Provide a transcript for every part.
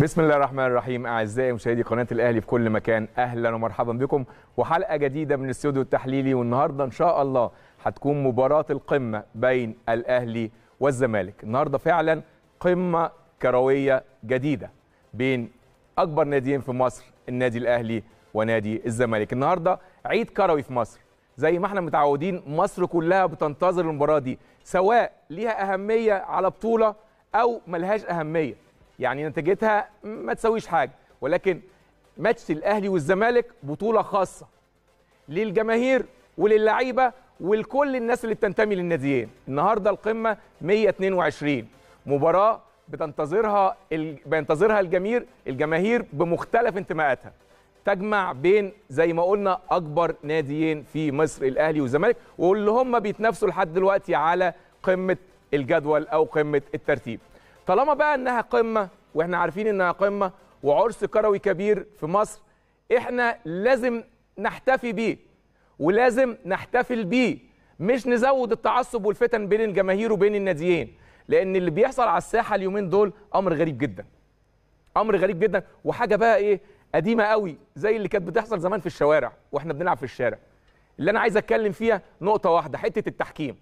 بسم الله الرحمن الرحيم اعزائي مشاهدي قناه الاهلي في كل مكان اهلا ومرحبا بكم وحلقه جديده من الاستوديو التحليلي والنهارده ان شاء الله هتكون مباراه القمه بين الاهلي والزمالك النهارده فعلا قمه كرويه جديده بين اكبر ناديين في مصر النادي الاهلي ونادي الزمالك النهارده عيد كروي في مصر زي ما احنا متعودين مصر كلها بتنتظر المباراه دي سواء ليها اهميه على بطوله او ملهاش اهميه يعني نتيجتها ما تسويش حاجه ولكن ماتش الاهلي والزمالك بطوله خاصه للجماهير وللعيبه ولكل الناس اللي بتنتمي للناديين النهارده القمه 122 مباراه بتنتظرها ال... بينتظرها الجماهير الجماهير بمختلف انتماءاتها تجمع بين زي ما قلنا اكبر ناديين في مصر الاهلي والزمالك واللي هم بيتنافسوا لحد دلوقتي على قمه الجدول او قمه الترتيب طالما بقى انها قمه واحنا عارفين انها قمه وعرس كروي كبير في مصر احنا لازم نحتفي بيه ولازم نحتفل بيه مش نزود التعصب والفتن بين الجماهير وبين الناديين لان اللي بيحصل على الساحه اليومين دول امر غريب جدا امر غريب جدا وحاجه بقى ايه قديمه قوي زي اللي كانت بتحصل زمان في الشوارع واحنا بنلعب في الشارع اللي انا عايز اتكلم فيها نقطه واحده حته التحكيم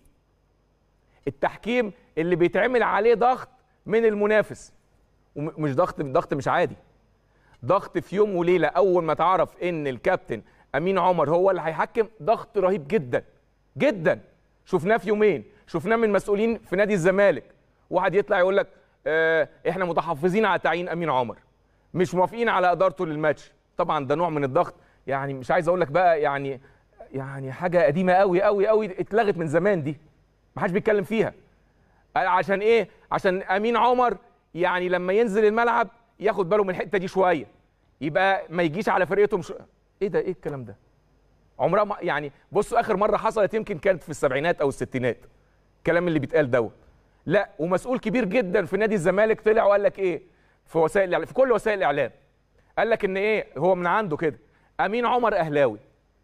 التحكيم اللي بيتعمل عليه ضغط من المنافس ومش ضغط ضغط مش عادي ضغط في يوم وليله اول ما تعرف ان الكابتن امين عمر هو اللي هيحكم ضغط رهيب جدا جدا شفناه في يومين شفناه من مسؤولين في نادي الزمالك واحد يطلع يقول لك اه احنا متحفظين على تعيين امين عمر مش موافقين على ادارته للماتش طبعا ده نوع من الضغط يعني مش عايز اقول لك بقى يعني يعني حاجه قديمه قوي قوي قوي اتلغت من زمان دي ما حدش بيتكلم فيها عشان ايه عشان امين عمر يعني لما ينزل الملعب ياخد باله من الحته دي شويه يبقى ما يجيش على فرقته مش ايه ده ايه الكلام ده عمرها ما يعني بصوا اخر مره حصلت يمكن كانت في السبعينات او الستينات الكلام اللي بيتقال دوت لا ومسؤول كبير جدا في نادي الزمالك طلع وقال لك ايه في وسائل الاعلام في كل وسائل الاعلام قال لك ان ايه هو من عنده كده امين عمر اهلاوي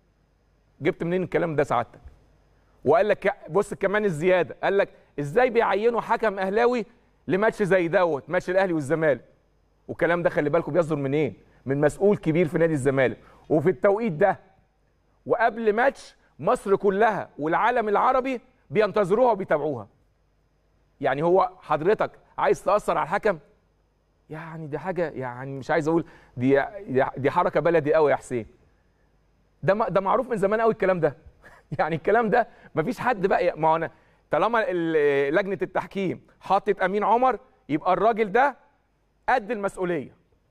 جبت منين الكلام ده سعادتك وقال لك بص كمان الزياده قال لك ازاي بيعينوا حكم اهلاوي لماتش زي دوت ماتش الاهلي والزمالك والكلام ده خلي بالكم بيصدر منين إيه؟ من مسؤول كبير في نادي الزمالك وفي التوقيت ده وقبل ماتش مصر كلها والعالم العربي بينتظروها وبيتابعوها يعني هو حضرتك عايز تاثر على الحكم يعني دي حاجه يعني مش عايز اقول دي دي حركه بلدي قوي يا حسين ده ده معروف من زمان قوي الكلام ده يعني الكلام ده مفيش حد بقى ما انا طالما لجنه التحكيم حطت امين عمر يبقى الراجل ده قد المسؤوليه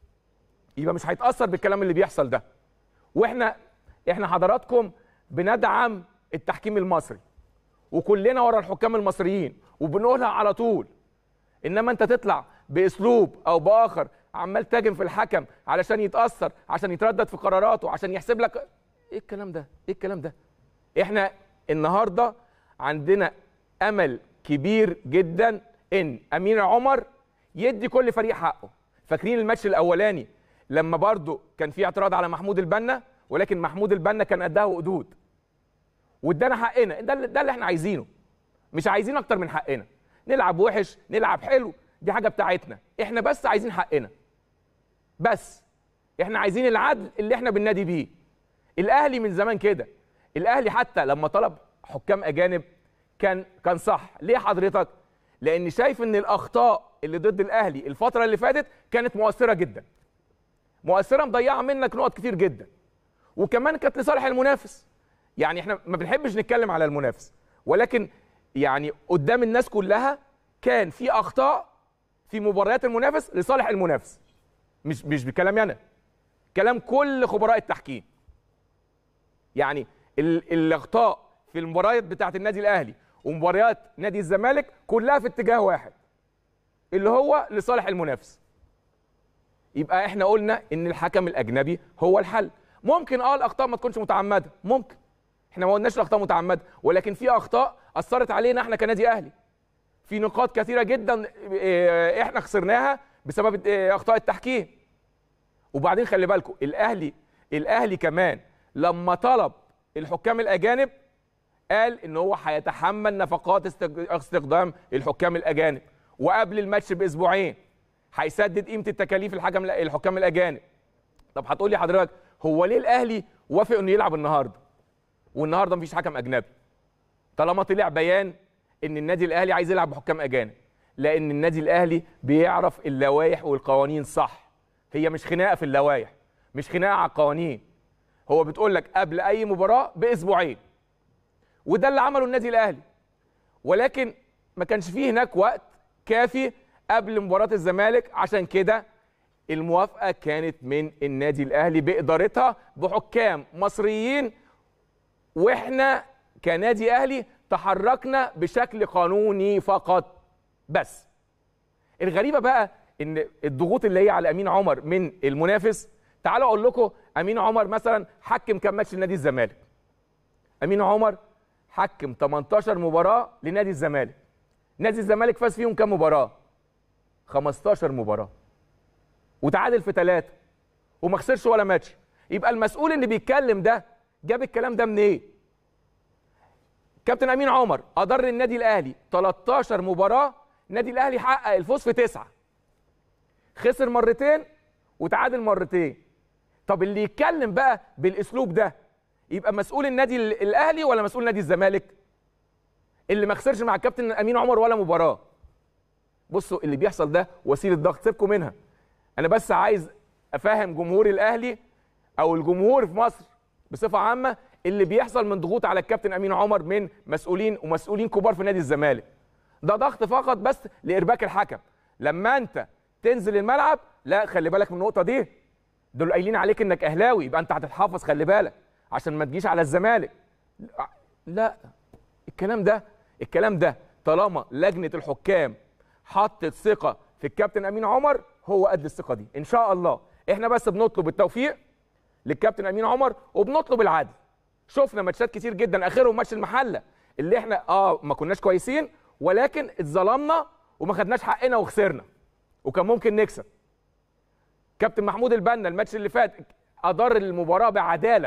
يبقى مش هيتاثر بالكلام اللي بيحصل ده واحنا احنا حضراتكم بندعم التحكيم المصري وكلنا ورا الحكام المصريين وبنقولها على طول انما انت تطلع باسلوب او باخر عمال تاجم في الحكم علشان يتاثر عشان يتردد في قراراته عشان يحسب لك ايه الكلام ده ايه الكلام ده احنا النهارده عندنا امل كبير جدا ان امين عمر يدي كل فريق حقه فاكرين الماتش الاولاني لما برضه كان في اعتراض على محمود البنا ولكن محمود البنا كان قدها وقدود وادانا حقنا ده ده اللي احنا عايزينه مش عايزين اكتر من حقنا نلعب وحش نلعب حلو دي حاجه بتاعتنا احنا بس عايزين حقنا بس احنا عايزين العدل اللي احنا بننادي بيه الاهلي من زمان كده الاهلي حتى لما طلب حكام اجانب كان كان صح ليه حضرتك لان شايف ان الاخطاء اللي ضد الاهلي الفتره اللي فاتت كانت مؤثره جدا مؤثره مضيعه منك نقط كتير جدا وكمان كانت لصالح المنافس يعني احنا ما بنحبش نتكلم على المنافس ولكن يعني قدام الناس كلها كان في اخطاء في مباريات المنافس لصالح المنافس مش مش بكلامي انا كلام كل خبراء التحكيم يعني الاخطاء في المباريات بتاعه النادي الاهلي ومباريات نادي الزمالك كلها في اتجاه واحد اللي هو لصالح المنافس يبقى احنا قلنا ان الحكم الاجنبي هو الحل ممكن اه الاخطاء ما تكونش متعمده ممكن احنا ما قلناش الاخطاء متعمده ولكن في اخطاء اثرت علينا احنا كنادي اهلي في نقاط كثيره جدا احنا خسرناها بسبب اخطاء التحكيم وبعدين خلي بالكم الاهلي الاهلي كمان لما طلب الحكام الاجانب قال ان هو هيتحمل نفقات استخدام الحكام الاجانب وقبل الماتش باسبوعين هيسدد قيمه التكاليف الحكم الحكام الاجانب طب هتقول لي حضرتك هو ليه الاهلي وافق انه يلعب النهارده والنهارده مفيش حكم اجنبي طالما طلع بيان ان النادي الاهلي عايز يلعب بحكام اجانب لان النادي الاهلي بيعرف اللوائح والقوانين صح هي مش خناقه في اللوائح مش خناقه على القوانين هو بتقول لك قبل اي مباراه باسبوعين وده اللي عمله النادي الاهلي ولكن ما كانش فيه هناك وقت كافي قبل مباراه الزمالك عشان كده الموافقه كانت من النادي الاهلي بادارتها بحكام مصريين واحنا كنادي اهلي تحركنا بشكل قانوني فقط بس الغريبه بقى ان الضغوط اللي هي على امين عمر من المنافس تعالوا اقول لكم امين عمر مثلا حكم كام ماتش لنادي الزمالك امين عمر حكم 18 مباراه لنادي الزمالك نادي الزمالك فاز فيهم كام مباراه 15 مباراه وتعادل في ثلاثه وما خسرش ولا ماتش يبقى المسؤول اللي بيتكلم ده جاب الكلام ده منين إيه؟ كابتن امين عمر ادر النادي الاهلي 13 مباراه النادي الاهلي حقق الفوز في تسعه خسر مرتين وتعادل مرتين طب اللي يتكلم بقى بالاسلوب ده يبقى مسؤول النادي الاهلي ولا مسؤول نادي الزمالك اللي ما خسرش مع الكابتن امين عمر ولا مباراه بصوا اللي بيحصل ده وسيله ضغط سيبكم منها انا بس عايز افهم جمهور الاهلي او الجمهور في مصر بصفه عامه اللي بيحصل من ضغوط على الكابتن امين عمر من مسؤولين ومسؤولين كبار في نادي الزمالك ده ضغط فقط بس لارباك الحكم لما انت تنزل الملعب لا خلي بالك من النقطه دي دول قايلين عليك انك اهلاوي يبقى انت هتتحفظ خلي بالك عشان ما تجيش على الزمالك لا الكلام ده الكلام ده طالما لجنه الحكام حطت ثقه في الكابتن امين عمر هو قد الثقه دي ان شاء الله احنا بس بنطلب التوفيق للكابتن امين عمر وبنطلب العدل شفنا ماتشات كتير جدا اخرهم ماتش المحله اللي احنا اه ما كناش كويسين ولكن اتظلمنا وما خدناش حقنا وخسرنا وكان ممكن نكسب كابتن محمود البنا الماتش اللي فات ادار المباراه بعداله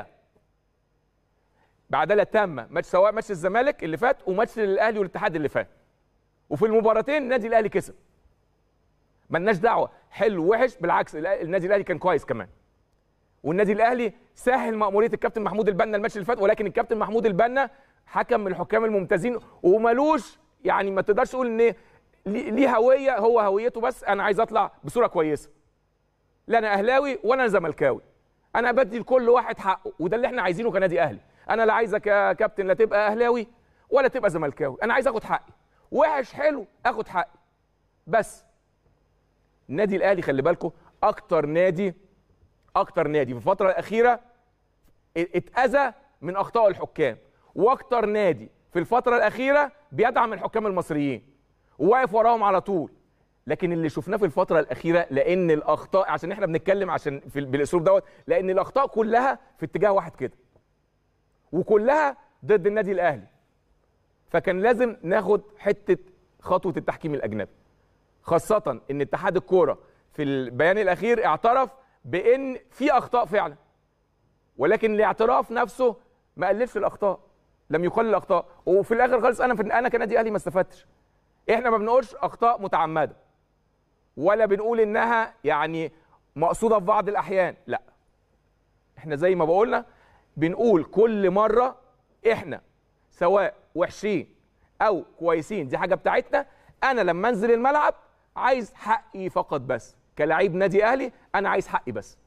بعداله تامه ماتش سواء ماتش الزمالك اللي فات وماتش الاهلي والاتحاد اللي فات وفي المباراتين النادي الاهلي كسب ملناش دعوه حلو وحش بالعكس النادي الاهلي كان كويس كمان والنادي الاهلي سهل ماموريه الكابتن محمود البنا الماتش اللي فات ولكن الكابتن محمود البنا حكم من الحكام الممتازين ومالوش يعني ما تقدرش تقول ان ليه هويه هو هويته بس انا عايز اطلع بصوره كويسه لا انا اهلاوي وانا زملكاوي انا بدي لكل واحد حقه وده اللي احنا عايزينه كنادي اهلي انا لا عايزك يا كابتن لا تبقى اهلاوي ولا تبقى زملكاوي انا عايز اخد حقي وحش حلو اخد حقي بس النادي الاهلي خلي بالكم اكتر نادي اكتر نادي في الفتره الاخيره اتاذى من اخطاء الحكام واكتر نادي في الفتره الاخيره بيدعم الحكام المصريين وواقف وراهم على طول لكن اللي شفناه في الفتره الاخيره لان الاخطاء عشان احنا بنتكلم عشان في بالاسلوب دوت لان الاخطاء كلها في اتجاه واحد كده وكلها ضد النادي الاهلي فكان لازم ناخد حته خطوه التحكيم الاجنبي خاصه ان اتحاد الكوره في البيان الاخير اعترف بان في اخطاء فعلا ولكن الاعتراف نفسه ما قللش الاخطاء لم يقلل الاخطاء وفي الاخر خالص انا في انا كنادي اهلي ما استفدتش احنا ما بنقولش اخطاء متعمده ولا بنقول انها يعني مقصوده في بعض الاحيان لا احنا زي ما بقولنا بنقول كل مره احنا سواء وحشين او كويسين دي حاجه بتاعتنا انا لما انزل الملعب عايز حقي فقط بس كلاعب نادي اهلي انا عايز حقي بس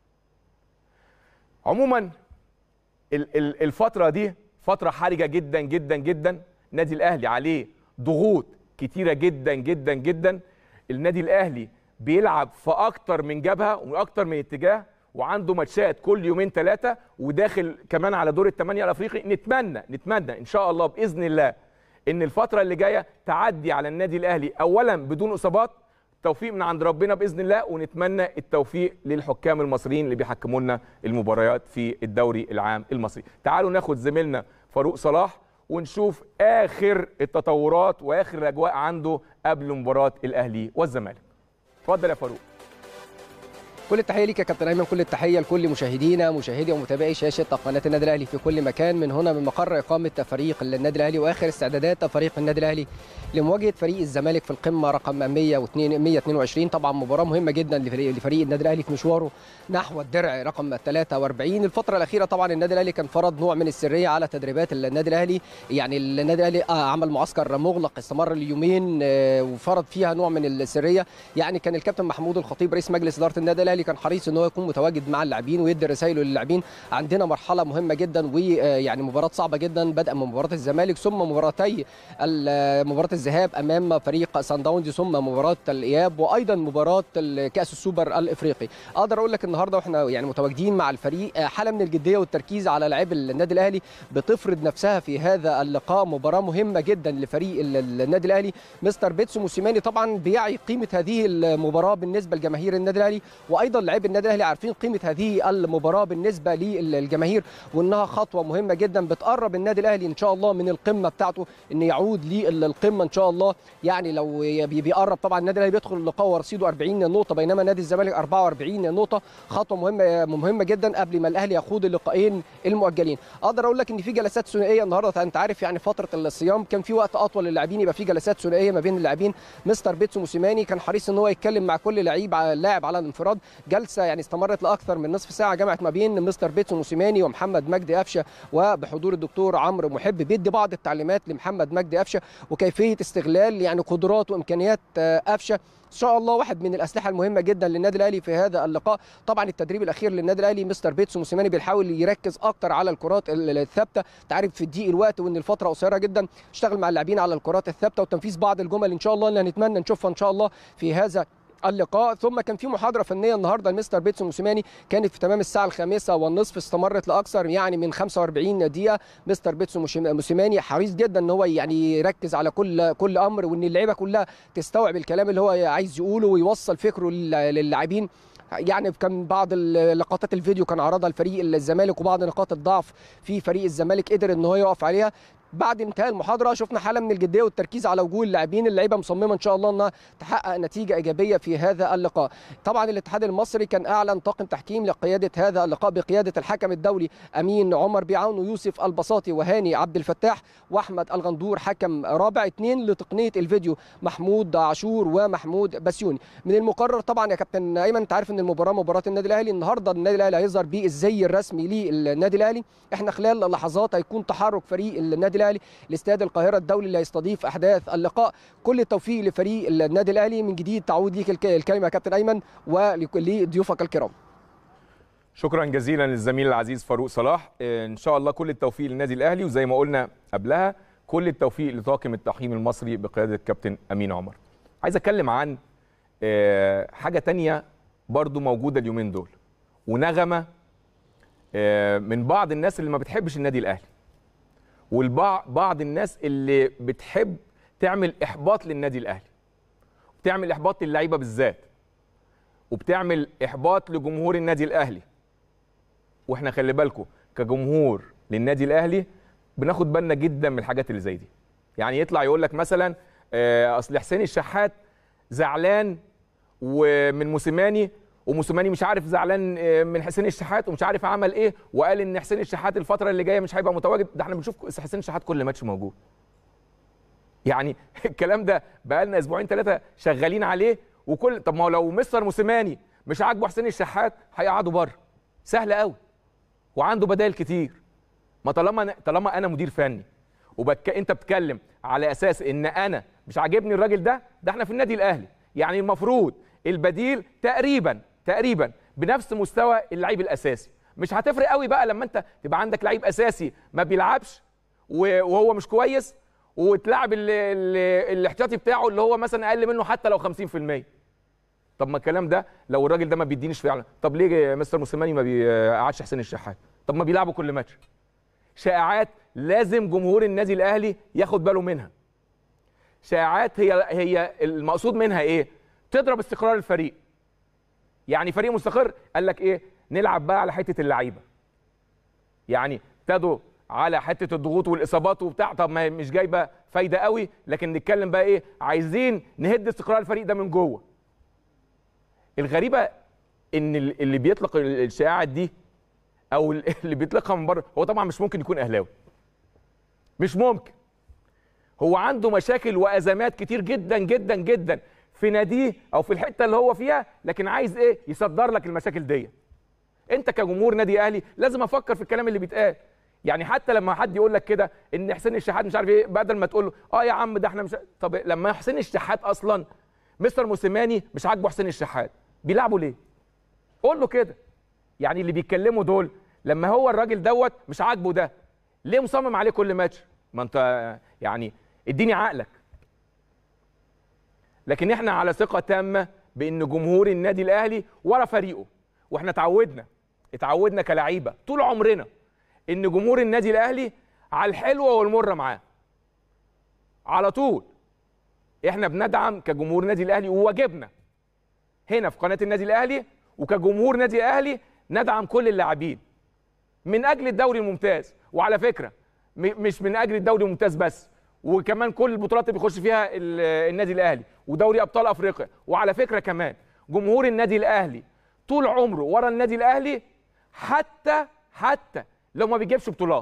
عموما الفتره دي فتره حرجه جدا جدا جدا نادي الاهلي عليه ضغوط كتيره جدا جدا جدا النادي الاهلي بيلعب في اكتر من جبهه واكتر من اتجاه وعنده ماتشات كل يومين ثلاثه وداخل كمان على دور الثمانيه الافريقي نتمنى نتمنى ان شاء الله باذن الله ان الفتره اللي جايه تعدي على النادي الاهلي اولا بدون اصابات توفيق من عند ربنا باذن الله ونتمنى التوفيق للحكام المصريين اللي بيحكموا لنا المباريات في الدوري العام المصري تعالوا ناخد زميلنا فاروق صلاح ونشوف اخر التطورات واخر الاجواء عنده قبل مباراه الاهلي والزمالك اتفضل يا فاروق كل التحيه ليك يا كابتن ايمن كل التحيه لكل مشاهدينا مشاهدي ومتابعي شاشه قناه النادي الاهلي في كل مكان من هنا من مقر اقامه فريق النادي الاهلي واخر استعدادات فريق النادي الاهلي لمواجهه فريق الزمالك في القمه رقم 102 122 طبعا مباراه مهمه جدا لفريق لفريق النادي الاهلي في مشواره نحو الدرع رقم 43 الفتره الاخيره طبعا النادي الاهلي كان فرض نوع من السريه على تدريبات النادي الاهلي يعني النادي الاهلي عمل معسكر مغلق استمر اليومين وفرض فيها نوع من السريه يعني كان الكابتن محمود الخطيب رئيس مجلس اداره النادي الاهلي كان حريص ان هو يكون متواجد مع اللاعبين ويدي رسائله للاعبين عندنا مرحله مهمه جدا ويعني مباراه صعبه جدا بدءا من مباراه الزمالك ثم مباراتي مباراه الذهاب امام فريق سان داونز ثم مباراه الاياب وايضا مباراه كاس السوبر الافريقي اقدر اقول لك النهارده واحنا يعني متواجدين مع الفريق حاله من الجديه والتركيز على لاعبي النادي الاهلي بتفرض نفسها في هذا اللقاء مباراه مهمه جدا لفريق النادي الاهلي مستر بيتسو موسيماني طبعا بيعي قيمه هذه المباراه بالنسبه لجماهير النادي الاهلي وايضا لاعبي النادي الاهلي عارفين قيمه هذه المباراه بالنسبه للجماهير وانها خطوه مهمه جدا بتقرب النادي الاهلي ان شاء الله من القمه بتاعته ان يعود للقمه ان شاء الله يعني لو بيقرب طبعا النادي الاهلي بيدخل اللقاء ورصيده 40 نقطه بينما نادي الزمالك 44 نقطه خطوه مهمه مهمه جدا قبل ما الاهلي يخوض اللقاءين المؤجلين اقدر اقول لك ان في جلسات ثنائيه النهارده انت عارف يعني فتره الصيام كان في وقت اطول للاعبين يبقى في جلسات ثنائيه ما بين اللاعبين مستر بيتسو موسيماني كان حريص ان هو يتكلم مع كل لعيب لاعب على الانفراد جلسه يعني استمرت لاكثر من نصف ساعه جمعت ما بين مستر بيتسو موسيماني ومحمد مجدي قفشه وبحضور الدكتور عمرو محب بيدي بعض التعليمات لمحمد مجدي قفشه وكيفيه استغلال يعني قدرات وامكانيات قفشه ان شاء الله واحد من الاسلحه المهمه جدا للنادي الاهلي في هذا اللقاء طبعا التدريب الاخير للنادي الاهلي مستر بيتسو موسيماني بيحاول يركز اكتر على الكرات الثابته تعرف في ضيق الوقت وان الفتره قصيره جدا اشتغل مع اللاعبين على الكرات الثابته وتنفيذ بعض الجمل ان شاء الله اللي هنتمنى نشوفها ان شاء الله في هذا اللقاء ثم كان في محاضره فنيه النهارده لمستر بيتسو موسيماني كانت في تمام الساعه الخامسة والنصف استمرت لاكثر يعني من 45 دقيقه مستر بيتسو موسيماني حريص جدا ان هو يعني يركز على كل كل امر وان اللعيبه كلها تستوعب الكلام اللي هو عايز يقوله ويوصل فكره للاعبين يعني كان بعض لقطات الفيديو كان عرضها الفريق الزمالك وبعض نقاط الضعف في فريق الزمالك قدر ان هو يقف عليها بعد انتهاء المحاضره شفنا حاله من الجديه والتركيز على وجوه اللاعبين اللعيبه مصممه ان شاء الله انها تحقق نتيجه ايجابيه في هذا اللقاء طبعا الاتحاد المصري كان اعلن طاقم تحكيم لقياده هذا اللقاء بقياده الحكم الدولي امين عمر بيعاون ويوسف البساطي وهاني عبد الفتاح واحمد الغندور حكم رابع اثنين لتقنيه الفيديو محمود عاشور ومحمود بسيوني من المقرر طبعا يا كابتن ايمن انت عارف ان المباراه مباراه النادي الاهلي النهارده النادي الاهلي هيظهر بالزي الرسمي للنادي الاهلي احنا خلال لحظات هيكون تحرك فريق النادي الاهلي لاستاد القاهره الدولي اللي هيستضيف احداث اللقاء كل التوفيق لفريق النادي الاهلي من جديد تعود ليك الكلمه يا كابتن ايمن ولضيوفك الكرام شكرا جزيلا للزميل العزيز فاروق صلاح ان شاء الله كل التوفيق للنادي الاهلي وزي ما قلنا قبلها كل التوفيق لطاقم التحكيم المصري بقياده الكابتن امين عمر عايز اتكلم عن حاجه تانية برضو موجوده اليومين دول ونغمه من بعض الناس اللي ما بتحبش النادي الاهلي والبعض بعض الناس اللي بتحب تعمل احباط للنادي الاهلي بتعمل احباط للعيبه بالذات وبتعمل احباط لجمهور النادي الاهلي واحنا خلي بالكم كجمهور للنادي الاهلي بناخد بالنا جدا من الحاجات اللي زي دي يعني يطلع يقول لك مثلا اصل حسين الشحات زعلان ومن موسيماني وموسيماني مش عارف زعلان من حسين الشحات ومش عارف عمل ايه وقال ان حسين الشحات الفتره اللي جايه مش هيبقى متواجد ده احنا بنشوف حسين الشحات كل ماتش موجود يعني الكلام ده بقى لنا اسبوعين ثلاثه شغالين عليه وكل طب ما هو لو مستر موسيماني مش عاجبه حسين الشحات هيقعدوا بره سهل قوي وعنده بدائل كتير ما طالما أنا طالما انا مدير فني وبك انت بتتكلم على اساس ان انا مش عاجبني الراجل ده ده احنا في النادي الاهلي يعني المفروض البديل تقريبا تقريبا بنفس مستوى اللعيب الاساسي مش هتفرق قوي بقى لما انت تبقى عندك لعيب اساسي ما بيلعبش وهو مش كويس وتلعب الاحتياطي بتاعه اللي هو مثلا اقل منه حتى لو 50% طب ما الكلام ده لو الراجل ده ما بيدينيش فعلا طب ليه مستر موسيماني ما بيقعدش حسين الشحات طب ما بيلعبوا كل ماتش شائعات لازم جمهور النادي الاهلي ياخد باله منها شائعات هي هي المقصود منها ايه تضرب استقرار الفريق يعني فريق مستقر قال لك ايه نلعب بقى على حته اللعيبه يعني ابتدوا على حته الضغوط والاصابات وبتاع طب ما مش جايبه فايده قوي لكن نتكلم بقى ايه عايزين نهد استقرار الفريق ده من جوه الغريبه ان ال- اللي بيطلق ال- الشائعات دي او ال- اللي بيطلقها من بره هو طبعا مش ممكن يكون اهلاوي مش ممكن هو عنده مشاكل وازمات كتير جدا جدا جدا في ناديه او في الحته اللي هو فيها لكن عايز ايه يصدر لك المشاكل دي انت كجمهور نادي اهلي لازم افكر في الكلام اللي بيتقال يعني حتى لما حد يقول لك كده ان حسين الشحات مش عارف ايه بدل ما تقول له اه يا عم ده احنا مش طب لما حسين الشحات اصلا مستر موسيماني مش عاجبه حسين الشحات بيلعبوا ليه قول له كده يعني اللي بيتكلموا دول لما هو الراجل دوت مش عاجبه ده ليه مصمم عليه كل ماتش ما انت يعني اديني عقلك لكن احنا على ثقه تامه بان جمهور النادي الاهلي ورا فريقه واحنا اتعودنا اتعودنا كلعيبه طول عمرنا ان جمهور النادي الاهلي على الحلوه والمره معاه على طول احنا بندعم كجمهور النادي الاهلي وواجبنا هنا في قناه النادي الاهلي وكجمهور نادي الاهلي ندعم كل اللاعبين من اجل الدوري الممتاز وعلى فكره م- مش من اجل الدوري الممتاز بس وكمان كل البطولات اللي بيخش فيها ال- النادي الاهلي ودوري ابطال افريقيا وعلى فكره كمان جمهور النادي الاهلي طول عمره ورا النادي الاهلي حتى حتى لو ما بيجيبش بطولات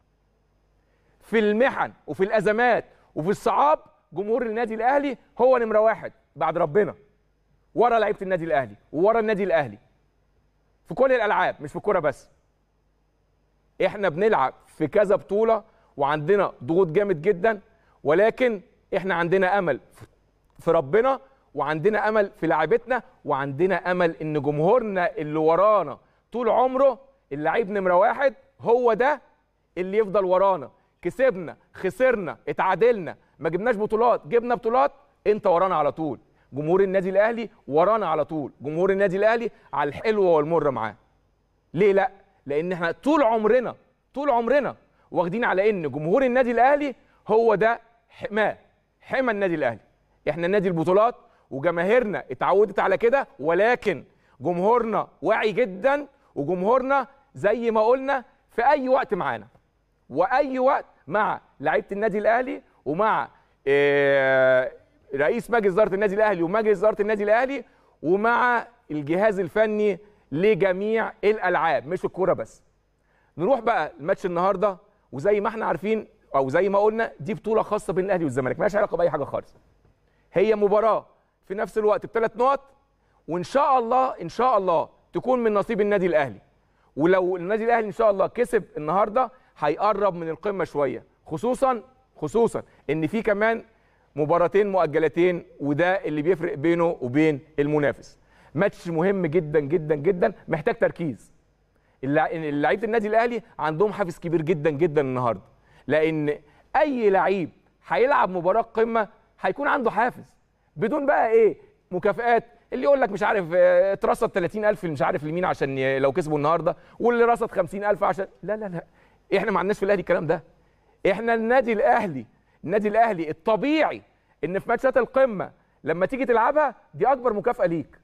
في المحن وفي الازمات وفي الصعاب جمهور النادي الاهلي هو نمره واحد بعد ربنا ورا لعيبه النادي الاهلي وورا النادي الاهلي في كل الالعاب مش في الكوره بس احنا بنلعب في كذا بطوله وعندنا ضغوط جامد جدا ولكن احنا عندنا امل في ربنا وعندنا امل في لعيبتنا وعندنا امل ان جمهورنا اللي ورانا طول عمره اللعيب نمره واحد هو ده اللي يفضل ورانا كسبنا خسرنا اتعادلنا ما جبناش بطولات جبنا بطولات انت ورانا على طول جمهور النادي الاهلي ورانا على طول جمهور النادي الاهلي على الحلوه والمره معاه ليه لا لان احنا طول عمرنا طول عمرنا واخدين على ان جمهور النادي الاهلي هو ده حماه حمى النادي الاهلي احنا نادي البطولات وجماهيرنا اتعودت على كده ولكن جمهورنا واعي جدا وجمهورنا زي ما قلنا في اي وقت معانا واي وقت مع لعيبه النادي الاهلي ومع آه، رئيس مجلس اداره النادي الاهلي ومجلس اداره النادي الاهلي ومع الجهاز الفني لجميع الالعاب مش الكوره بس نروح بقى الماتش النهارده وزي ما احنا عارفين او زي ما قلنا دي بطوله خاصه بين الاهلي والزمالك مالهاش علاقه باي حاجه خالص هي مباراه في نفس الوقت بثلاث نقط وان شاء الله ان شاء الله تكون من نصيب النادي الاهلي ولو النادي الاهلي ان شاء الله كسب النهارده هيقرب من القمه شويه خصوصا خصوصا ان في كمان مباراتين مؤجلتين وده اللي بيفرق بينه وبين المنافس ماتش مهم جدا جدا جدا محتاج تركيز اللع- لعيبه النادي الاهلي عندهم حافز كبير جدا جدا النهارده لان اي لعيب هيلعب مباراه قمه هيكون عنده حافز بدون بقى ايه مكافئات اللي يقول لك مش عارف آه، اترصد 30000 اللي مش عارف لمين عشان ي- لو كسبوا النهارده واللي رصد 50000 عشان لا لا لا احنا ما عندناش في الاهلي الكلام ده احنا النادي الاهلي النادي الاهلي الطبيعي ان في ماتشات القمه لما تيجي تلعبها دي اكبر مكافاه ليك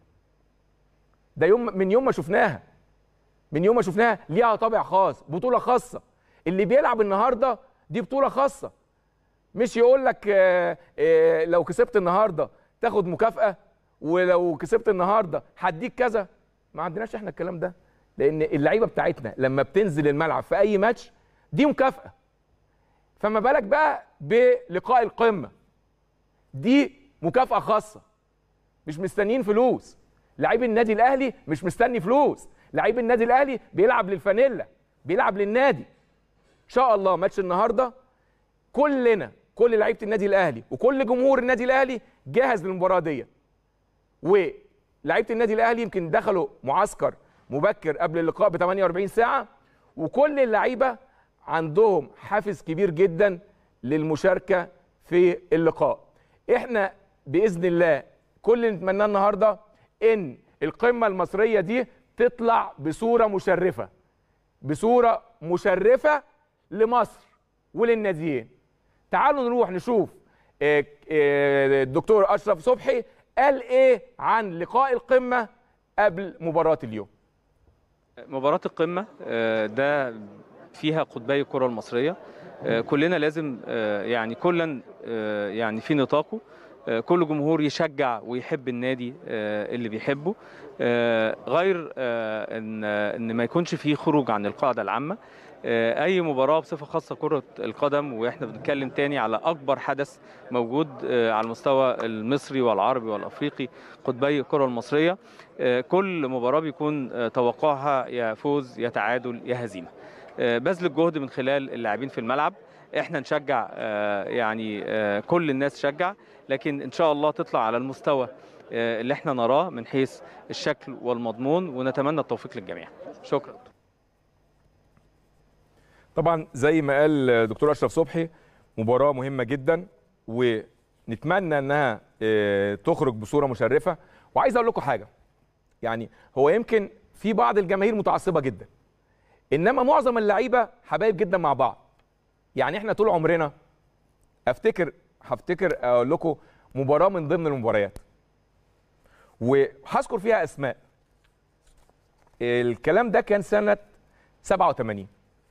ده يوم من يوم ما شفناها من يوم ما شفناها ليها طابع خاص بطوله خاصه اللي بيلعب النهارده دي بطوله خاصه مش يقول لك آه، آه، لو كسبت النهارده تاخد مكافاه ولو كسبت النهارده هديك كذا ما عندناش احنا الكلام ده لان اللعيبه بتاعتنا لما بتنزل الملعب في اي ماتش دي مكافاه فما بالك بقى بلقاء القمه دي مكافاه خاصه مش مستنيين فلوس لعيب النادي الاهلي مش مستني فلوس لعيب النادي الاهلي بيلعب للفانيلا بيلعب للنادي ان شاء الله ماتش النهارده كلنا كل لعيبه النادي الاهلي وكل جمهور النادي الاهلي جاهز للمباراه دي ولعيبه النادي الاهلي يمكن دخلوا معسكر مبكر قبل اللقاء ب 48 ساعه وكل اللعيبه عندهم حافز كبير جدا للمشاركه في اللقاء احنا باذن الله كل اللي نتمناه النهارده ان القمه المصريه دي تطلع بصوره مشرفه بصوره مشرفه لمصر وللناديين تعالوا نروح نشوف آه، آه، الدكتور اشرف صبحي قال ايه عن لقاء القمه قبل مباراه اليوم مباراة القمة آه، ده فيها قطبي الكرة المصرية آه، كلنا لازم آه، يعني كلا آه، يعني في نطاقه آه، كل جمهور يشجع ويحب النادي آه، اللي بيحبه آه، غير آه، ان ان ما يكونش فيه خروج عن القاعده العامه آه، اي مباراه بصفه خاصه كره القدم واحنا بنتكلم تاني على اكبر حدث موجود آه، على المستوى المصري والعربي والافريقي قطبي الكره المصريه آه، كل مباراه بيكون آه، توقعها يا فوز يا تعادل يا هزيمه آه، بذل الجهد من خلال اللاعبين في الملعب احنا نشجع آه، يعني آه، كل الناس تشجع لكن ان شاء الله تطلع على المستوى آه، اللي احنا نراه من حيث الشكل والمضمون ونتمنى التوفيق للجميع شكرا طبعا زي ما قال دكتور اشرف صبحي مباراه مهمه جدا ونتمنى انها آه، تخرج بصوره مشرفه وعايز اقول لكم حاجه يعني هو يمكن في بعض الجماهير متعصبه جدا انما معظم اللعيبه حبايب جدا مع بعض يعني احنا طول عمرنا افتكر هفتكر اقول لكم مباراه من ضمن المباريات وهذكر فيها اسماء الكلام ده كان سنه 87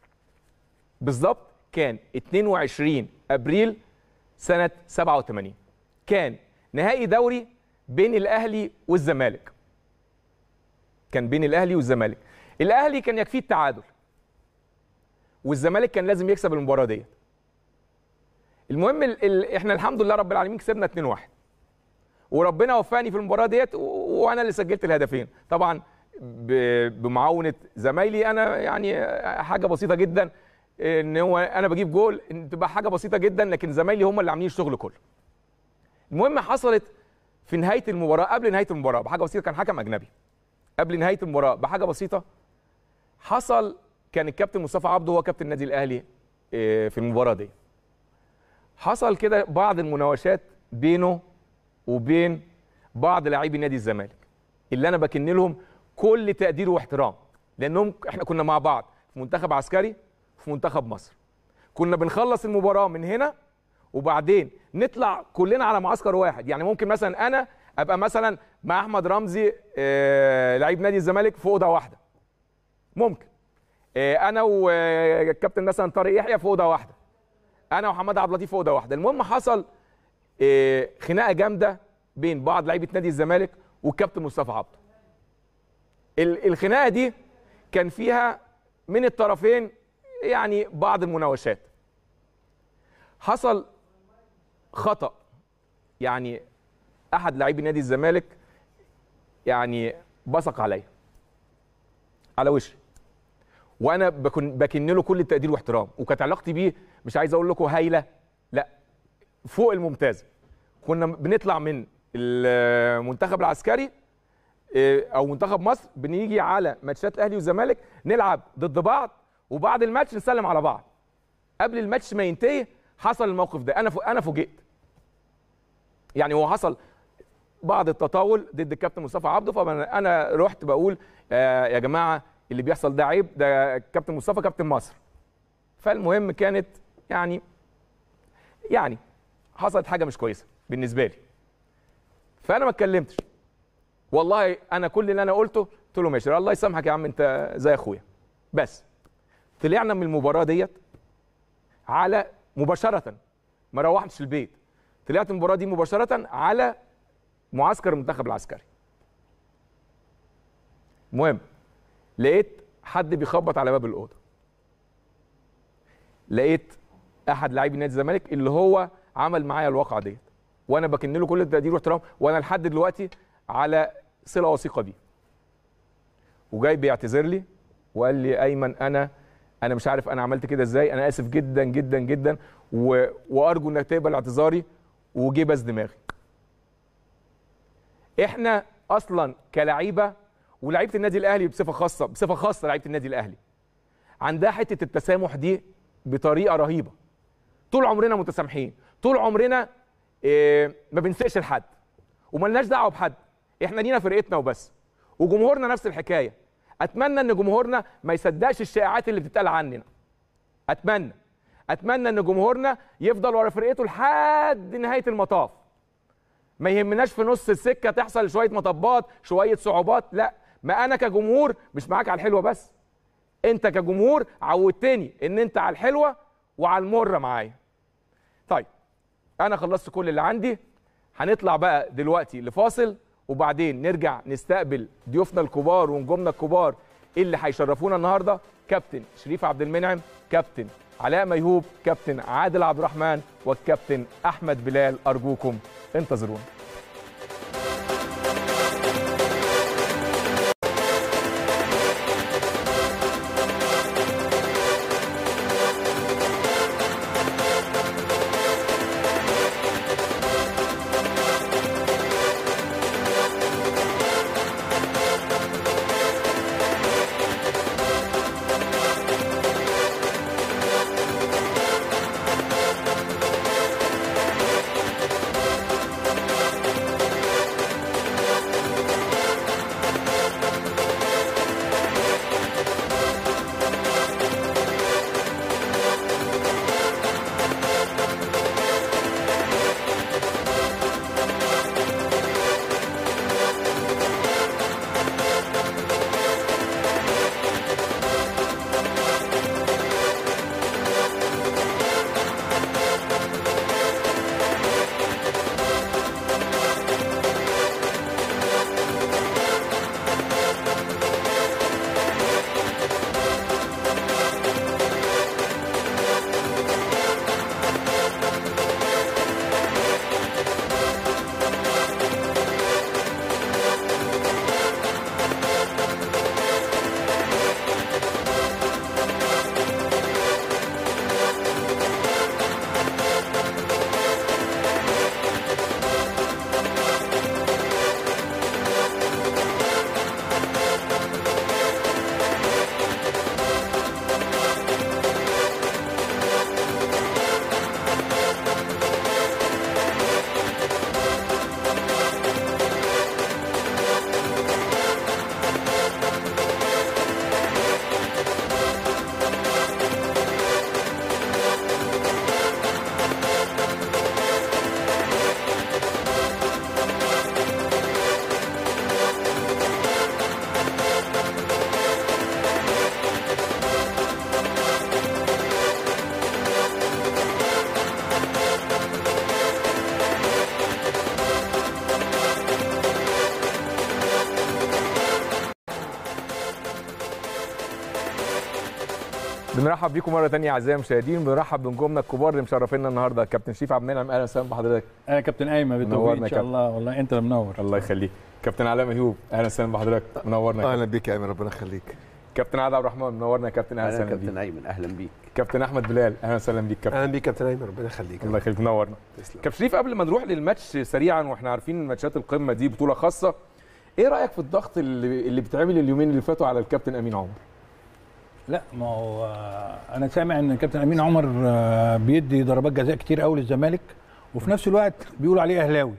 بالظبط كان 22 ابريل سنه 87 كان نهائي دوري بين الاهلي والزمالك كان بين الاهلي والزمالك الاهلي كان يكفيه التعادل والزمالك كان لازم يكسب المباراه ديت المهم ال ال احنا الحمد لله رب العالمين كسبنا 2-1 وربنا وفقني في المباراه ديت و- وانا اللي سجلت الهدفين طبعا ب- بمعاونه زمايلي انا يعني حاجه بسيطه جدا ان هو انا بجيب جول إن تبقى حاجه بسيطه جدا لكن زمايلي هم اللي عاملين الشغل كله المهم حصلت في نهايه المباراه قبل نهايه المباراه بحاجه بسيطه كان حكم اجنبي قبل نهايه المباراه بحاجه بسيطه حصل كان الكابتن مصطفى عبده هو كابتن النادي الاهلي آه، في المباراه دي حصل كده بعض المناوشات بينه وبين بعض لاعبي نادي الزمالك اللي انا بكن لهم كل تقدير واحترام لانهم احنا كنا مع بعض في منتخب عسكري في منتخب مصر كنا بنخلص المباراه من هنا وبعدين نطلع كلنا على معسكر واحد يعني ممكن مثلا انا ابقى مثلا مع احمد رمزي آه لعيب نادي الزمالك في اوضه واحده ممكن آه انا والكابتن مثلا طارق يحيى في اوضه واحده انا وحماد عبد اللطيف في اوضه واحده المهم حصل آه خناقه جامده بين بعض لعيبه نادي الزمالك والكابتن مصطفى عبده ال- الخناقه دي كان فيها من الطرفين يعني بعض المناوشات حصل خطأ يعني احد لاعبي نادي الزمالك يعني بصق عليا على وشي وانا بكن بكن له كل التقدير واحترام وكانت علاقتي بيه مش عايز اقول لكم هايله لا فوق الممتازه كنا بنطلع من المنتخب العسكري إيه، او منتخب مصر بنيجي على ماتشات الاهلي والزمالك نلعب ضد بعض وبعد الماتش نسلم على بعض قبل الماتش ما ينتهي حصل الموقف ده انا ف... انا فوجئت يعني هو حصل بعض التطاول ضد الكابتن مصطفى عبده فانا انا رحت بقول آه يا جماعه اللي بيحصل ده عيب ده كابتن مصطفى كابتن مصر فالمهم كانت يعني يعني حصلت حاجه مش كويسه بالنسبه لي فانا ما اتكلمتش والله انا كل اللي انا قلته قلت له ماشي الله يسامحك يا عم انت زي اخويا بس طلعنا من المباراه ديت على مباشره ما روحتش البيت طلعت من المباراه دي مباشره على معسكر المنتخب العسكري المهم لقيت حد بيخبط على باب الاوضه لقيت احد لاعبي نادي الزمالك اللي هو عمل معايا الواقعه ديت وانا بكن له كل التقدير واحترام وانا لحد دلوقتي على صله وثيقه بيه وجاي بيعتذر لي وقال لي ايمن انا انا مش عارف انا عملت كده ازاي انا اسف جدا جدا جدا و... وارجو انك تقبل اعتذاري وجه بس دماغي احنا اصلا كلعيبه ولعيبه النادي الاهلي بصفه خاصه بصفه خاصه لعيبه النادي الاهلي عندها حته التسامح دي بطريقه رهيبه طول عمرنا متسامحين طول عمرنا إيه ما بنسقش لحد وملناش دعوه بحد احنا لينا فرقتنا وبس وجمهورنا نفس الحكايه اتمنى ان جمهورنا ما يصدقش الشائعات اللي بتتقال عننا اتمنى اتمنى ان جمهورنا يفضل ورا فرقته لحد نهايه المطاف ما يهمناش في نص السكه تحصل شويه مطبات شويه صعوبات لا ما انا كجمهور مش معاك على الحلوه بس انت كجمهور عودتني ان انت على الحلوه وعلى المره معايا طيب انا خلصت كل اللي عندي هنطلع بقى دلوقتي لفاصل وبعدين نرجع نستقبل ضيوفنا الكبار ونجومنا الكبار اللي هيشرفونا النهارده كابتن شريف عبد المنعم كابتن علاء ميهوب كابتن عادل عبد الرحمن والكابتن احمد بلال ارجوكم انتظرونا بنرحب بيكم مره ثانيه اعزائي المشاهدين بنرحب بنجومنا الكبار اللي مشرفينا النهارده كابتن شريف عبد المنعم اهلا وسهلا بحضرتك انا كابتن ايمن بالتوفيق منورنا ان شاء كابتن. الله والله انت اللي منور الله يخليك كابتن علاء ميهوب اهلا وسهلا بحضرتك منورنا يا اهلا بيك يا ايمن ربنا يخليك كابتن عادل عبد الرحمن منورنا يا كابتن اهلا اهلا وسهلا بيك كابتن ايمن اهلا بيك كابتن احمد بلال اهلا وسهلا بيك كابتن اهلا بيك كابتن ايمن ربنا يخليك الله يخليك منورنا تسلم كابتن شريف قبل ما نروح للماتش سريعا واحنا عارفين ان ماتشات القمه دي بطوله خاصه ايه رايك في الضغط اللي, اللي بيتعمل اليومين اللي فاتوا على الكابتن امين عمر لا ما هو آه، انا سامع ان كابتن امين عمر آه، بيدي ضربات جزاء كتير قوي للزمالك وفي نفس الوقت بيقولوا عليه اهلاوي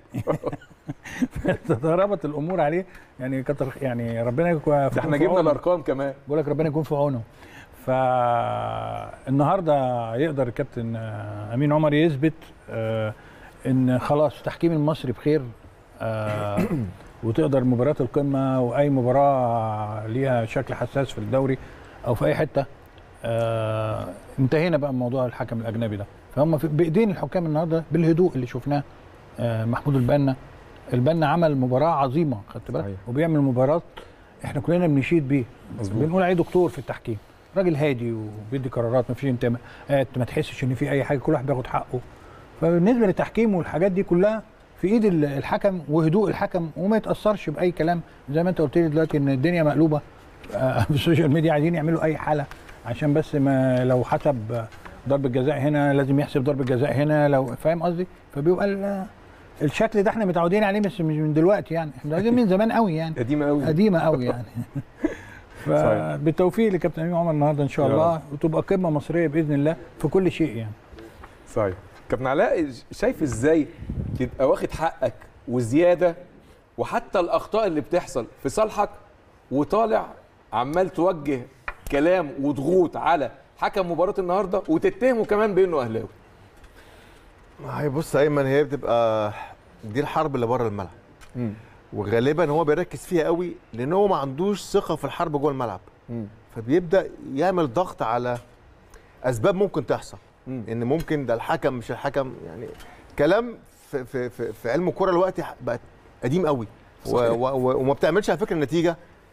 تضربت الامور عليه يعني كتر يعني ربنا يكون ده احنا جبنا الارقام كمان بقول لك ربنا يكون في عونه فالنهارده يقدر الكابتن آه، امين عمر يثبت آه، ان خلاص التحكيم المصري بخير آه، وتقدر مباراه القمه واي مباراه ليها شكل حساس في الدوري او في اي حته آه، انتهينا بقى من موضوع الحكم الاجنبي ده فهم في بايدين الحكام النهارده بالهدوء اللي شفناه آه، محمود البنا البنا عمل مباراه عظيمه خدت بالك صحيح. وبيعمل مباراه احنا كلنا بنشيد بيه مظبوط. بنقول عليه دكتور في التحكيم راجل هادي وبيدي قرارات ما فيش انتماءات ما تحسش ان في اي حاجه كل واحد بياخد حقه فبالنسبه للتحكيم والحاجات دي كلها في ايد ال- الحكم وهدوء الحكم وما يتاثرش باي كلام زي ما انت قلت لي دلوقتي ان الدنيا مقلوبه آه، في السوشيال ميديا عايزين يعملوا اي حاله عشان بس ما لو حسب ضربه جزاء هنا لازم يحسب ضربه جزاء هنا لو فاهم قصدي فبيبقى ال- الشكل ده احنا متعودين عليه بس مش من دلوقتي يعني احنا عايزين من زمان قوي يعني قديمه قوي قديمه قوي يعني صحيح. فبالتوفيق لكابتن امين عمر النهارده ان شاء يا الله وتبقى قمه مصريه باذن الله في كل شيء يعني صحيح كابتن علاء شايف ازاي تبقى واخد حقك وزياده وحتى الاخطاء اللي بتحصل في صالحك وطالع عمال توجه كلام وضغوط على حكم مباراه النهارده وتتهمه كمان بانه اهلاوي هي بص يا ايمن هي بتبقى دي الحرب اللي بره الملعب مم. وغالبا هو بيركز فيها قوي لان هو ما عندوش ثقه في الحرب جوه الملعب مم. فبيبدا يعمل ضغط على اسباب ممكن تحصل مم. ان ممكن ده الحكم مش الحكم يعني كلام في في في, في علم الكوره دلوقتي بقت قديم قوي و و و وما بتعملش على فكره النتيجه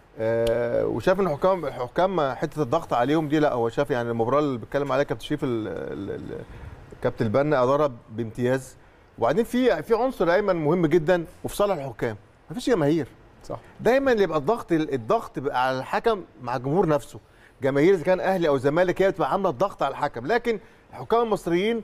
آه وشاف ان الحكام الحكام حته الضغط عليهم دي لا هو شاف يعني المباراه اللي بيتكلم عليها كابتن شريف ال- ال- ال- كابتن البنا ادارها بامتياز وبعدين في في عنصر ايمن مهم جدا وفي صالح الحكام مفيش جماهير صح دايما اللي يبقى الضغط الضغط بيبقى على الحكم مع الجمهور نفسه جماهير اذا كان اهلي او زمالك هي بتبقى عامله الضغط على الحكم لكن الحكام المصريين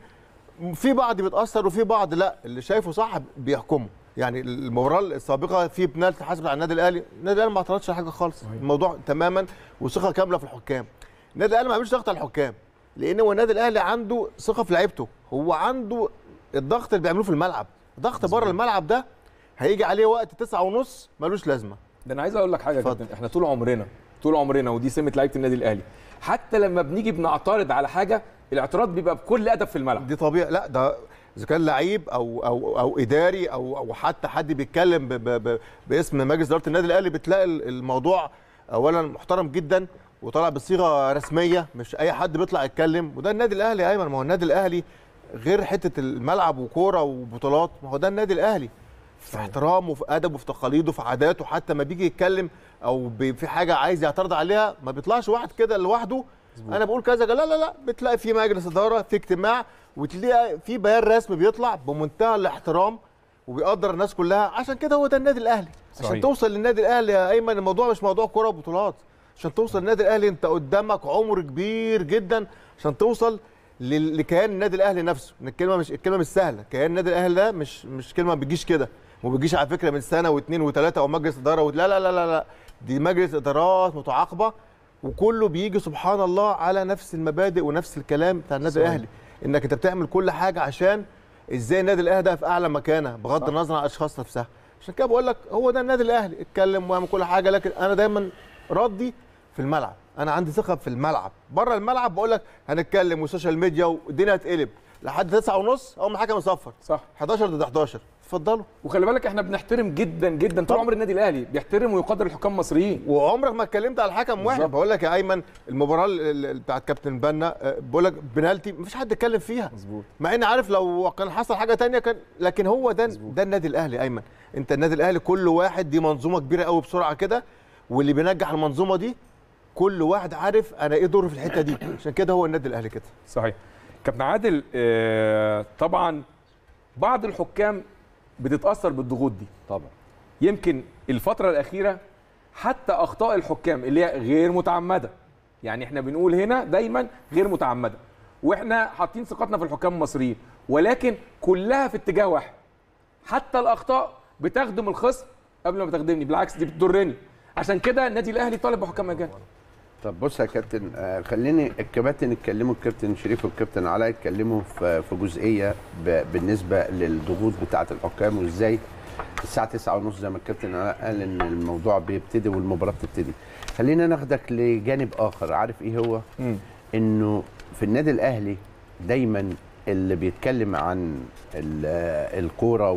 في بعض بيتاثر وفي بعض لا اللي شايفه صح بيحكمه يعني المباراه السابقه في بنالتي حسب على النادي الاهلي النادي الاهلي ما اعترضش على حاجه خالص الموضوع تماما وثقه كامله في الحكام النادي الاهلي ما عملش ضغط على الحكام لان هو النادي الاهلي عنده ثقه في لعيبته هو عنده الضغط اللي بيعملوه في الملعب ضغط بره الملعب ده هيجي عليه وقت تسعة ونص ملوش لازمه ده انا عايز اقول لك حاجه يا اتفضل. كابتن احنا طول عمرنا طول عمرنا ودي سمه لعيبه النادي الاهلي حتى لما بنيجي بنعترض على حاجه الاعتراض بيبقى بكل ادب في الملعب دي طبيعي لا ده اذا كان لعيب او او او اداري او او حتى حد بيتكلم ب ب ب باسم مجلس اداره النادي الاهلي بتلاقي الموضوع اولا محترم جدا وطالع بصيغه رسميه مش اي حد بيطلع يتكلم وده النادي الاهلي ايمن ما هو النادي الاهلي غير حته الملعب وكوره وبطولات ما هو ده النادي الاهلي في احترامه وفي ادبه وفي تقاليده في عاداته حتى ما بيجي يتكلم او بي- في حاجه عايز يعترض عليها ما بيطلعش واحد كده لوحده انا بقول كذا لا لا لا بتلاقي في مجلس اداره في اجتماع وتلاقي في بيان رسمي بيطلع بمنتهى الاحترام وبيقدر الناس كلها عشان كده هو ده النادي الاهلي صحيح. عشان توصل للنادي الاهلي يا ايمن الموضوع مش موضوع كوره وبطولات عشان توصل للنادي الاهلي انت قدامك عمر كبير جدا عشان توصل لل- لكيان النادي الاهلي نفسه ان الكلمه مش الكلمه مش سهله كيان النادي الاهلي ده مش مش كلمه ما بتجيش كده وما بتجيش على فكره من سنه واثنين وثلاثه او مجلس اداره لا لا لا لا لا دي مجلس ادارات متعاقبه وكله بيجي سبحان الله على نفس المبادئ ونفس الكلام بتاع النادي صحيح. الاهلي انك انت بتعمل كل حاجه عشان ازاي النادي الاهلي ده في اعلى مكانه بغض النظر عن الاشخاص نفسها عشان كده بقول لك هو ده النادي الاهلي اتكلم واعمل كل حاجه لكن انا دايما ردي في الملعب انا عندي ثقه في الملعب بره الملعب بقول لك هنتكلم والسوشيال ميديا والدنيا هتقلب لحد 9 ونص اول ما الحكم يصفر صح 11 ضد 11 اتفضلوا وخلي بالك احنا بنحترم جدا جدا طول طبعا. عمر النادي الاهلي بيحترم ويقدر الحكام المصريين وعمرك ما اتكلمت على الحكم واحد بالظبط. بقول لك يا ايمن المباراه ال- ال- بتاعت كابتن بنا آه، بقول لك بنالتي مفيش حد اتكلم فيها مظبوط مع ان عارف لو كان حصل حاجه تانية كان لكن هو ده ده النادي الاهلي ايمن انت النادي الاهلي كل واحد دي منظومه كبيره قوي بسرعه كده واللي بينجح المنظومه دي كل واحد عارف انا ايه دوره في الحته دي عشان كده هو النادي الاهلي كده صحيح كابتن عادل آه، طبعا بعض الحكام بتتاثر بالضغوط دي طبعا يمكن الفترة الأخيرة حتى أخطاء الحكام اللي هي غير متعمدة يعني احنا بنقول هنا دايما غير متعمدة واحنا حاطين ثقتنا في الحكام المصريين ولكن كلها في اتجاه واحد حتى الأخطاء بتخدم الخصم قبل ما تخدمني بالعكس دي بتضرني عشان كده النادي الأهلي طالب بحكام مجاني طب بص يا كابتن آه خليني الكباتن يتكلموا الكابتن شريف والكابتن علاء يتكلموا في في جزئيه ب- بالنسبه للضغوط بتاعه الحكام وازاي الساعه 9 ونص زي ما الكابتن علاء قال ان الموضوع بيبتدي والمباراه بتبتدي خلينا ناخدك لجانب اخر عارف ايه هو مم. انه في النادي الاهلي دايما اللي بيتكلم عن ال- آه، الكوره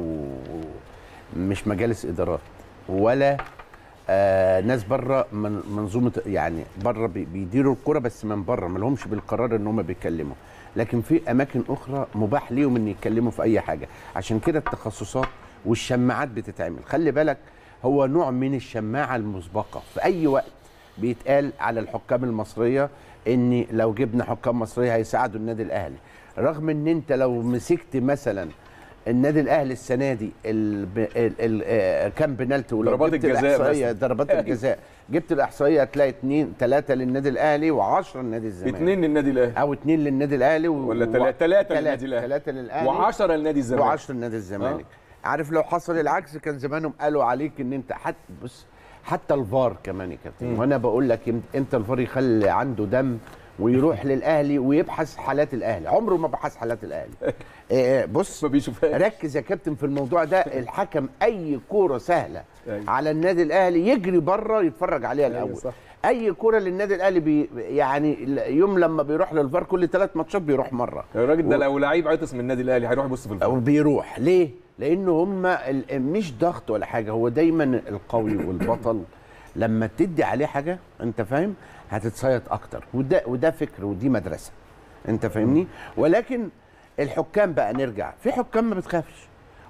ومش مجالس ادارات ولا آه ناس بره من منظومه يعني بره بي- بيديروا الكوره بس من بره ما لهمش بالقرار ان هم بيتكلموا لكن في اماكن اخرى مباح ليهم ان يتكلموا في اي حاجه عشان كده التخصصات والشماعات بتتعمل خلي بالك هو نوع من الشماعه المسبقه في اي وقت بيتقال على الحكام المصريه ان لو جبنا حكام مصريه هيساعدوا النادي الاهلي رغم ان انت لو مسكت مثلا النادي الاهلي السنه دي ال ال ال آه، كام بنالتي ولو ضربات جبت الجزاء الإحصائية- مثلاً. ضربات الجزاء جبت الاحصائيه هتلاقي اثنين ثلاثه للنادي الاهلي و10 للنادي الزمالك اتنين للنادي الأهلي او اثنين للنادي الاهلي و... ولا تلاتة- تلاتة للنادي الأهلي. ثلاثه للاهلي وعشرة لنادي الزمالك و10 لنادي الزمالك عارف لو حصل العكس كان زمانهم قالوا عليك ان انت حتى بص حتى الفار كمان يا كابتن وانا بقول لك إم- امتى الفار يخلي عنده دم ويروح للاهلي ويبحث حالات الاهلي عمره ما بحث حالات الاهلي إيه بص ما بيشوفهاش ركز يا كابتن في الموضوع ده الحكم اي كوره سهله أيوة. على النادي الاهلي يجري بره يتفرج عليها أيوة الاول صح. اي كوره للنادي الاهلي بي يعني يوم لما بيروح للفار كل ثلاث ماتشات بيروح مره الراجل ده لو لعيب عطس من النادي الأهلي هيروح يبص في الفار وبيروح ليه؟ لأن هم ال- مش ضغط ولا حاجة هو دايما القوي والبطل لما تدي عليه حاجة أنت فاهم هتتصيد أكتر وده وده فكر ودي مدرسة أنت فاهمني؟ ولكن الحكام بقى نرجع في حكام ما بتخافش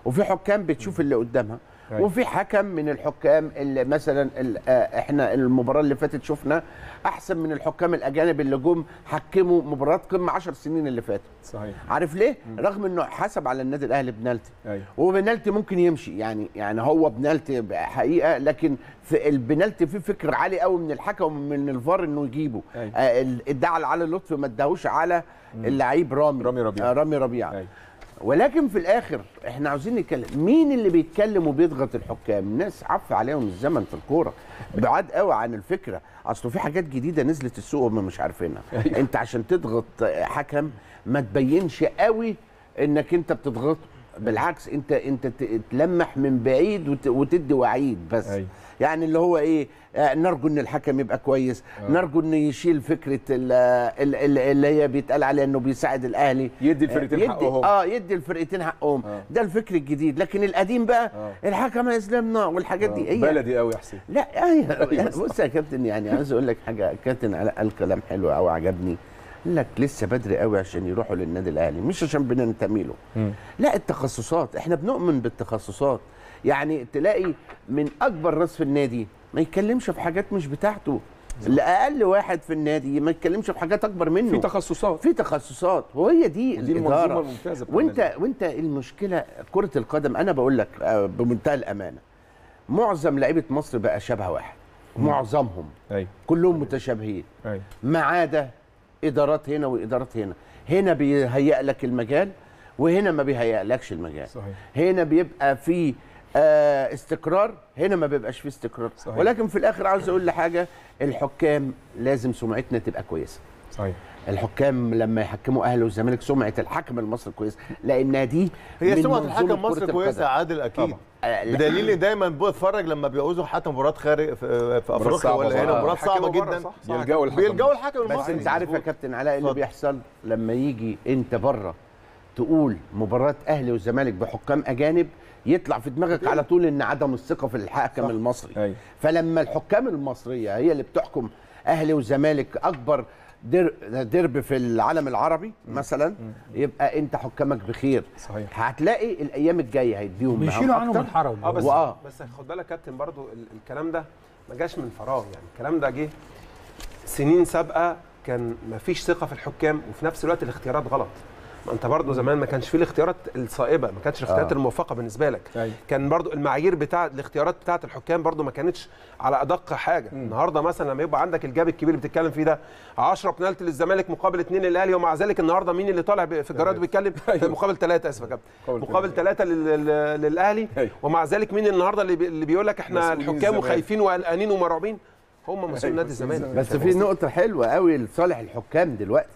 وفي حكام بتشوف اللي قدامها أيوة. وفي حكم من الحكام اللي مثلا ال- آه، احنا المباراه اللي فاتت شفنا احسن من الحكام الاجانب اللي جم حكموا مباراه قمه 10 سنين اللي فاتوا صحيح عارف ليه رغم انه حسب على النادي الاهلي بنالتي ايوه وبنالتي ممكن يمشي يعني يعني هو بنالتي حقيقه لكن في البنالتي فيه فكر عالي قوي من الحكم ومن الفار انه يجيبه أيوة. آه ال- ادعى على علي لطفي ما اداهوش على اللعيب رامي رامي ربيعة. آه رامي ربيعه ايوه ولكن في الاخر احنا عاوزين نتكلم مين اللي بيتكلم وبيضغط الحكام الناس عف عليهم الزمن في الكوره بعاد قوي عن الفكره اصله في حاجات جديده نزلت السوق وهم مش عارفينها انت عشان تضغط حكم ما تبينش قوي انك انت بتضغطه بالعكس انت انت ت- تلمح من بعيد وت- وتدي وعيد بس أيوة. يعني اللي هو ايه آه، نرجو ان الحكم يبقى كويس نرجو انه يشيل فكره ال- ال- ال- اللي هي بيتقال عليها انه بيساعد الاهلي يدي الفرقتين يدي حقهم. اه يدي الفرقتين حقهم آه. ده الفكر الجديد لكن القديم بقى آه. الحكم يسلمنا والحاجات دي هي بلدي قوي يا حسين لا ايوه بص يا كابتن يعني عايز اقول لك حاجه كابتن علاء قال كلام حلو قوي عجبني قال لك لسه بدري قوي عشان يروحوا للنادي الاهلي مش عشان بننتمي له لا التخصصات احنا بنؤمن بالتخصصات يعني تلاقي من اكبر راس في النادي ما يتكلمش في حاجات مش بتاعته الاقل واحد في النادي ما يتكلمش في حاجات اكبر منه في تخصصات في تخصصات وهي دي ودي المنظومه الاداره الممتازه بتاع وانت النادي. وانت المشكله كره القدم انا بقول لك آه، بمنتهى الامانه معظم لعيبه مصر بقى شبه واحد معظمهم ايوه كلهم متشابهين ايوه ما عدا ادارات هنا وادارات هنا هنا بيهيئ لك المجال وهنا ما بيهيئلكش المجال صحيح هنا بيبقى في آه استقرار هنا ما بيبقاش في استقرار صحيح. ولكن في الاخر عاوز اقول لحاجه الحكام لازم سمعتنا تبقى كويسه صحيح الحكام لما يحكموا اهلي والزمالك سمعه الحكم المصري كويسه لانها دي هي من سمعه منظومة الحكم كرة مصر كويسه القدم. عادل اكيد طبعا. آه، لا. بدليل ان دايما بتفرج لما بيعوزوا حتى مباراه خارج في, في افريقيا صعبة ولا هنا بقى. مباراه صعبه حكموا بره، جدا صح؟ يلجأوا الحكم بيلجأوا الحكم بس المصري انت عارف يا مظبوط. كابتن علاء اللي اتفضل. بيحصل لما يجي انت بره تقول مباراه اهلي والزمالك بحكام اجانب يطلع في دماغك على طول ان عدم الثقه في الحكم صح. المصري ايوه فلما الحكام المصريه هي اللي بتحكم اهلي والزمالك اكبر در- درب في العالم العربي مثلا يبقى انت حكامك بخير صحيح هتلاقي الايام الجايه هيديهم بيشيلوا معاهم عنهم أكتر. الحرج اه بس وآه. بس خد بالك يا كابتن برضو ال- الكلام ده ما جاش من فراغ يعني الكلام ده جه سنين سابقه كان ما فيش ثقه في الحكام وفي نفس الوقت الاختيارات غلط ما انت برضو زمان ما كانش فيه الاختيارات الصائبه ما كانتش الاختيارات آه. الموفقه بالنسبه لك أيوة. كان برضو المعايير بتاع الاختيارات بتاعه الحكام برضو ما كانتش على ادق حاجه النهارده مثلا لما يبقى عندك الجاب الكبير اللي بتتكلم فيه ده 10 بنالتي للزمالك مقابل اثنين للاهلي ومع ذلك النهارده مين اللي طالع ب- في الجرايد بيتكلم مقابل ثلاثه اسف يا كابتن مقابل مقابل ثلاثه للاهلي أيوة. ومع ذلك مين النهارده اللي بي- اللي بيقول لك احنا مسؤولين الحكام الزمالك. وخايفين وقلقانين ومرعوبين هم مسؤول نادي مسؤولين الزمالك بس في نقطة حلوة قوي لصالح الحكام دلوقتي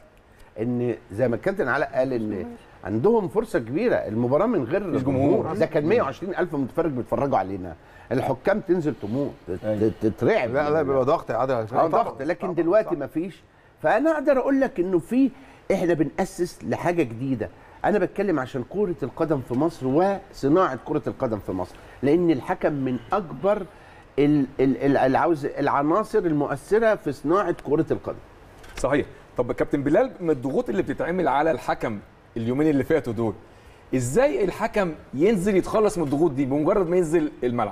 ان زي ما الكابتن علاء قال ان عندهم فرصة كبيرة المباراة من غير مفيش جمهور. ده كان 120 ألف متفرج بيتفرجوا علينا الحكام تنزل تموت تت- أيوة. تترعب لا لا بيبقى ضغط يا عادل على فكرة. اه ضغط لكن دلوقتي مفيش فانا اقدر اقول لك انه في احنا بنأسس لحاجة جديدة انا بتكلم عشان كرة القدم في مصر وصناعة كرة القدم في مصر لان الحكم من اكبر ال- ال- ال- العاوز العناصر المؤثرة في صناعة كرة القدم صحيح طب كابتن بلال من الضغوط اللي بتتعمل على الحكم اليومين اللي فاتوا دول ازاي الحكم ينزل يتخلص من الضغوط دي بمجرد ما ينزل الملعب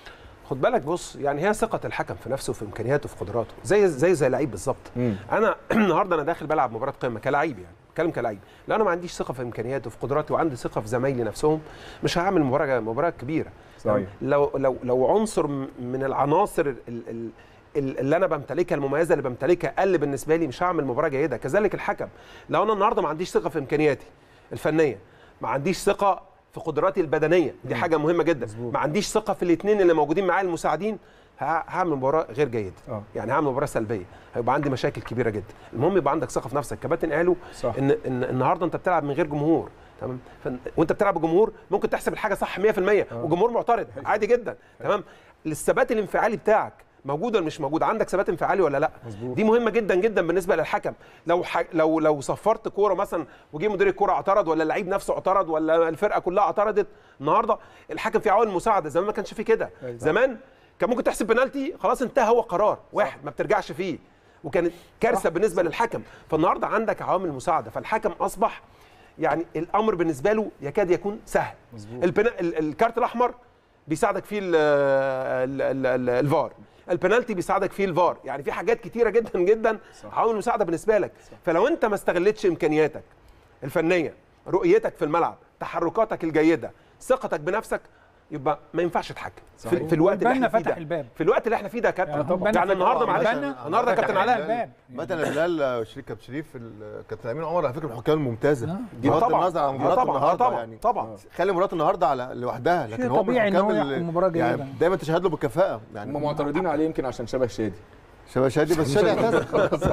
خد بالك بص يعني هي ثقه الحكم في نفسه وفي امكانياته وفي قدراته زي زي زي لعيب بالظبط مم. انا النهارده انا داخل بلعب مباراه قمه كلاعب يعني بتكلم كلاعب لو انا ما عنديش ثقه في امكانياتي وفي قدراتي وعندي ثقه في زمايلي نفسهم مش هعمل مباراه مباراه كبيره صحيح. لو لو لو عنصر م- من العناصر ال ال ال- اللي انا بمتلكها المميزه اللي بمتلكها قل بالنسبه لي مش هعمل مباراه جيده كذلك الحكم لو انا النهارده ما عنديش ثقه في امكانياتي الفنيه ما عنديش ثقه في قدراتي البدنيه دي حاجه مهمه جدا ما عنديش ثقه في الاثنين اللي موجودين معايا المساعدين ه- هعمل مباراه غير جيده آه. يعني هعمل مباراه سلبيه هيبقى عندي مشاكل كبيره جدا المهم يبقى عندك ثقه في نفسك كباتن قالوا صح. ان ان النهارده انت بتلعب من غير جمهور تمام فن- وانت بتلعب بجمهور ممكن تحسب الحاجه صح 100% وجمهور معترض عادي جدا تمام الثبات الانفعالي بتاعك موجود ولا مش موجود عندك ثبات انفعالي ولا لا مظبوط. دي مهمه جدا جدا بالنسبه للحكم لو ح... لو لو صفرت كوره مثلا وجي مدير الكوره اعترض ولا اللعيب نفسه اعترض ولا الفرقه كلها اعترضت النهارده الحكم في عوامل مساعده زمان ما كانش في كده زمان كان ممكن تحسب بنالتي خلاص انتهى هو قرار واحد ما بترجعش فيه وكانت كارثه بالنسبه للحكم فالنهارده عندك عوامل مساعده فالحكم اصبح يعني الامر بالنسبه له يكاد يكون سهل البنا... ال- الكارت الاحمر بيساعدك فيه ال- ال- ال- ال- الفار البنالتي بيساعدك فيه الفار يعني في حاجات كتيره جدا جدا عوامل مساعده بالنسبه لك فلو انت ما استغلتش امكانياتك الفنيه رؤيتك في الملعب تحركاتك الجيده ثقتك بنفسك يبقى ما ينفعش تتحكم في, في الوقت اللي والبنا احنا فيه فتح ده الباب. في الوقت اللي احنا فيه ده يا يعني كابتن البنا يعني فتح- النهارده معلش البنا النهارده يا فتح كابتن علاء الباب. مثلا بلال شريك كابتن شريف ال- كابتن امين عمر على فكره من الحكام الممتازه دي آه بغض طبعاً. النظر عن آه مباراه طبعاً. آه النهارده طبعاً. يعني طبعاً. خلي مباراه النهارده على لوحدها لكن شيء هو من طبيعي إن هو الحكام يحكم اللي- مباراة جيدة. يعني دايما تشهد له بالكفاءه يعني هم معترضين عليه يمكن عشان شبه شادي شبه شادي بس شادي اعتزل خلاص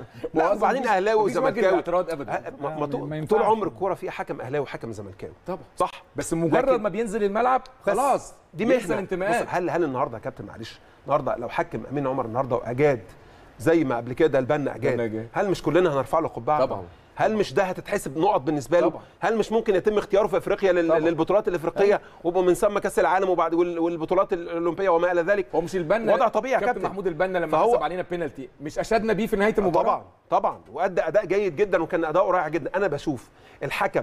لا وبعدين اهلاوي مفيش وجه وزملكاوي للاعتراض ابدا ه- ما- ما ما طول- طول ينفعش. عمر الكوره في حكم اهلاوي وحكم زملكاوي طبعا صح بس مجرد لكن- ما بينزل الملعب بس خلاص دي بينسى مهنه الانتماءات بص هل هل النهارده يا كابتن معلش النهارده لو حكم امين عمر النهارده واجاد زي ما قبل كده البنا البنا اجاد أجاد. هل مش كلنا هنرفع له قبعه طبعاً. هل مش ده هتتحسب نقط بالنسبه له طبعاً. هل مش ممكن يتم اختياره في افريقيا لل... طبعاً. للبطولات الافريقيه ويبقوا من ثم كاس العالم وبعد وال... والبطولات الاولمبيه وما الى ذلك هو مش البنا وضع طبيعي يا كابتن كابتن. محمود البنا لما فهو- حسب علينا بينالتي مش اشدنا بيه في نهايه المباراه طبعا طبعا وادى اداء جيد جدا وكان اداؤه رائع جدا انا بشوف الحكم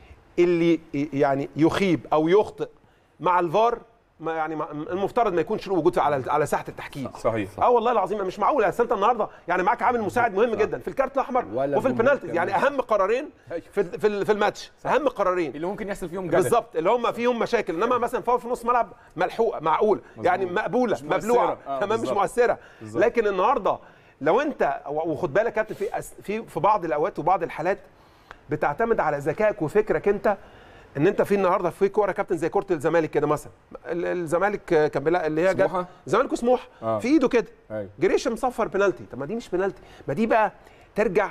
اللي يعني يخيب او يخطئ مع الفار ما يعني ما- المفترض ما يكونش له وجود على على ساحه التحكيم صحيح اه والله العظيم مش معقول اصل انت النهارده يعني معاك عامل مساعد مهم جدا في الكارت الاحمر ولا وفي جمهور البنالتي كمان. يعني اهم قرارين في في ال- في الماتش اهم قرارين اللي ممكن يحصل فيهم جدل بالظبط اللي هم فيهم مشاكل انما مثلا فاول في نص ملعب ملحوقه معقوله يعني مقبوله مؤثرة. مبلوعه آه، تمام مش بالظبط. مؤثره بالظبط. لكن النهارده لو انت وخد بالك يا كابتن في أس- في في بعض الاوقات وبعض الحالات بتعتمد على ذكائك وفكرك انت ان انت في النهارده في كوره كابتن زي كوره الزمالك كده مثلا ال- الزمالك كان بيلا- اللي هي جت سموحة؟ الزمالك وسموحه آه. في ايده كده أيوة. جريش مصفر بنالتي طب ما دي مش بنالتي ما دي بقى ترجع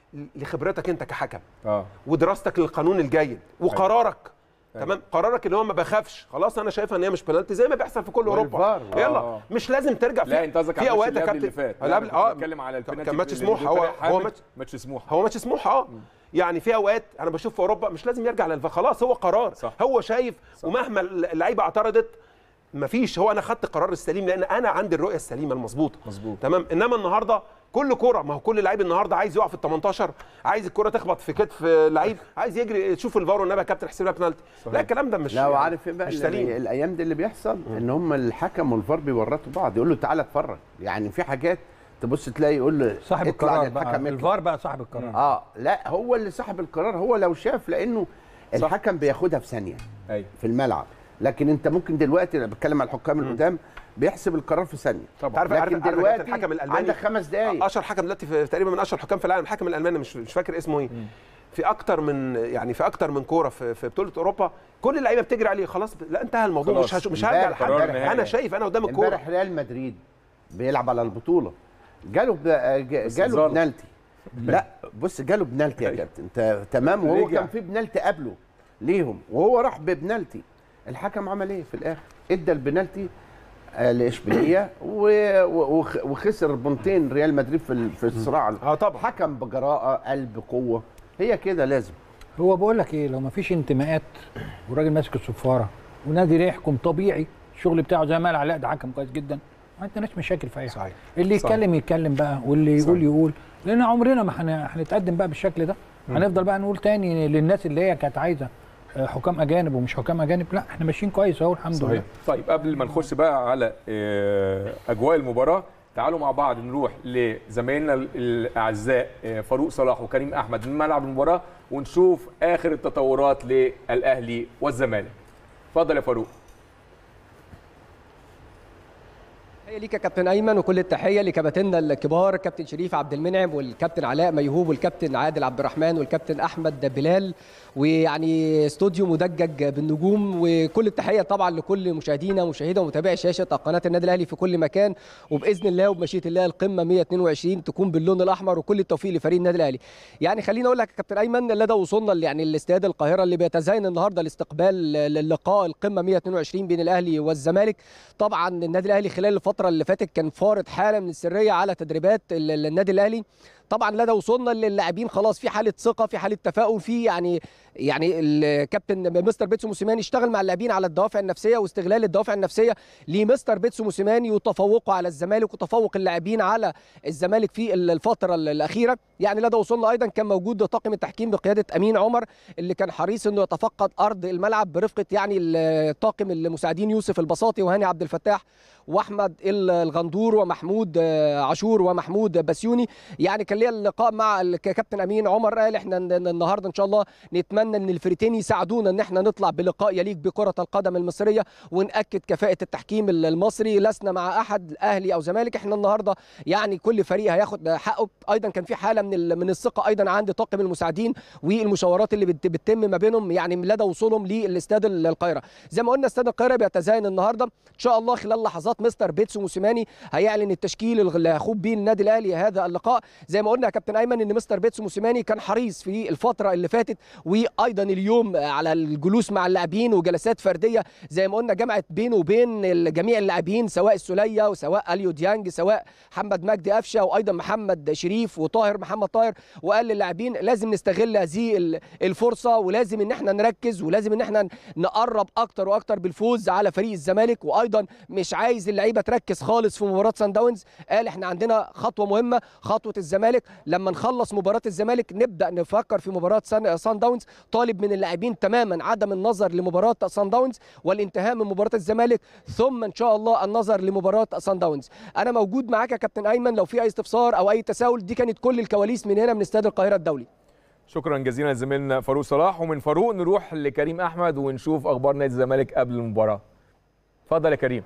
لخبرتك انت كحكم اه ودراستك للقانون الجيد وقرارك تمام قرارك اللي هو ما بخافش خلاص انا شايفها ان هي مش بنالتي زي ما بيحصل في كل اوروبا والفار. يلا آه. مش لازم ترجع لا انت قصدك في على اوقات الماتش يا اللي قبل كابتن اللي فات لا، قبل اه بتكلم على البنالتي كان ماتش اللي سموحه هو طارق هو حامد، ماتش ماتش سموحه هو ماتش سموحه اه يعني في اوقات انا بشوف في اوروبا مش لازم يرجع للفار خلاص هو قرار صح. هو شايف ومهما اللعيبه اعترضت مفيش هو انا خدت القرار السليم لان انا عندي الرؤيه السليمه المظبوطه مظبوط. تمام انما النهارده كل كوره ما هو كل لعيب النهارده عايز يقع في ال 18 عايز الكوره تخبط في كتف لعيب عايز يجري تشوف الفار والنبي يا كابتن حسين بنالتي لا الكلام ده مش لا وعارف ايه بقى مش اللي سليم الايام دي اللي بيحصل ان هم الحكم والفار بيورطوا بعض يقول له تعالى اتفرج يعني في حاجات تبص تلاقي يقول له صاحب اطلع القرار للحكم بقى اطلع. الفار بقى صاحب القرار اه لا هو اللي صاحب القرار هو لو شاف لانه الحكم بياخدها في ثانيه ايوه في الملعب لكن انت ممكن دلوقتي انا بتكلم على الحكام القدام بيحسب القرار في ثانيه طبعا عارف عارف لكن عارف دلوقتي دلوقتي الحكم الالماني عندك خمس دقايق اشهر حكم دلوقتي في تقريبا من اشهر الحكام في العالم الحكم الالماني مش مش فاكر اسمه ايه في اكتر من يعني في اكتر من كوره في, في بطوله اوروبا كل اللعيبه بتجري عليه خلاص لا انتهى الموضوع خلاص. مش هش- مش هرجع امبارح- لحد قرار نهائي. انا شايف انا قدام الكوره امبارح ريال مدريد بيلعب على البطوله جاله ب... جا- بس جاله ظلم. بنالتي لا بص جاله بنالتي يا كابتن انت تمام وهو رجع. كان في بنالتي قبله ليهم وهو راح ببنالتي الحكم عمل ايه في الاخر ادى البنالتي آه، لاشبيليه و- و- وخ- وخسر بنتين ريال مدريد في ال- في الصراع اه طبعا حكم بجراءه قلب قوه هي كده لازم هو بقول لك ايه لو ما فيش انتماءات والراجل ماسك الصفاره ونادي يحكم طبيعي الشغل بتاعه زي ما قال علاء ده حكم كويس جدا ما عندناش مشاكل في اي حاجه صحيح. اللي صحيح. يتكلم يتكلم بقى واللي يقول يقول لان عمرنا ما هن- هنتقدم بقى بالشكل ده هنفضل بقى نقول تاني للناس اللي هي كانت عايزه آه، حكام اجانب ومش حكام اجانب لا احنا ماشيين كويس اهو الحمد لله صحيح طيب قبل ما نخش بقى على آه، اجواء المباراه تعالوا مع بعض نروح لزمايلنا ال- الاعزاء آه، فاروق صلاح وكريم احمد من ملعب المباراه ونشوف اخر التطورات للاهلي والزمالك اتفضل يا فاروق تحيه ليك يا كابتن ايمن وكل التحيه لكباتننا الكبار كابتن شريف عبد المنعم والكابتن علاء ميهوب والكابتن عادل عبد الرحمن والكابتن احمد بلال ويعني استوديو مدجج بالنجوم وكل التحيه طبعا لكل مشاهدينا مشاهدة ومتابعي شاشه قناه النادي الاهلي في كل مكان وباذن الله وبمشيئه الله القمه 122 تكون باللون الاحمر وكل التوفيق لفريق النادي الاهلي يعني خليني اقول لك يا كابتن ايمن لدى وصولنا ل- يعني لاستاد القاهره اللي بيتزين النهارده لاستقبال اللقاء القمه 122 بين الاهلي والزمالك طبعا النادي الاهلي خلال الفتره اللي فاتت كان فارض حاله من السريه على تدريبات ال- ال- النادي الاهلي طبعا لدى وصولنا للاعبين خلاص في حاله ثقه في حاله تفاؤل في يعني يعني الكابتن مستر بيتسو موسيماني اشتغل مع اللاعبين على الدوافع النفسيه واستغلال الدوافع النفسيه لمستر بيتسو موسيماني وتفوقه على الزمالك وتفوق اللاعبين على الزمالك في الفتره الاخيره يعني لدى وصولنا ايضا كان موجود طاقم التحكيم بقياده امين عمر اللي كان حريص انه يتفقد ارض الملعب برفقه يعني الطاقم المساعدين يوسف البساطي وهاني عبد الفتاح واحمد الغندور ومحمود عاشور ومحمود بسيوني يعني كان ليا اللقاء مع الكابتن امين عمر قال احنا النهارده ان شاء الله نتمنى ان الفريقين يساعدونا ان احنا نطلع بلقاء يليق بكره القدم المصريه وناكد كفاءه التحكيم المصري لسنا مع احد اهلي او زمالك احنا النهارده يعني كل فريق هياخد حقه ايضا كان في حاله من من الثقه ايضا عند طاقم المساعدين والمشاورات اللي بتتم ما بينهم يعني لدى وصولهم للاستاد القاهره زي ما قلنا استاد القاهره بيتزاين النهارده ان شاء الله خلال لحظات مستر بيتسو موسيماني هيعلن التشكيل اللي هيخوض بيه النادي الاهلي هذا اللقاء زي ما قلنا يا كابتن ايمن ان مستر بيتسو موسيماني كان حريص في الفتره اللي فاتت وايضا اليوم على الجلوس مع اللاعبين وجلسات فرديه زي ما قلنا جمعت بينه وبين جميع اللاعبين سواء السوليه وسواء اليو ديانج سواء محمد مجدي قفشه وايضا محمد شريف وطاهر محمد طاهر وقال للاعبين لازم نستغل هذه الفرصه ولازم ان احنا نركز ولازم ان احنا نقرب اكتر واكتر بالفوز على فريق الزمالك وايضا مش عايز اللعيبه تركز خالص في مباراه سان داونز قال احنا عندنا خطوه مهمه خطوه الزمالك لما نخلص مباراه الزمالك نبدا نفكر في مباراه سان داونز طالب من اللاعبين تماما عدم النظر لمباراه سان داونز والانتهاء من مباراه الزمالك ثم ان شاء الله النظر لمباراه سان داونز انا موجود معاك يا كابتن ايمن لو في اي استفسار او اي تساؤل دي كانت كل الكواليس من هنا من استاد القاهره الدولي شكرا جزيلا لزميلنا فاروق صلاح ومن فاروق نروح لكريم احمد ونشوف اخبار نادي الزمالك قبل المباراه اتفضل يا كريم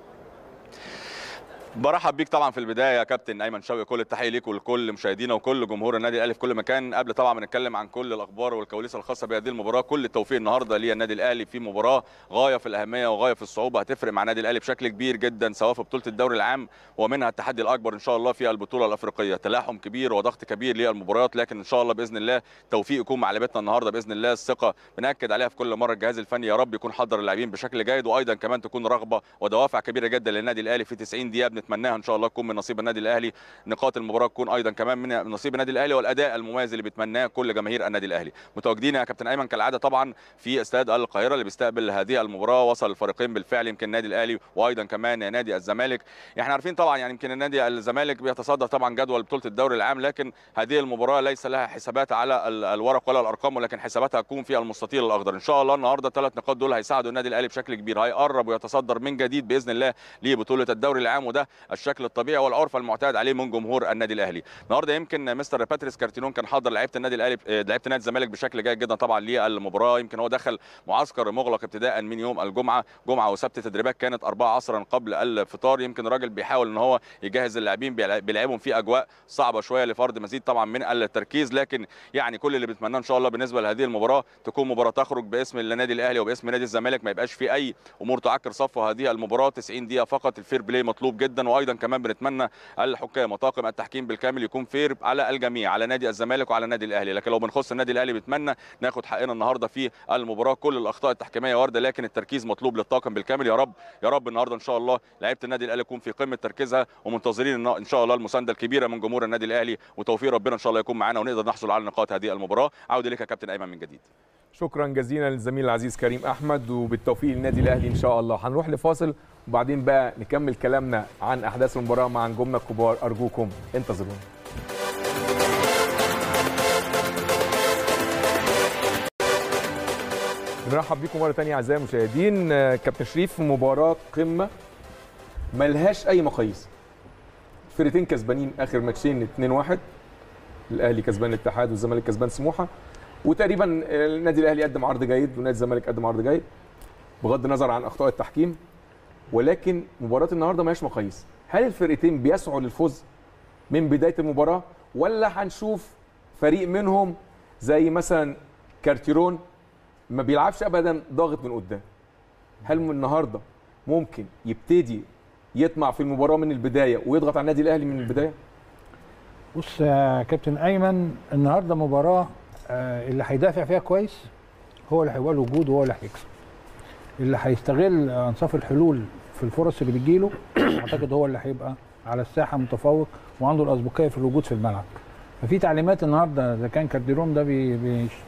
برحب بيك طبعا في البدايه يا كابتن ايمن شوقي كل التحيه ليك ولكل مشاهدينا وكل جمهور النادي الاهلي في كل مكان قبل طبعا ما نتكلم عن كل الاخبار والكواليس الخاصه بهذه المباراه كل التوفيق النهارده للنادي الاهلي في مباراه غايه في الاهميه وغايه في الصعوبه هتفرق مع النادي الاهلي بشكل كبير جدا سواء في بطوله الدوري العام ومنها التحدي الاكبر ان شاء الله في البطوله الافريقيه تلاحم كبير وضغط كبير للمباريات لكن ان شاء الله باذن الله توفيق يكون مع لعيبتنا النهارده باذن الله الثقه بناكد عليها في كل مره الجهاز الفني يا رب يكون حضر اللاعبين بشكل جيد وايضا كمان تكون رغبه ودوافع كبيره جدا للنادي الاهلي في 90 دقيقه بنتمناها ان شاء الله تكون من نصيب النادي الاهلي نقاط المباراه تكون ايضا كمان من نصيب النادي الاهلي والاداء المميز اللي بيتمناه كل جماهير النادي الاهلي متواجدين يا كابتن ايمن كالعاده طبعا في استاد القاهره اللي بيستقبل هذه المباراه وصل الفريقين بالفعل يمكن النادي الاهلي وايضا كمان نادي الزمالك احنا عارفين طبعا يعني يمكن النادي الزمالك بيتصدر طبعا جدول بطوله الدوري العام لكن هذه المباراه ليس لها حسابات على الورق ولا الارقام ولكن حساباتها هتكون في المستطيل الاخضر ان شاء الله النهارده الثلاث نقاط دول هيساعدوا النادي الاهلي بشكل كبير هيقرب ويتصدر من جديد باذن الله لبطوله الدوري العام وده الشكل الطبيعي والعرف المعتاد عليه من جمهور النادي الاهلي النهارده يمكن مستر باتريس كارتينون كان حاضر لعيبه النادي الاهلي لعيبه نادي الزمالك بشكل جيد جدا طبعا للمباراه يمكن هو دخل معسكر مغلق ابتداء من يوم الجمعه جمعه وسبت تدريبات كانت 4 عصرا قبل الفطار يمكن الراجل بيحاول ان هو يجهز اللاعبين بيلعبهم في اجواء صعبه شويه لفرض مزيد طبعا من التركيز لكن يعني كل اللي بنتمناه ان شاء الله بالنسبه لهذه المباراه تكون مباراه تخرج باسم النادي الاهلي وباسم نادي الزمالك ما يبقاش في اي امور تعكر صفو هذه المباراه 90 دقيقه فقط الفير بلاي مطلوب جدا وايضا كمان بنتمنى الحكام وطاقم التحكيم بالكامل يكون فير على الجميع على نادي الزمالك وعلى النادي الاهلي لكن لو بنخص النادي الاهلي بنتمنى ناخد حقنا النهارده في المباراه كل الاخطاء التحكيميه وارده لكن التركيز مطلوب للطاقم بالكامل يا رب يا رب النهارده ان شاء الله لعيبه النادي الاهلي تكون في قمه تركيزها ومنتظرين ان شاء الله المسانده الكبيره من جمهور النادي الاهلي وتوفيق ربنا ان شاء الله يكون معانا ونقدر نحصل على نقاط هذه المباراه عوده لك يا كابتن ايمن من جديد شكرا جزيلا للزميل العزيز كريم احمد وبالتوفيق للنادي الاهلي ان شاء الله هنروح لفاصل وبعدين بقى نكمل كلامنا عن احداث المباراه مع نجومنا الكبار ارجوكم انتظرونا بنرحب بيكم مره ثانيه اعزائي المشاهدين كابتن شريف مباراه قمه ملهاش اي مقاييس فرقتين كسبانين اخر ماتشين 2-1 الاهلي كسبان الاتحاد والزمالك كسبان سموحه وتقريبا النادي الاهلي قدم عرض جيد ونادي الزمالك قدم عرض جيد بغض النظر عن اخطاء التحكيم ولكن مباراه النهارده مالهاش مقاييس هل الفرقتين بيسعوا للفوز من بدايه المباراه ولا هنشوف فريق منهم زي مثلا كارتيرون ما بيلعبش ابدا ضاغط من قدام هل من النهارده ممكن يبتدي يطمع في المباراه من البدايه ويضغط على النادي الاهلي من البدايه بص يا كابتن ايمن النهارده مباراه اللي هيدافع فيها كويس هو اللي هيبقى له وجود وهو اللي هيكسب اللي هيستغل انصاف الحلول في الفرص اللي بتجيله اعتقد هو اللي هيبقى على الساحه متفوق وعنده الاسبقيه في الوجود في الملعب ففي تعليمات النهارده اذا كان كارديروم ده بي بي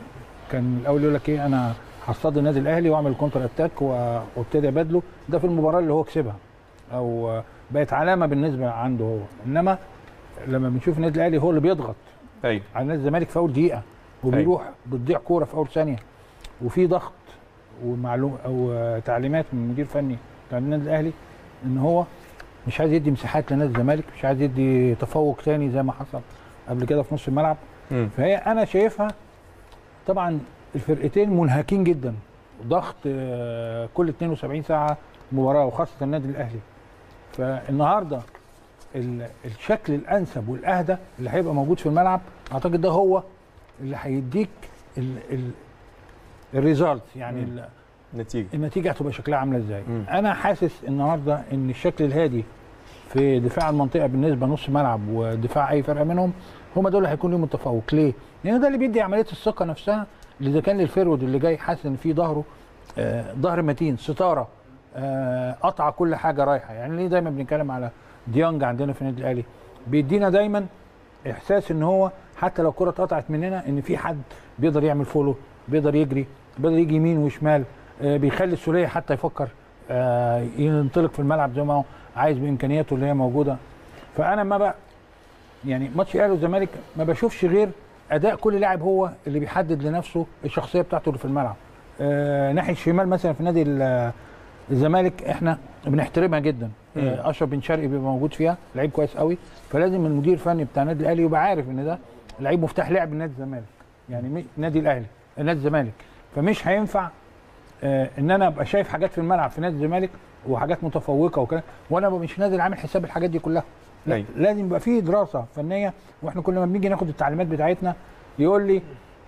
كان الاول يقول لك ايه انا هصطاد النادي الاهلي واعمل كونتر اتاك و- وابتدي ابادله ده في المباراه اللي هو كسبها او آه، بقت علامه بالنسبه عنده هو انما لما بنشوف النادي الاهلي هو اللي بيضغط ايوه على نادي الزمالك في اول دقيقه وبيروح بتضيع كوره في اول ثانيه وفي ضغط ومعلوم او آه، تعليمات من مدير فني بتاع النادي الاهلي ان هو مش عايز يدي مساحات لنادي الزمالك مش عايز يدي تفوق تاني زي ما حصل قبل كده في نص الملعب مم. فهي انا شايفها طبعا الفرقتين منهكين جدا ضغط آه، كل 72 ساعه مباراه وخاصه النادي الاهلي فالنهارده ال- الشكل الانسب والاهدى اللي هيبقى موجود في الملعب اعتقد ده هو اللي هيديك ال- ال- الريزالت يعني ال- نتيجه النتيجه هتبقى شكلها عامله ازاي مم. انا حاسس النهارده ان الشكل الهادي في دفاع المنطقه بالنسبه نص ملعب ودفاع اي فرقه منهم هم دول اللي هيكون لهم التفوق ليه لان ده اللي بيدي عمليه الثقه نفسها اللي اذا كان للفيرود اللي جاي حاسس ان في ظهره آه ظهر متين ستاره آه قطع كل حاجه رايحه يعني ليه دايما بنتكلم على ديانج عندنا في النادي الاهلي بيدينا دايما احساس ان هو حتى لو كره اتقطعت مننا ان في حد بيقدر يعمل فولو بيقدر يجري بيقدر يجي يمين وشمال آه، بيخلي السوليه حتى يفكر آه، ينطلق في الملعب زي ما هو عايز بامكانياته اللي هي موجوده فانا ما بقى يعني ماتش الاهلي والزمالك ما بشوفش غير اداء كل لاعب هو اللي بيحدد لنفسه الشخصيه بتاعته اللي في الملعب آه ناحيه الشمال مثلا في نادي ال- الزمالك احنا بنحترمها جدا آه اشرف بن شرقي بيبقى موجود فيها لعيب كويس قوي فلازم المدير الفني بتاع النادي الاهلي يبقى عارف ان ده لعيب مفتاح لعب نادي الزمالك يعني مش- نادي الاهلي نادي الزمالك فمش هينفع آه ان انا ابقى شايف حاجات في الملعب في نادي الزمالك وحاجات متفوقه وكده وانا مش نازل عامل حساب الحاجات دي كلها لا أيوة. لازم يبقى فيه دراسه فنيه واحنا كل ما بنيجي ناخد التعليمات بتاعتنا يقول لي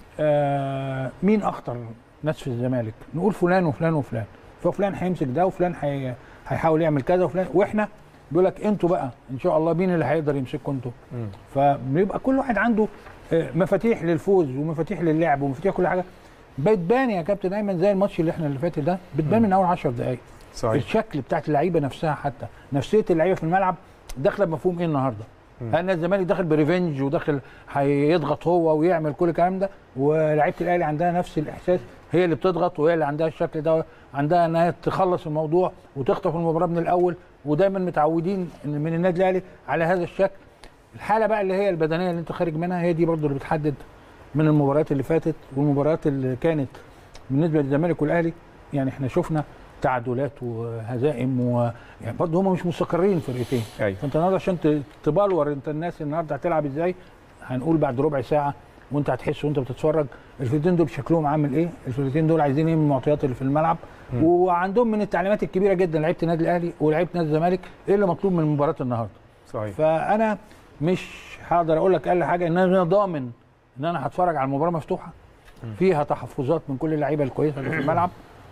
آه مين اخطر ناس في الزمالك نقول فلان وفلان وفلان ففلان هيمسك ده وفلان هي- هيحاول يعمل كذا وفلان واحنا بيقول لك انتوا بقى ان شاء الله مين اللي هيقدر يمسككم انتوا فبيبقى كل واحد عنده آه، مفاتيح للفوز ومفاتيح للعب ومفاتيح كل حاجه بتبان يا كابتن ايمن زي الماتش اللي احنا اللي فات ده بتبان من اول 10 دقائق صحيح الشكل بتاعت اللعيبه نفسها حتى نفسيه اللعيبه في الملعب داخله بمفهوم ايه النهارده هل نادي الزمالك داخل بريفنج وداخل هيضغط هو ويعمل كل الكلام ده ولعيبه الاهلي عندها نفس الاحساس هي اللي بتضغط وهي اللي عندها الشكل ده عندها انها تخلص الموضوع وتخطف المباراه من الاول ودايما متعودين إن من النادي الاهلي على هذا الشكل الحاله بقى اللي هي البدنيه اللي انت خارج منها هي دي برضو اللي بتحدد من المباريات اللي فاتت والمباريات اللي كانت بالنسبه للزمالك والاهلي يعني احنا شفنا تعادلات وهزائم و يعني برضه هم مش مستقرين الفرقتين أيوة. فانت النهارده عشان ت- تبلور انت الناس النهارده هتلعب ازاي هنقول بعد ربع ساعه وانت هتحس وانت بتتفرج الفرقتين دول شكلهم عامل ايه الفرقتين دول عايزين ايه من المعطيات اللي في الملعب وعندهم من التعليمات الكبيره جدا لعيبه النادي الاهلي ولعيبه نادي الزمالك ايه اللي مطلوب من مباراه النهارده صحيح فانا مش هقدر اقول لك اقل حاجه ان انا ضامن ان انا هتفرج على المباراه مفتوحه فيها تحفظات من كل اللعيبه الكويسه اللي في الملعب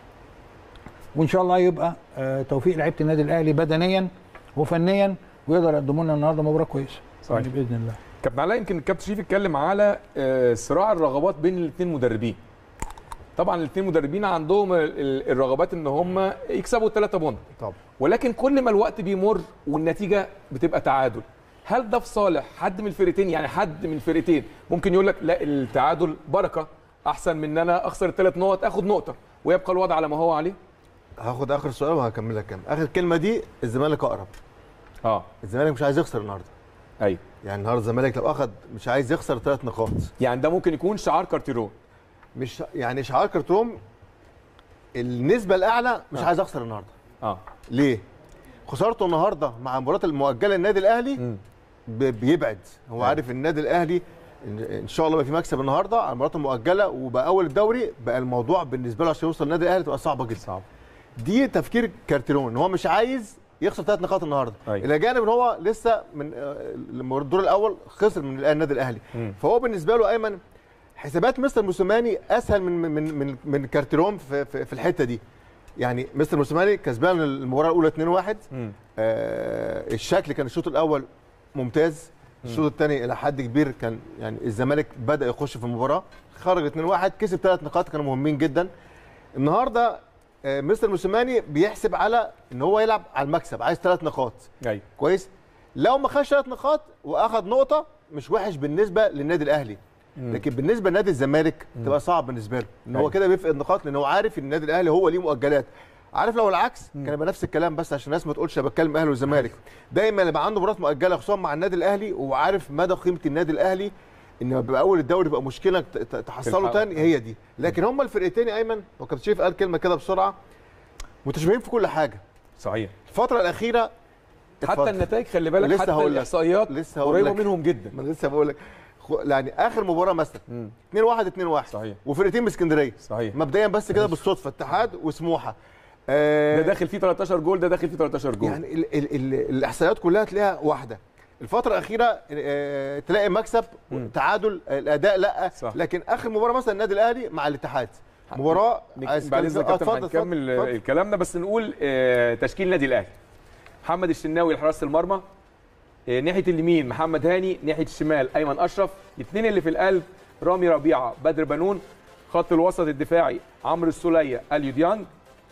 وان شاء الله يبقى آه، توفيق لعيبه النادي الاهلي بدنيا وفنيا ويقدر يقدموا لنا النهارده مباراه كويسه صحيح. يعني باذن الله كابتن علاء يمكن الكابتن شريف اتكلم على آه، صراع الرغبات بين الاثنين مدربين طبعا الاثنين مدربين عندهم ال- ال- الرغبات ان هم يكسبوا الثلاثه بونت طبعا ولكن كل ما الوقت بيمر والنتيجه بتبقى تعادل هل ده في صالح حد من الفرقتين يعني حد من الفرقتين ممكن يقول لك لا التعادل بركه احسن من ان انا اخسر الثلاث نقط اخد نقطه ويبقى الوضع على ما هو عليه هاخد اخر سؤال وهكمل لك كام اخر كلمه دي الزمالك اقرب اه الزمالك مش عايز يخسر النهارده ايوه يعني النهارده الزمالك لو اخد مش عايز يخسر ثلاث نقاط يعني ده ممكن يكون شعار كارتيرون مش يعني شعار كرتوم النسبه الاعلى مش آه. عايز اخسر النهارده اه ليه خسارته النهارده مع المباراه المؤجله للنادي الاهلي مم. ب- بيبعد هو عارف النادي الاهلي ان إن شاء الله يبقى في مكسب النهارده على المباراه المؤجله وبقى اول الدوري بقى الموضوع بالنسبه له عشان يوصل للنادي الاهلي تبقى صعبه جدا صعب دي تفكير كارتيرون ان هو مش عايز يخسر ثلاث نقاط النهارده أيوة. الى جانب ان هو لسه من آه، لما الدور الاول خسر من النادي الاهلي مم. فهو بالنسبه له ايمن حسابات مستر موسيماني اسهل من من من من كارتيرون في, في, في الحته دي يعني مستر موسيماني كسبان المباراه الاولى 2-1 مم. آه الشكل كان الشوط الاول ممتاز الشوط الثاني الى حد كبير كان يعني الزمالك بدا يخش في المباراه خرج 2-1 كسب ثلاث نقاط كانوا مهمين جدا النهارده آه مستر موسيماني بيحسب على ان هو يلعب على المكسب عايز ثلاث نقاط ايوه كويس لو ما خدش ثلاث نقاط واخد نقطه مش وحش بالنسبه للنادي الاهلي لكن بالنسبه لنادي الزمالك تبقى صعب بالنسبه له ان هو أيوة. كده بيفقد نقاط لان هو عارف ان النادي الاهلي هو ليه مؤجلات عارف لو العكس كان يبقى نفس الكلام بس عشان الناس ما تقولش انا بتكلم اهلي والزمالك دايما يبقى عنده مباراه مؤجله خصوصا مع النادي الاهلي وعارف مدى قيمه النادي الاهلي ان بيبقى اول الدوري يبقى مشكله ت- ت- تحصله تلحقه. تاني هي دي لكن هم الفرقتين يا ايمن وكابتن شريف قال كلمه كده بسرعه متشابهين في كل حاجه صحيح الفتره الاخيره حتى اتفضل. النتائج خلي بالك لسه حتى هقول لك. الاحصائيات لسه هقول قريبه لك. منهم جدا ما انا لسه بقول لك خ- يعني اخر مباراه مثلا 2 1 2 1 صحيح. وفرقتين من اسكندريه صحيح مبدئيا بس كده بالصدفه اتحاد وسموحه آه ده داخل فيه 13 جول ده داخل فيه 13 جول يعني ال ال ال الاحصائيات كلها تلاقيها واحده الفتره الاخيره آه تلاقي مكسب تعادل الاداء لا صح. لكن اخر مباراه مثلا النادي الاهلي مع الاتحاد مباراه عايز بعد تتكلم اذنك يا فيها؟ كابتن آه، اتفضل، هنكمل اتفضل، اتفضل. الكلام ده بس نقول آه، تشكيل النادي الاهلي محمد الشناوي لحراسه المرمى آه، ناحيه اليمين محمد هاني ناحيه الشمال ايمن اشرف الاثنين اللي في القلب رامي ربيعه بدر بنون خط الوسط الدفاعي عمرو السوليه اليو ديانج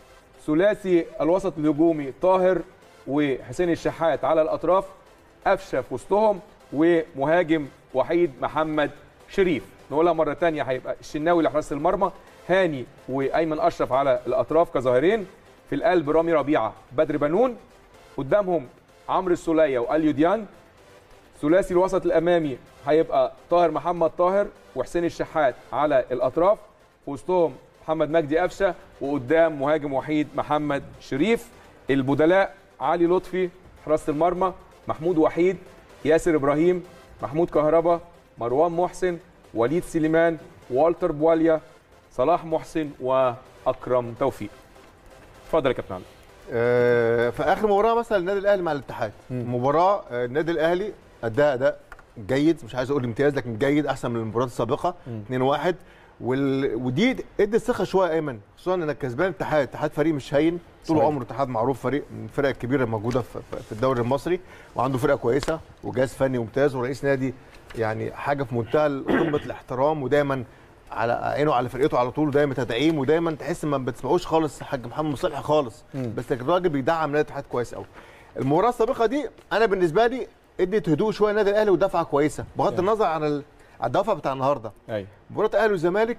ثلاثي الوسط الهجومي طاهر وحسين الشحات على الاطراف قفشه في وسطهم ومهاجم وحيد محمد شريف نقولها مره ثانيه هيبقى الشناوي لحراسه المرمى هاني وايمن اشرف على الاطراف كظاهرين في القلب رامي ربيعه بدر بنون قدامهم عمرو السوليه واليو ديانج ثلاثي الوسط الامامي هيبقى طاهر محمد طاهر وحسين الشحات على الاطراف في وسطهم محمد مجدي قفشه وقدام مهاجم وحيد محمد شريف البدلاء علي لطفي حراسه المرمى محمود وحيد ياسر ابراهيم محمود كهربا مروان محسن وليد سليمان والتر بواليا صلاح محسن واكرم توفيق اتفضل يا كابتن علي آه، في اخر مباراه مثلا النادي الاهلي مع الاتحاد مباراه آه، النادي الاهلي اداء اداء جيد مش عايز اقول امتياز لكن جيد احسن من المباريات السابقه 2-1 وال... ودي ادت ثقه شويه ايمن خصوصا انك كسبان الاتحاد الاتحاد فريق مش هين طول صحيح. عمره الاتحاد معروف فريق من الفرق الكبيره الموجوده في في الدوري المصري وعنده فرقه كويسه وجهاز فني ممتاز ورئيس نادي يعني حاجه في منتهى قمه الاحترام ودايما على عينه على فرقته على طول ودايما تدعيم ودايما تحس ما بتسمعوش خالص حاج محمد مصلح خالص بس الراجل بيدعم نادي الاتحاد كويس قوي المباراه السابقه دي انا بالنسبه لي ادت هدوء شويه النادي الاهلي ودفعه كويسه بغض النظر عن ال- عن الدفع بتاع النهارده ايوه مباراه الاهلي والزمالك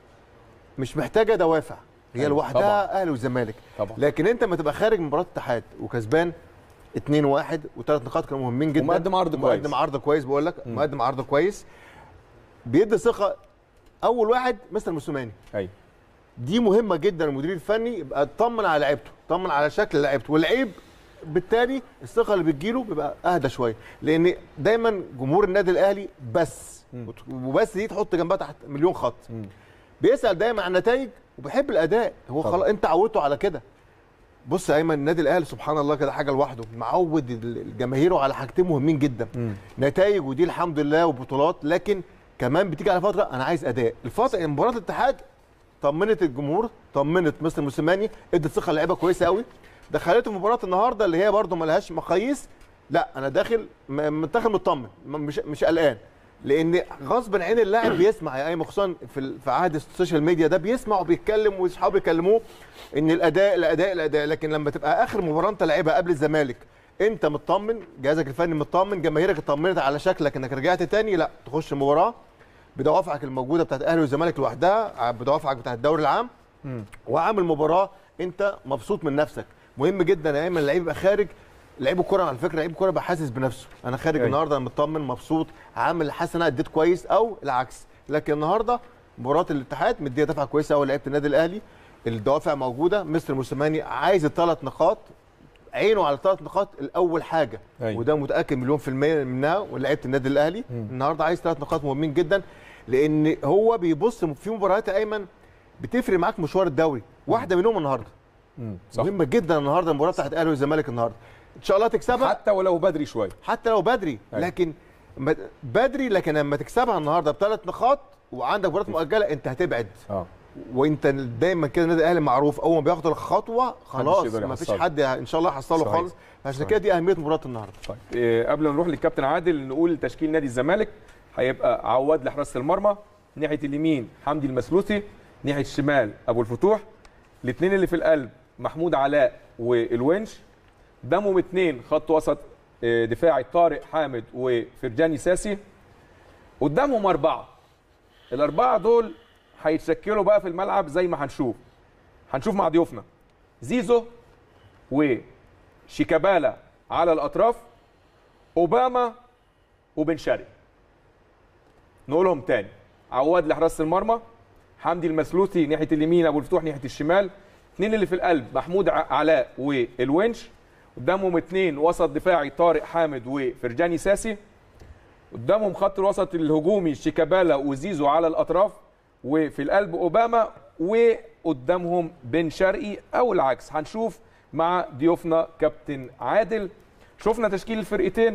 مش محتاجه دوافع هي أيوة، لوحدها اهلي والزمالك طبعا لكن انت لما تبقى خارج من مباراه الاتحاد وكسبان 2 1 وثلاث نقاط كانوا مهمين جدا ومقدم عرض كويس. مقدم عرض كويس بقول لك مقدم عرض كويس بيدي ثقه اول واحد مستر موسوماني ايوه دي مهمه جدا المدير الفني يبقى اطمن على لعيبته اطمن على شكل لعيبته واللعيب بالتالي الثقه اللي بتجيله بيبقى اهدى شويه لان دايما جمهور النادي الاهلي بس وبس دي تحط جنبها تحت مليون خط بيسال دايما عن النتائج وبيحب الاداء هو خلاص انت عودته على كده بص يا ايمن النادي الاهلي سبحان الله كده حاجه لوحده معود الجماهير على حاجتين مهمين جدا نتائج ودي الحمد لله وبطولات لكن كمان بتيجي على فتره انا عايز اداء الفتره مباراه الاتحاد طمنت الجمهور طمنت مستر موسيماني ادت ثقه لعيبه كويسه قوي دخلته مباراه النهارده اللي هي برده ما لهاش مقاييس لا انا داخل م- منتخب مطمن م- مش مش قلقان لان غصب عن اللاعب بيسمع يا ايمن خصوصا في ال- في عهد السوشيال ميديا ده بيسمع وبيتكلم واصحابه يكلموه ان الاداء الاداء الاداء لكن لما تبقى اخر مباراه انت لعبها قبل الزمالك انت مطمن جهازك الفني مطمن جماهيرك اطمنت على شكلك انك رجعت تاني لا تخش المباراه بدوافعك الموجوده بتاعت الاهلي والزمالك لوحدها بدوافعك بتاعت الدوري العام وعامل مباراه انت مبسوط من نفسك مهم جدا يا ايمن اللعيب يبقى خارج لعيب الكوره على فكره لعيب الكوره بقى حاسس بنفسه انا خارج أيوة. النهارده انا مطمن مبسوط عامل حاسس ان انا اديت كويس او العكس لكن النهارده مباراه الاتحاد مديه دفعه كويسه قوي لعيبه النادي الاهلي الدوافع موجوده مستر موسيماني عايز الثلاث نقاط عينه على الثلاث نقاط الاول حاجه أيوة. وده متاكد مليون في الميه منها ولعيبه النادي الاهلي النهارده عايز ثلاث نقاط مهمين جدا لان هو بيبص في مباريات يا ايمن بتفرق معاك مشوار الدوري واحده منهم النهارده مم. صح مهمه جدا النهارده المباراه بتاعت الاهلي والزمالك النهارده ان شاء الله تكسبها حتى ولو بدري شويه حتى لو بدري أيوة. لكن م- بدري لكن لما تكسبها النهارده بثلاث نقاط وعندك مباراه مؤجله انت هتبعد اه وانت دايما كده النادي الاهلي معروف اول ما بياخد الخطوه خلاص يقدر ما فيش يحصله. حد ان شاء الله يحصله صحيح. خالص عشان صحيح. كده دي اهميه مباراه النهارده طيب إيه قبل ما نروح للكابتن عادل نقول تشكيل نادي الزمالك هيبقى عواد لحراسه المرمى ناحيه اليمين حمدي المسلوسي ناحيه الشمال ابو الفتوح الاثنين اللي في القلب محمود علاء والونش قدامهم اثنين خط وسط آه، دفاعي طارق حامد وفرجاني ساسي قدامهم اربعه الاربعه دول هيتشكلوا بقى في الملعب زي ما هنشوف هنشوف مع ضيوفنا زيزو وشيكابالا على الاطراف اوباما وبن شرقي نقولهم تاني عواد لحراسه المرمى حمدي المسلوسي ناحيه اليمين ابو الفتوح ناحيه الشمال اثنين اللي في القلب محمود ع- علاء والونش قدامهم اثنين وسط دفاعي طارق حامد وفرجاني ساسي قدامهم خط الوسط الهجومي شيكابالا وزيزو على الاطراف وفي القلب اوباما وقدامهم بن شرقي او العكس هنشوف مع ضيوفنا كابتن عادل شفنا تشكيل الفرقتين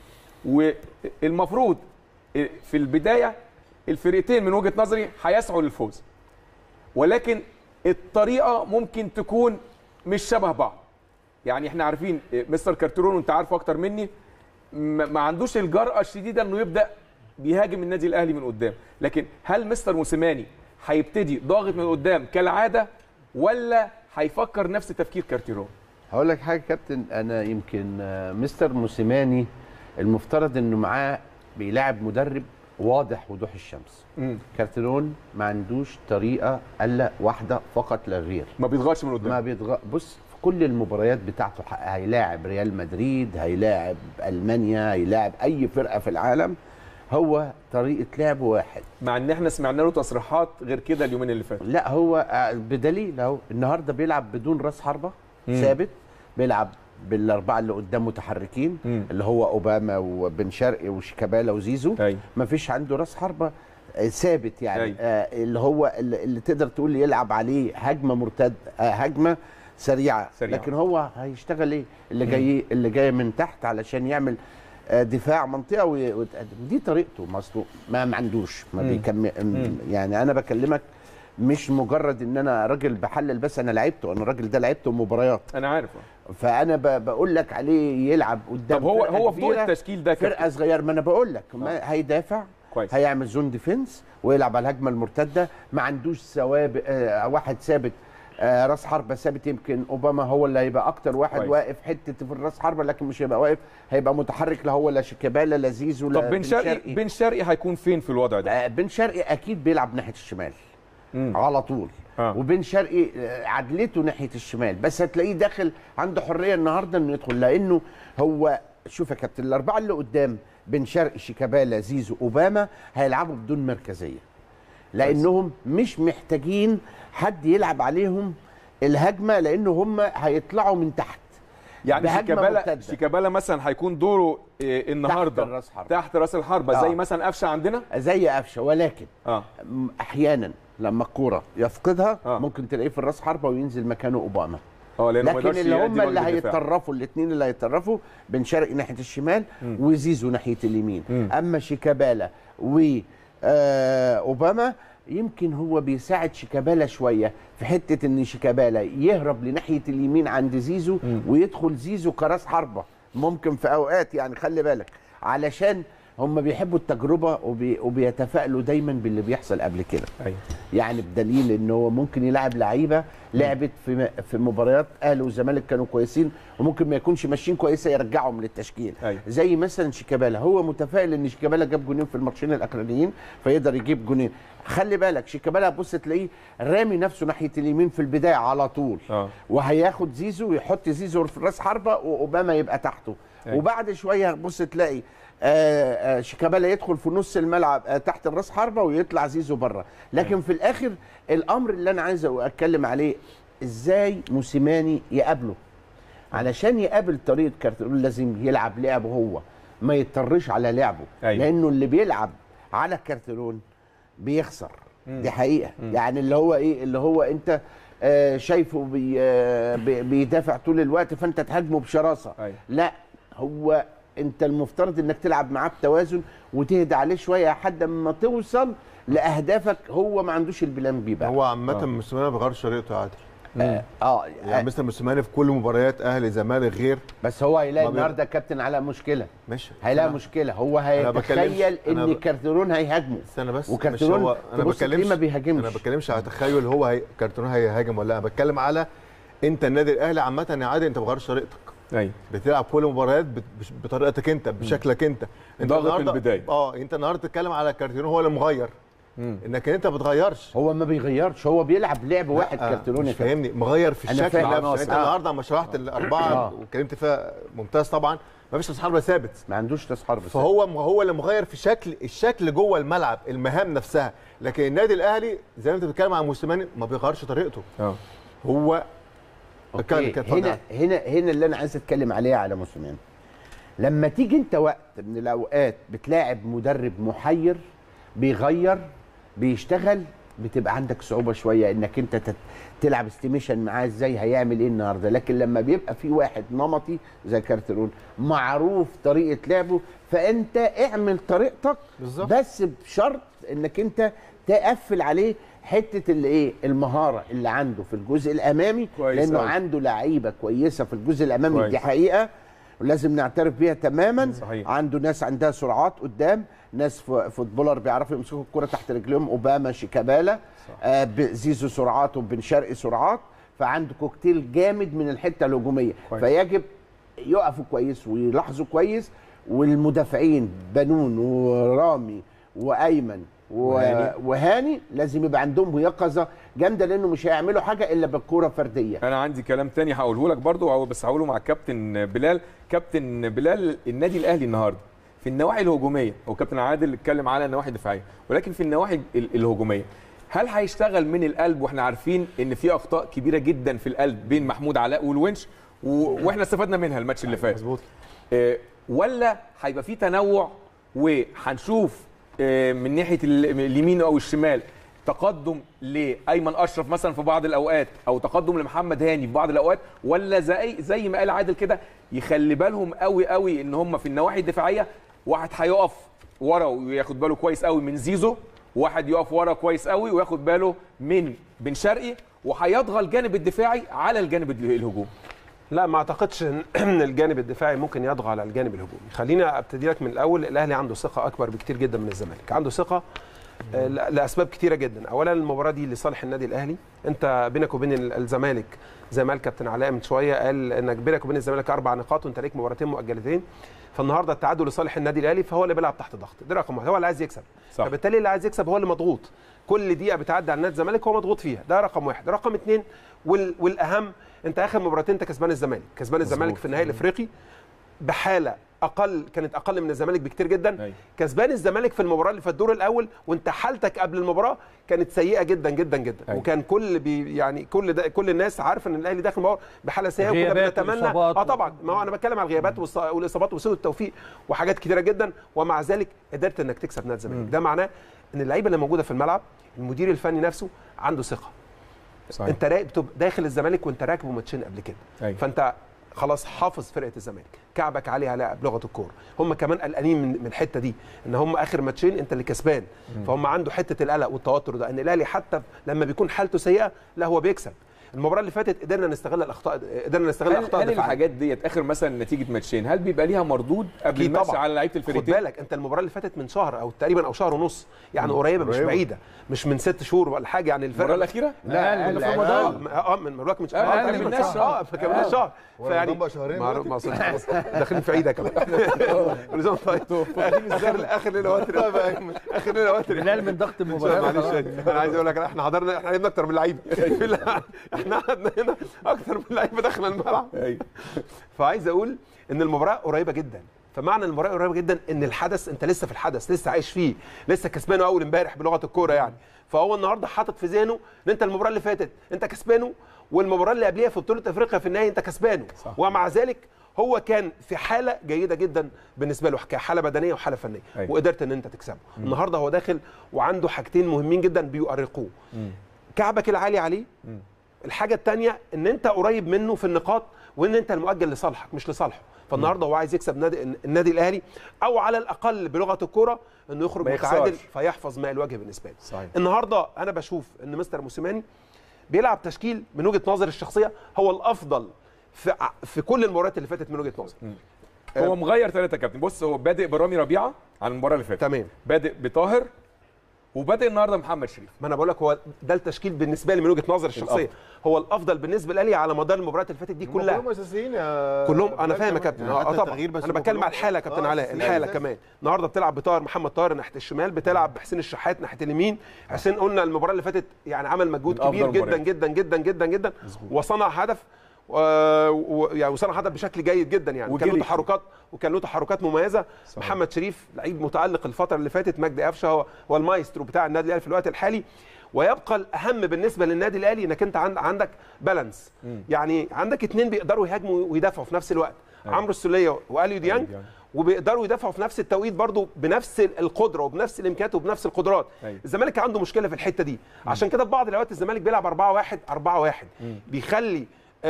والمفروض في البدايه الفرقتين من وجهه نظري هيسعوا للفوز ولكن الطريقه ممكن تكون مش شبه بعض يعني احنا عارفين مستر كارترون وانت عارفه اكتر مني ما ما عندوش الجرأه الشديده انه يبدا بيهاجم النادي الاهلي من قدام لكن هل مستر موسيماني هيبتدي ضاغط من قدام كالعاده ولا هيفكر نفس تفكير كارتيرون هقول لك حاجه كابتن انا يمكن آه، مستر موسيماني المفترض انه معاه بيلاعب مدرب واضح وضوح الشمس كارتيرون ما عندوش طريقه الا واحده فقط لا غير ما بيضغطش من قدام ما بيضغط بص في كل المباريات بتاعته ح- هيلاعب ريال مدريد هيلاعب المانيا هيلاعب اي فرقه في العالم هو طريقه لعب واحد مع ان احنا سمعنا له تصريحات غير كده اليومين اللي فاتوا لا هو آه، بدليل اهو النهارده بيلعب بدون راس حربه ثابت بيلعب بالاربعه اللي قدام متحركين مم. اللي هو اوباما وبن شرقي وشيكابالا وزيزو أيوة. ما فيش عنده راس حربه آه، ثابت يعني أيوة. آه اللي هو اللي, اللي تقدر تقول يلعب عليه هجمه مرتد آه هجمه سريعه سريعة. لكن هو هيشتغل ايه اللي جاي اللي جاي من تحت علشان يعمل آه، دفاع منطقه وي- ويتقدم دي طريقته مصلوب ما ما عندوش ما بيكمل يعني انا بكلمك مش مجرد ان انا راجل بحلل بس انا لعبته انا الراجل ده لعبته مباريات انا عارف فانا ب- بقول لك عليه يلعب قدام طب هو فرقة هو في ضوء كبيرة، التشكيل ده كابتن فرقه صغيره ما انا بقول لك ما هيدافع كويس. هيعمل زون ديفنس ويلعب على الهجمه المرتده ما عندوش ثوابت آه واحد ثابت آه راس حربه ثابت يمكن اوباما هو اللي هيبقى اكتر واحد كويس. واقف حته في الراس حربه لكن مش هيبقى واقف هيبقى متحرك لا هو لا شيكابالا لا زيزو لا طب بن شرقي بن شرقي هيكون فين في الوضع ده آه، بن شرقي اكيد بيلعب ناحيه الشمال مم. على طول آه. وبن شرقي آه، عدلته ناحيه الشمال بس هتلاقيه داخل عنده حريه النهارده انه يدخل لانه هو شوف يا كابتن الاربعه اللي قدام بن شرقي شيكابالا زيزو اوباما هيلعبوا بدون مركزيه لانهم مش محتاجين حد يلعب عليهم الهجمه لان هم هيطلعوا من تحت يعني بهجمة شيكابالا مرتدة. شيكابالا مثلا هيكون دوره إيه النهارده الراس حربة. تحت راس الحربه آه. زي مثلا قفشه عندنا زي قفشه ولكن اه م- احيانا لما الكوره يفقدها آه. ممكن تلاقيه في الراس حربه وينزل مكانه اوباما اه لانه ما لكن يقدرش اللي يأدي هم اللي واجب الدفاع. هيتطرفوا الاثنين اللي هيتطرفوا بن شرقي ناحيه الشمال وزيزو ناحيه اليمين اما شيكابالا و آه اوباما يمكن هو بيساعد شيكابالا شويه في حته ان شيكابالا يهرب لناحيه اليمين عند زيزو ويدخل زيزو كراس حربه ممكن في اوقات يعني خلي بالك علشان هم بيحبوا التجربه وبي وبيتفائلوا دايما باللي بيحصل قبل كده ايوه يعني بدليل ان هو ممكن يلعب لعيبه لعبت في في مباريات اهلي والزمالك كانوا كويسين وممكن ما يكونش ماشيين كويسه يرجعهم للتشكيل أيوة. زي مثلا شيكابالا هو متفائل ان شيكابالا جاب جونين في الماتشين الاخرانيين فيقدر يجيب جونين خلي بالك شيكابالا بص تلاقيه رامي نفسه ناحيه اليمين في البدايه على طول اه وهياخد زيزو ويحط زيزو في راس حربه واوباما يبقى تحته أيوة. وبعد شويه بص تلاقي آه، آه، شيكابالا يدخل في نص الملعب آه، تحت الراس حربه ويطلع زيزو بره لكن في الاخر الامر اللي انا عايز اتكلم عليه ازاي موسيماني يقابله علشان يقابل طريقه كارترون لازم يلعب لعبه هو ما يضطرش على لعبه أيوة. لانه اللي بيلعب على كارترون بيخسر دي حقيقه يعني اللي هو ايه اللي هو انت آه، شايفه بي آه، بي- بيدافع طول الوقت فانت تهاجمه بشراسه أيوة. لا هو انت المفترض انك تلعب معاه بتوازن وتهدى عليه شويه لحد ما توصل لاهدافك هو ما عندوش البلان بي بقى هو عامه موسيماني ما بيغيرش طريقته عادي اه, آه يعني مستر موسيماني في كل مباريات اهلي زمالك غير بس هو هيلاقي ما بي- النهارده كابتن علاء مشكله ماشي هيلاقي أنا- مشكله هو أنا بكلمش- هيتخيل أنا ان ب- كارترون هيهاجمه استنى بس وكارترون مش هو انا تبص تلاقيه بتكلمش ما بيهاجمش انا بتكلمش على تخيل هو هي... كارتون هيهاجم ولا لا انا بتكلم على انت النادي الاهلي عامه يا عادل انت ما بتغيرش طريقتك ايوه بتلعب كل المباريات بت- بش- بطريقتك انت بشكلك انت انت ضاغط من النهاردة- البداية. اه انت النهارده تتكلم على كارتيرون هو اللي مغير انك انت ما بتغيرش هو ما بيغيرش هو بيلعب لعب واحد لا، كرتوني مش فاهمني مغير في أنا الشكل فاهم. نفسه عناصر. انت آه. النهارده لما شرحت الاربعه آه. واتكلمت فيها ممتاز طبعا ما فيش تصحيح ثابت ما عندوش تصحيح بس فهو هو اللي مغير في شكل الشكل جوه الملعب المهام نفسها لكن النادي الاهلي زي ما انت بتتكلم عن موسيماني ما بيغيرش طريقته اه هو اتكلم أوكي. كده، اتفضل. هنا هنا هنا اللي انا عايز اتكلم عليه على موسيماني لما تيجي انت وقت من الاوقات بتلاعب مدرب محير بيغير بيشتغل بتبقى عندك صعوبه شويه انك انت تت- تلعب استيميشن معاه ازاي هيعمل ايه النهارده لكن لما بيبقى في واحد نمطي زي كارترون معروف طريقه لعبه فانت اعمل طريقتك بالظبط. بس بشرط انك انت تقفل عليه حته الايه المهاره اللي عنده في الجزء الامامي كويس لانه أوي. عنده لعيبه كويسه في الجزء الامامي كويس. دي حقيقه ولازم نعترف بيها تماما صحيح. عنده ناس عندها سرعات قدام ناس ف- فوتبولر بيعرفوا يمسكوا الكره تحت رجليهم اوباما شيكابالا آه ب- زيزو سرعات وبن شرقي سرعات فعنده كوكتيل جامد من الحته الهجوميه كويس. فيجب يقفوا كويس ويلاحظوا كويس والمدافعين بنون ورامي وايمن و- وهاني. وهاني لازم يبقى عندهم يقظه جامده لانه مش هيعملوا حاجه الا بالكوره فرديه انا عندي كلام تاني هقوله لك برضو أو بس هقوله مع كابتن بلال كابتن بلال النادي الاهلي النهارده في النواحي الهجوميه هو كابتن عادل اتكلم على النواحي الدفاعيه ولكن في النواحي ال- الهجوميه هل هيشتغل من القلب واحنا عارفين ان في اخطاء كبيره جدا في القلب بين محمود علاء والونش و... واحنا استفدنا منها الماتش اللي فات مظبوط آه، ولا هيبقى في تنوع وهنشوف آه، من ناحيه ال- من اليمين او الشمال تقدم لايمن اشرف مثلا في بعض الاوقات او تقدم لمحمد هاني في بعض الاوقات ولا زي زي ما قال عادل كده يخلي بالهم قوي قوي ان هم في النواحي الدفاعيه واحد هيقف ورا وياخد باله كويس قوي من زيزو واحد يقف ورا كويس قوي وياخد باله من بن شرقي وهيطغى الجانب الدفاعي على الجانب الهجومي لا ما اعتقدش ان إن الجانب الدفاعي ممكن يطغى على الجانب الهجومي خلينا ابتدي لك من الاول الاهلي عنده ثقه اكبر بكتير جدا من الزمالك عنده ثقه آه، ل- لاسباب كتيره جدا اولا المباراه دي لصالح النادي الاهلي انت بينك وبين ال- الزمالك زي ما قال كابتن علاء من شويه قال انك بينك وبين الزمالك اربع نقاط وانت ليك مباراتين مؤجلتين فالنهارده التعادل لصالح النادي الاهلي فهو اللي بيلعب تحت ضغط ده رقم واحد هو اللي عايز يكسب صح. فبالتالي اللي عايز يكسب هو اللي مضغوط كل دقيقه بتعدي على نادي الزمالك هو مضغوط فيها ده رقم واحد رقم اثنين وال... والاهم انت اخر مباراتين انت كسبان الزمالك كسبان الزمالك في النهائي الافريقي بحاله اقل كانت اقل من الزمالك بكتير جدا أيوة. كسبان الزمالك في المباراه اللي في الدور الاول وانت حالتك قبل المباراه كانت سيئه جدا جدا جدا أيوة. وكان كل بي يعني كل ده كل الناس عارفه ان الاهلي داخل المباراه بحاله سيئه وكنا غيابات بنتمنى وإصابات اه و- طبعا ما هو انا بتكلم على الغيابات والص- والاصابات وسوء التوفيق وحاجات كتيره جدا ومع ذلك قدرت انك تكسب نادي الزمالك ده معناه ان اللعيبه اللي موجوده في الملعب المدير الفني نفسه عنده ثقه صحيح. انت راكب بتبقى داخل الزمالك وانت راكبه ماتشين قبل كده أيوة. فانت خلاص حافظ فرقه الزمالك كعبك عليها لاعب بلغه الكوره هم كمان قلقانين من من الحته دي ان هم اخر ماتشين انت اللي كسبان فهم عنده حته القلق والتوتر ده ان الاهلي حتى لما بيكون حالته سيئه لا هو بيكسب المباراه اللي فاتت قدرنا نستغل الاخطاء قدرنا نستغل هل, الاخطاء هل الدفاعية. الحاجات ديت اخر مثلا نتيجه ماتشين هل بيبقى ليها مردود قبل أكيد الماتش طبعاً. على لعيبه خد الفرقتين بالك انت المباراه اللي فاتت من شهر او تقريبا او شهر ونص يعني قريبه مش قريبة. بعيده مش من ست شهور ولا حاجه يعني الفرقه المباراه الاخيره لا أقل لا، في لا، رمضان. اه من مبروك من آه، أقل تقريباً من شهر. اه فكمان شهر ورمضان بقى شهرين ما دلوقتي. ما أقصدش خلاص. داخلين في عيدها كمان كل سنه وأنت طيب اخر اخر ليله وتر اخر ليله وتر بلال من ضغط المباراه معلش انا عايز اقول لك احنا حضرنا احنا لعبنا اكتر من لعيبه احنا قعدنا هنا اكتر من لعيبه داخله الملعب ايوه فعايز اقول ان المباراه قريبه جدا فمعنى المباراه قريبه جدا ان الحدث انت لسه في الحدث لسه عايش فيه لسه كسبانه اول امبارح بلغه الكوره يعني فهو النهارده حاطط في ذهنه ان انت المباراه اللي فاتت انت كسبانه والمباراه اللي قبليها في بطوله افريقيا في النهائي انت كسبانه صح. ومع ذلك هو كان في حاله جيده جدا بالنسبه له كحاله بدنيه وحاله فنيه أيوة. وقدرت ان انت تكسبه النهارده هو داخل وعنده حاجتين مهمين جدا بيؤرقوه كعبك العالي عليه الحاجه الثانيه ان انت قريب منه في النقاط وان انت المؤجل لصالحك مش لصالحه فالنهارده هو عايز يكسب نادي النادي الاهلي او على الاقل بلغه الكوره انه يخرج ما متعادل يخسرش. فيحفظ ماء الوجه بالنسبه له صحيح. النهارده انا بشوف ان مستر موسيماني بيلعب تشكيل من وجهه نظري الشخصيه هو الافضل في ع- في كل المباريات اللي فاتت من وجهه نظري هو مغير ثلاثه كابتن بص هو بادئ برامي ربيعه عن المباراه اللي فاتت تمام بادئ بطاهر وبادئ النهارده محمد شريف ما انا بقول لك هو ده التشكيل بالنسبه لي من وجهه نظري الشخصيه الأفضل. هو الافضل بالنسبه لي على مدار المباريات اللي فاتت دي كلها كلهم اساسيين يا كلهم انا بلال فاهم يا كمان. كابتن يعني اه حتى طبعا التغيير بس انا هم بتكلم كلهم- على الحاله يا كابتن آه، علاء السنة الحاله اللي كمان النهارده بتلعب بطاهر محمد طاهر ناحيه الشمال بتلعب بحسين الشحات ناحيه اليمين حسين قلنا المباراه اللي فاتت يعني عمل مجهود من كبير أفضل جدا المباريات. جدا جدا جدا جدا وصنع هدف و... و... يعني وصنع هدف بشكل جيد جدا يعني كان له وجري. تحركات وكان له تحركات مميزه صحيح. محمد شريف لعيب متالق الفتره اللي فاتت مجدي قفشه هو هو المايسترو بتاع النادي الاهلي في الوقت الحالي ويبقى الاهم بالنسبه للنادي الاهلي انك انت عند عندك بالانس يعني عندك اتنين بيقدروا يهاجموا ويدافعوا في نفس الوقت عمرو السوليه واليو ديانج ديانج. وبيقدروا يدافعوا في نفس التوقيت برضو بنفس القدره وبنفس الامكانيات وبنفس القدرات أيوة. الزمالك عنده مشكله في الحته دي عشان كده في بعض الاوقات الزمالك بيلعب 4 1 4 1 بيخلي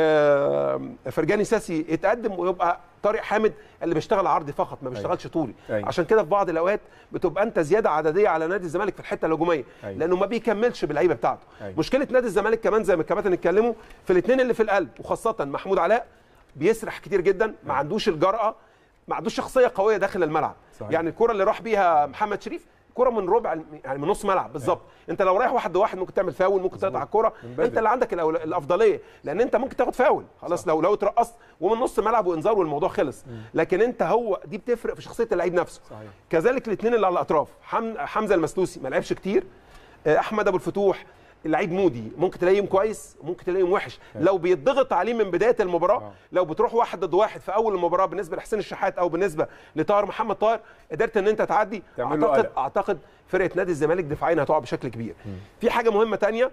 آه، فرجاني ساسي يتقدم ويبقى طارق حامد اللي بيشتغل عرضي فقط ما بيشتغلش طولي أيوة. عشان كده في بعض الاوقات بتبقى انت زياده عدديه على نادي الزمالك في الحته الهجوميه أيوة. لانه ما بيكملش باللعيبه بتاعته أيوة. مشكله نادي الزمالك كمان زي ما الكباتن اتكلموا في الاثنين اللي في القلب وخاصه محمود علاء بيسرح كتير جدا ما عندوش الجرأه ما عندوش شخصيه قويه داخل الملعب صحيح. يعني الكره اللي راح بيها محمد شريف كره من ربع الم- يعني من نص ملعب بالظبط انت لو رايح واحد لواحد ممكن تعمل فاول ممكن تقطع الكره بدري. انت اللي عندك الأول- الافضليه لان انت ممكن تاخد فاول خلاص لو لو اترقصت ومن نص ملعب وانذار والموضوع خلص لكن انت هو دي بتفرق في شخصيه اللعيب نفسه صحيح. كذلك الاثنين اللي على الاطراف حم... حمزه المسلوسي ما لعبش كتير آه، احمد ابو الفتوح اللعيب مودي ممكن تلاقيهم كويس ممكن تلاقيهم وحش لو بيتضغط عليه من بدايه المباراه لو بتروح واحد ضد واحد في اول المباراه بالنسبه لحسين الشحات او بالنسبه لطاهر محمد طاهر قدرت ان انت تعدي تعمل له اعتقد قلق. اعتقد فرقه نادي الزمالك دفاعيا هتقع بشكل كبير في حاجه مهمه تانية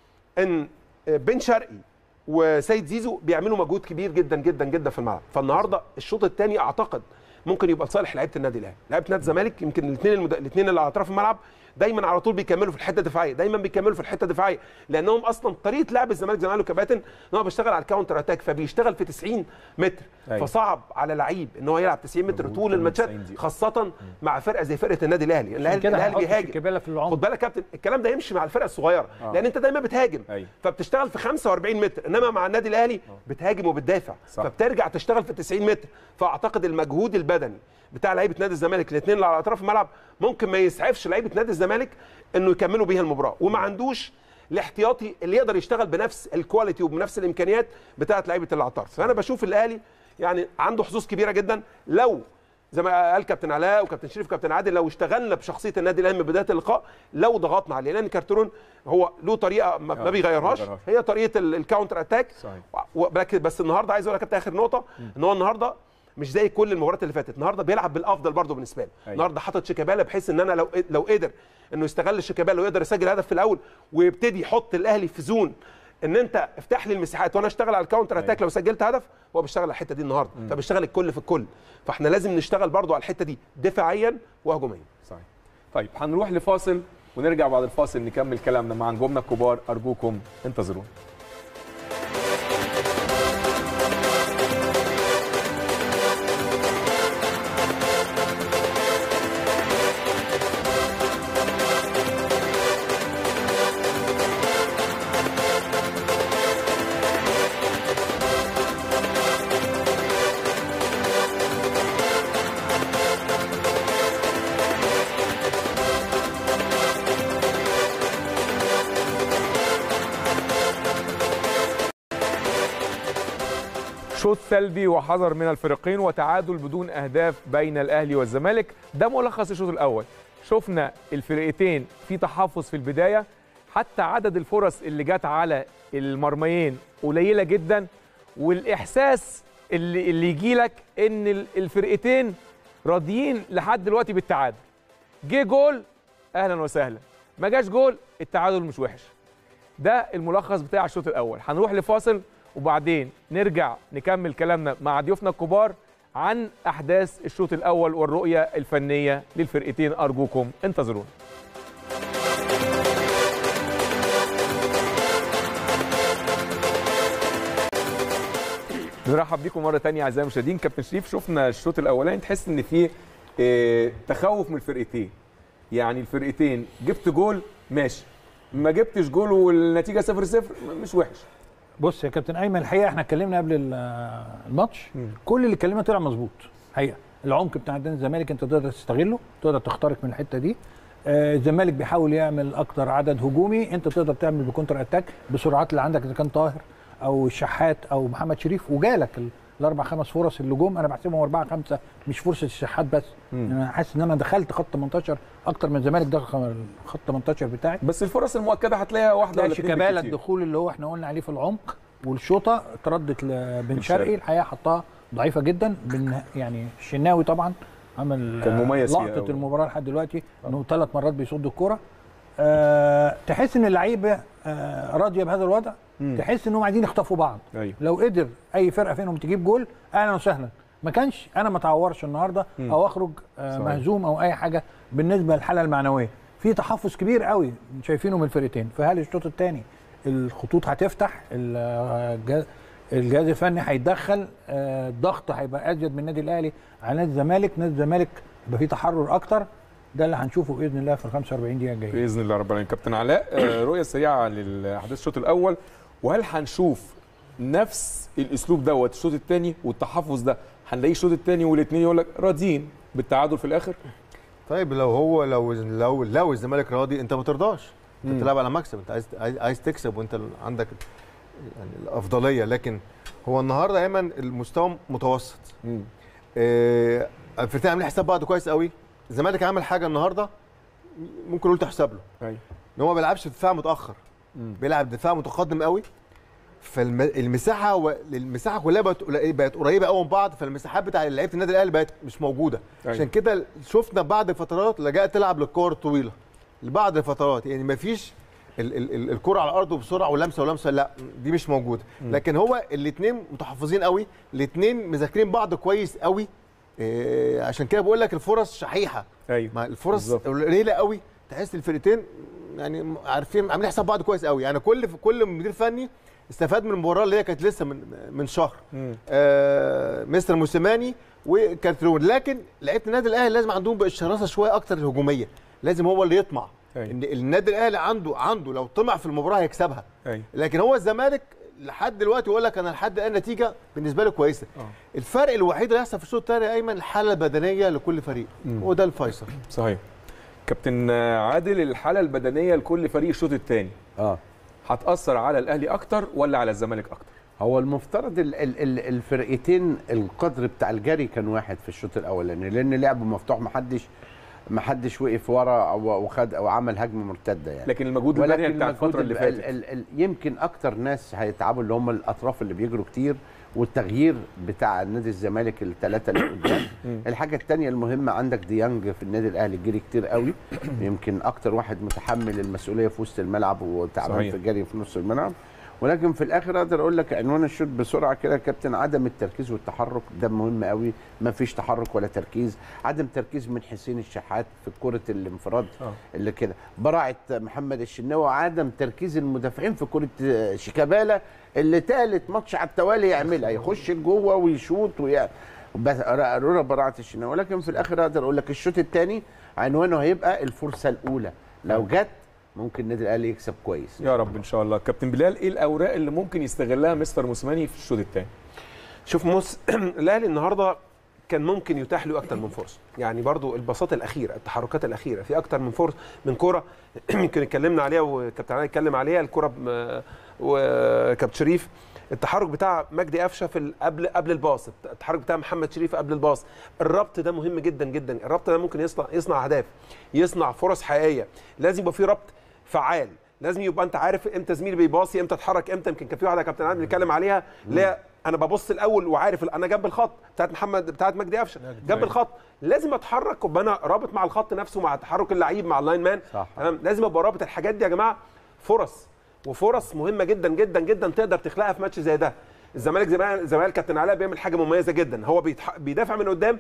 ان بن شرقي وسيد زيزو بيعملوا مجهود كبير جدا جدا جدا في الملعب فالنهارده الشوط الثاني اعتقد ممكن يبقى لصالح لعيبه النادي الاهلي لعيبه نادي الزمالك يمكن الاثنين المد... الاثنين اللي على اطراف الملعب دايما على طول بيكملوا في الحته الدفاعيه دايما بيكملوا في الحته الدفاعيه لانهم اصلا طريقه لعب الزمالك زي ما قالوا كباتن ان هو بيشتغل على الكاونتر اتاك فبيشتغل في 90 متر أيوة. فصعب على لعيب ان هو يلعب 90 متر مظبوط، طول كمان الماتشات 90 دقيقة. خاصه مع فرقه زي فرقه النادي الاهلي الاهلي كده الاهلي هيحط بيهاجم شيكابالا في العمق. خد بالك يا كابتن الكلام ده يمشي مع الفرقه الصغيره آه. لان انت دايما بتهاجم أيوة. فبتشتغل في 45 متر انما مع النادي الاهلي بتهاجم وبتدافع صح. فبترجع تشتغل في 90 متر فاعتقد المجهود البدني بتاع لعيبه نادي الزمالك الاثنين اللي على اطراف الملعب ممكن ما يسعفش لعيبه نادي الزمالك انه يكملوا بيها المباراه وما عندوش الاحتياطي اللي يقدر يشتغل بنفس الكواليتي وبنفس الامكانيات بتاعه لعيبه اللي على الطرف فانا بشوف الاهلي يعني عنده حظوظ كبيره جدا لو زي ما قال كابتن علاء وكابتن شريف وكابتن عادل لو اشتغلنا بشخصيه النادي الاهلي من بدايه اللقاء لو ضغطنا عليه لان كارترون هو له طريقه ما, ما آه، بيغيرهاش ما بيغيرهاش. هي طريقه ال- الكاونتر اتاك صحيح. و- ولكن بس النهارده عايز اقول لك يا كابتن اخر نقطه ان هو النهارده مش زي كل المباريات اللي فاتت النهارده بيلعب بالافضل برضه بالنسبه له أيوة. النهارده حاطط شيكابالا بحيث ان انا لو لو قدر انه يستغل شيكابالا ويقدر يسجل هدف في الاول ويبتدي يحط الاهلي في زون ان انت افتح لي المساحات وانا اشتغل على الكاونتر اتاك لو سجلت هدف هو بيشتغل على الحته دي النهارده فبيشتغل الكل في الكل فاحنا لازم نشتغل برضه على الحته دي دفاعيا وهجوميا صحيح طيب هنروح لفاصل ونرجع بعد الفاصل نكمل كلامنا مع نجومنا الكبار ارجوكم انتظرونا شوط سلبي وحذر من الفريقين وتعادل بدون اهداف بين الاهلي والزمالك ده ملخص الشوط الاول شفنا الفرقتين في تحفظ في البدايه حتى عدد الفرص اللي جت على المرميين قليله جدا والاحساس اللي اللي يجي لك ان ال- الفرقتين راضيين لحد دلوقتي بالتعادل جه جول اهلا وسهلا ما جاش جول التعادل مش وحش ده الملخص بتاع الشوط الاول هنروح لفاصل وبعدين نرجع نكمل كلامنا مع ضيوفنا الكبار عن احداث الشوط الاول والرؤيه الفنيه للفرقتين ارجوكم انتظرونا نرحب بيكم مره تانية اعزائي المشاهدين كابتن شريف شفنا الشوط الاولاني تحس ان فيه آه، تخوف من الفرقتين يعني الفرقتين جبت جول ماشي ما جبتش جول والنتيجه 0 0 مش وحش بص يا كابتن ايمن الحقيقه احنا اتكلمنا قبل ال- الماتش كل اللي اتكلمنا طلع مظبوط حقيقه العمق بتاع نادي الزمالك انت تقدر تستغله تقدر تخترق من الحته دي آه، الزمالك بيحاول يعمل اكتر عدد هجومي انت تقدر تعمل بكونتر اتاك بسرعات اللي عندك اذا كان طاهر او الشحات او محمد شريف وجالك ال- الاربع خمس فرص اللي جم انا بحسبهم اربعه خمسه مش فرصه الشحات بس انا حاسس ان انا دخلت خط 18 اكتر من الزمالك دخل خط 18 بتاعي بس الفرص المؤكده هتلاقيها واحده لا ولا اتنين شيكابالا بالكتير. الدخول اللي هو احنا قلنا عليه في العمق والشوطه تردت لبن شرقي. شرقي الحقيقه حطها ضعيفه جدا بن يعني الشناوي طبعا عمل كان مميز فيها لقطه أوي. المباراه لحد دلوقتي انه ثلاث مرات بيصد الكوره أه تحس ان اللعيبه أه راضيه بهذا الوضع تحس انهم عايزين يخطفوا بعض ايوه لو قدر اي فرقه فيهم تجيب جول اهلا وسهلا ما كانش انا ما اتعورش النهارده او اخرج آه صحيح. مهزوم او اي حاجه بالنسبه للحاله المعنويه في تحفظ كبير قوي شايفينه من الفرقتين فهل الشوط الثاني الخطوط هتفتح الجهاز الجهاز الفني هيتدخل آه، الضغط هيبقى ازيد من النادي الاهلي على نادي الزمالك نادي الزمالك يبقى فيه تحرر اكتر ده اللي هنشوفه باذن الله في ال 45 دقيقه الجايه باذن الله رب العالمين كابتن علاء آه، رؤيه سريعه للاحداث الشوط الاول وهل هنشوف نفس الاسلوب دوت الشوط الثاني والتحفظ ده هنلاقيه الشوط الثاني والاثنين يقول لك راضيين بالتعادل في الاخر طيب لو هو لو لو لو الزمالك راضي انت ما ترضاش انت بتلعب على مكسب انت عايز عايز, عايز تكسب وانت ال- عندك يعني الافضليه لكن هو النهارده ايمن المستوى متوسط آه، الفرقتين عاملين حساب بعض كويس قوي الزمالك عمل حاجه النهارده ممكن نقول تحسب له ايوه ان هو ما بيلعبش دفاع متاخر بيلعب دفاع متقدم قوي فالمساحه و... المساحه كلها بقت قليلة- بقت قريبه قوي من بعض فالمساحات بتاع لعيبه النادي الاهلي بقت مش موجوده أيوة. عشان كده شفنا بعض الفترات لجأت تلعب للكور الطويله لبعض الفترات يعني ما فيش ال- ال- ال- الكره على الارض بسرعه ولمسه ولمسه لا دي مش موجوده لكن هو الاثنين متحفظين قوي الاثنين مذاكرين بعض كويس قوي إيه عشان كده بقول لك الفرص شحيحه ايوه ما الفرص بالظبط. قليله قوي تحس الفرقتين يعني عارفين عاملين حساب بعض كويس قوي يعني كل كل مدير فني استفاد من المباراه اللي هي كانت لسه من من شهر آه مستر موسيماني وكارترون لكن لعيبه النادي الاهلي لازم عندهم بقى الشراسه شويه اكتر الهجوميه لازم هو اللي يطمع أيوة. ان النادي الاهلي عنده عنده لو طمع في المباراه هيكسبها ايوه لكن هو الزمالك لحد دلوقتي يقول لك انا لحد الان النتيجه بالنسبه له كويسه آه. الفرق الوحيد اللي هيحصل في الشوط الثاني يا ايمن الحاله البدنيه لكل فريق هو ده الفيصل صحيح كابتن عادل الحاله البدنيه لكل فريق الشوط الثاني اه هتاثر على الاهلي اكتر ولا على الزمالك اكتر هو المفترض ال ال ال الفرقتين القدر بتاع الجري كان واحد في الشوط الاولاني لان لعبه مفتوح محدش محدش وقف ورا او وخد او عمل هجمه مرتده يعني لكن المجهود ولكن البدني بتاع المجهود الفتره اللي ال- فاتت ال ال يمكن اكتر ناس هيتعبوا اللي هم الاطراف اللي بيجروا كتير والتغيير بتاع نادي الزمالك الثلاثه اللي قدام الحاجه الثانيه المهمه عندك ديانج في النادي الاهلي جري كتير قوي يمكن اكتر واحد متحمل المسؤوليه في وسط الملعب وتعبان صحيح. في الجري في نص الملعب ولكن في الاخر اقدر اقول لك عنوان الشوط بسرعه كده يا كابتن عدم التركيز والتحرك ده مهم قوي ما فيش تحرك ولا تركيز عدم تركيز من حسين الشحات في كره الانفراد آه. اللي كده براعه محمد الشناوي عدم تركيز المدافعين في كره آه، شيكابالا اللي تالت ماتش على التوالي يعملها يخش جوه ويشوط ويعمل بس رورا براعه الشناوي ولكن في الاخر اقدر اقول لك الشوط الثاني عنوانه هيبقى الفرصه الاولى لو جت ممكن النادي الاهلي يكسب كويس يا رب ان شاء الله كابتن بلال ايه الاوراق اللي ممكن يستغلها مستر موسيماني في الشوط الثاني شوف موس الاهلي النهارده كان ممكن يتاح له اكتر من فرصه يعني برضو البساطه الاخيره التحركات الاخيره في اكتر من فرصه من كره يمكن اتكلمنا عليها وكابتن علي اتكلم عليها الكره ب- وكابتن شريف التحرك بتاع مجدي قفشه في ال- قبل قبل الباص التحرك بتاع محمد شريف قبل الباص الربط ده مهم جدا جدا الربط ده ممكن يصنع يصنع اهداف يصنع فرص حقيقيه لازم يبقى في ربط فعال لازم يبقى انت عارف امتى زميلي بيباصي امتى اتحرك امتى يمكن كان في واحده يا كابتن عادل بنتكلم عليها اللي هي انا ببص الاول وعارف ال- انا جنب الخط بتاعت محمد بتاعت مجدي قفشه جنب الخط لازم اتحرك وابقى انا رابط مع الخط نفسه مع تحرك اللعيب مع اللاين مان صح. تمام لازم ابقى رابط الحاجات دي يا جماعه فرص وفرص مهمه جدا جدا جدا تقدر تخلقها في ماتش زي ده الزمالك زمان زمان كابتن علاء بيعمل حاجه مميزه جدا هو بيتح... بيدافع من قدام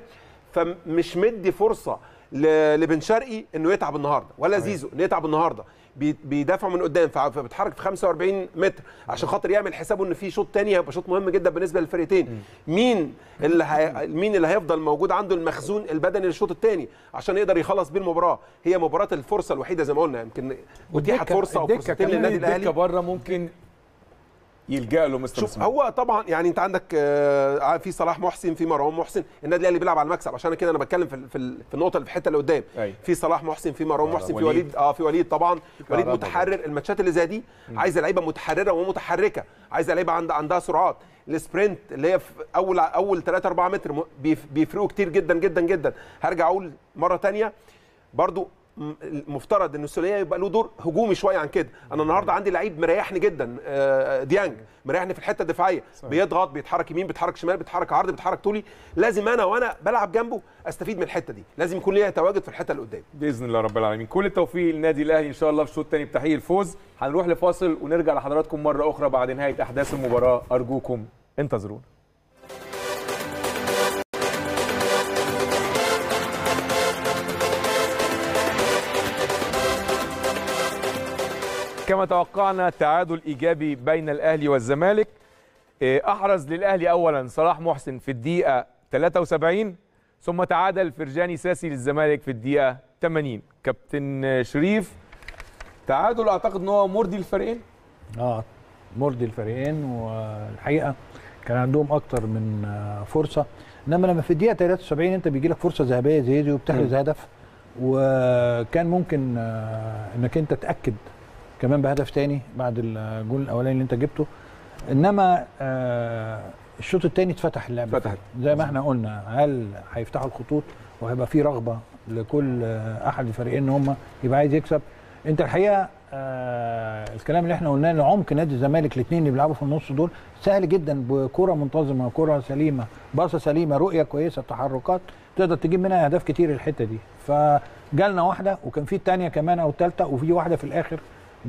فمش مدي فرصه ل... لبن شرقي انه يتعب النهارده ولا زيزو انه يتعب النهارده بي... بيدافعوا من قدام ف- فبيتحرك في 45 متر عشان خاطر يعمل حسابه ان في شوط تاني هيبقى شوط مهم جدا بالنسبه للفرقتين مين اللي هي... مين اللي هيفضل موجود عنده المخزون البدني للشوط الثاني عشان يقدر يخلص بيه المباراه هي مباراه الفرصه الوحيده زي ما قلنا يمكن اتيحت والدكة- فرصه او الدكة فرصتين كمان للنادي الدكه الاهلي بره ممكن يلجأ له مستر شوف مسمار هو طبعا يعني انت عندك آه، في صلاح محسن في مروان محسن النادي الاهلي بيلعب على المكسب عشان كده انا بتكلم في ال- في ال- في النقطه اللي في الحته اللي قدام أيوة. في صلاح محسن في مروان محسن في وليد. وليد اه في وليد طبعا وليد كهربا متحرر الماتشات اللي زي دي عايزه لعيبه متحرره ومتحركه عايزه لعيبه عند عندها سرعات السبرنت اللي هي في اول اول 3 4 متر م- بيف- بيفرقوا كتير جدا جدا جدا هرجع اقول مره تانية برضو م- المفترض ان السوليه يبقى له دور هجومي شويه عن كده انا النهارده عندي لعيب مريحني جدا آه، ديانج مريحني في الحته الدفاعيه بيضغط بيتحرك يمين بيتحرك شمال بيتحرك عرض بيتحرك طولي لازم انا وانا بلعب جنبه استفيد من الحته دي لازم يكون ليا تواجد في الحته اللي قدام باذن الله رب العالمين كل التوفيق للنادي الاهلي ان شاء الله في الشوط الثاني بتحقيق الفوز هنروح لفاصل ونرجع لحضراتكم مره اخرى بعد نهايه احداث المباراه ارجوكم انتظرونا كما توقعنا تعادل ايجابي بين الاهلي والزمالك إيه، احرز للاهلي اولا صلاح محسن في الدقيقه 73 ثم تعادل فرجاني ساسي للزمالك في الدقيقه 80 كابتن شريف تعادل اعتقد ان هو مرضي للفريقين اه مرضي الفريقين والحقيقه كان عندهم اكتر من آه، فرصه انما لما في الدقيقه 73 انت بيجي لك فرصه ذهبيه زي دي وبتحرز هدف وكان ممكن آه، انك انت تاكد كمان بهدف تاني بعد الجول الاولاني اللي انت جبته انما آه، الشوط الثاني اتفتح اللعب فتحت. زي ما احنا قلنا هل هيفتحوا الخطوط وهيبقى في رغبه لكل آه، احد الفريقين ان هم يبقى عايز يكسب انت الحقيقه آه الكلام اللي احنا قلناه ان عمق نادي الزمالك الاثنين اللي بيلعبوا في النص دول سهل جدا بكره منتظمه كره سليمه باصه سليمه رؤيه كويسه تحركات تقدر تجيب منها اهداف كتير الحته دي فجالنا واحده وكان في الثانيه كمان او الثالثه وفي واحده في الاخر ب-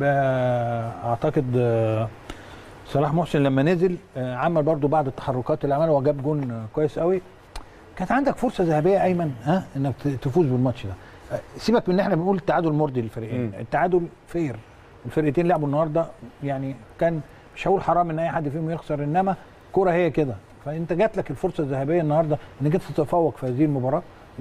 اعتقد آه، صلاح محسن لما نزل آه، عمل برضو بعد التحركات اللي عملها وجاب جون آه، كويس قوي كانت عندك فرصه ذهبيه ايمن ها انك ت- تفوز بالماتش ده آه، سيبك من ان احنا بنقول التعادل مرضي للفريقين مم. التعادل فير الفرقتين لعبوا النهارده يعني كان مش هقول حرام ان اي حد فيهم يخسر انما كرة هي كده فانت جات لك الفرصه الذهبيه النهارده انك انت تتفوق في هذه المباراه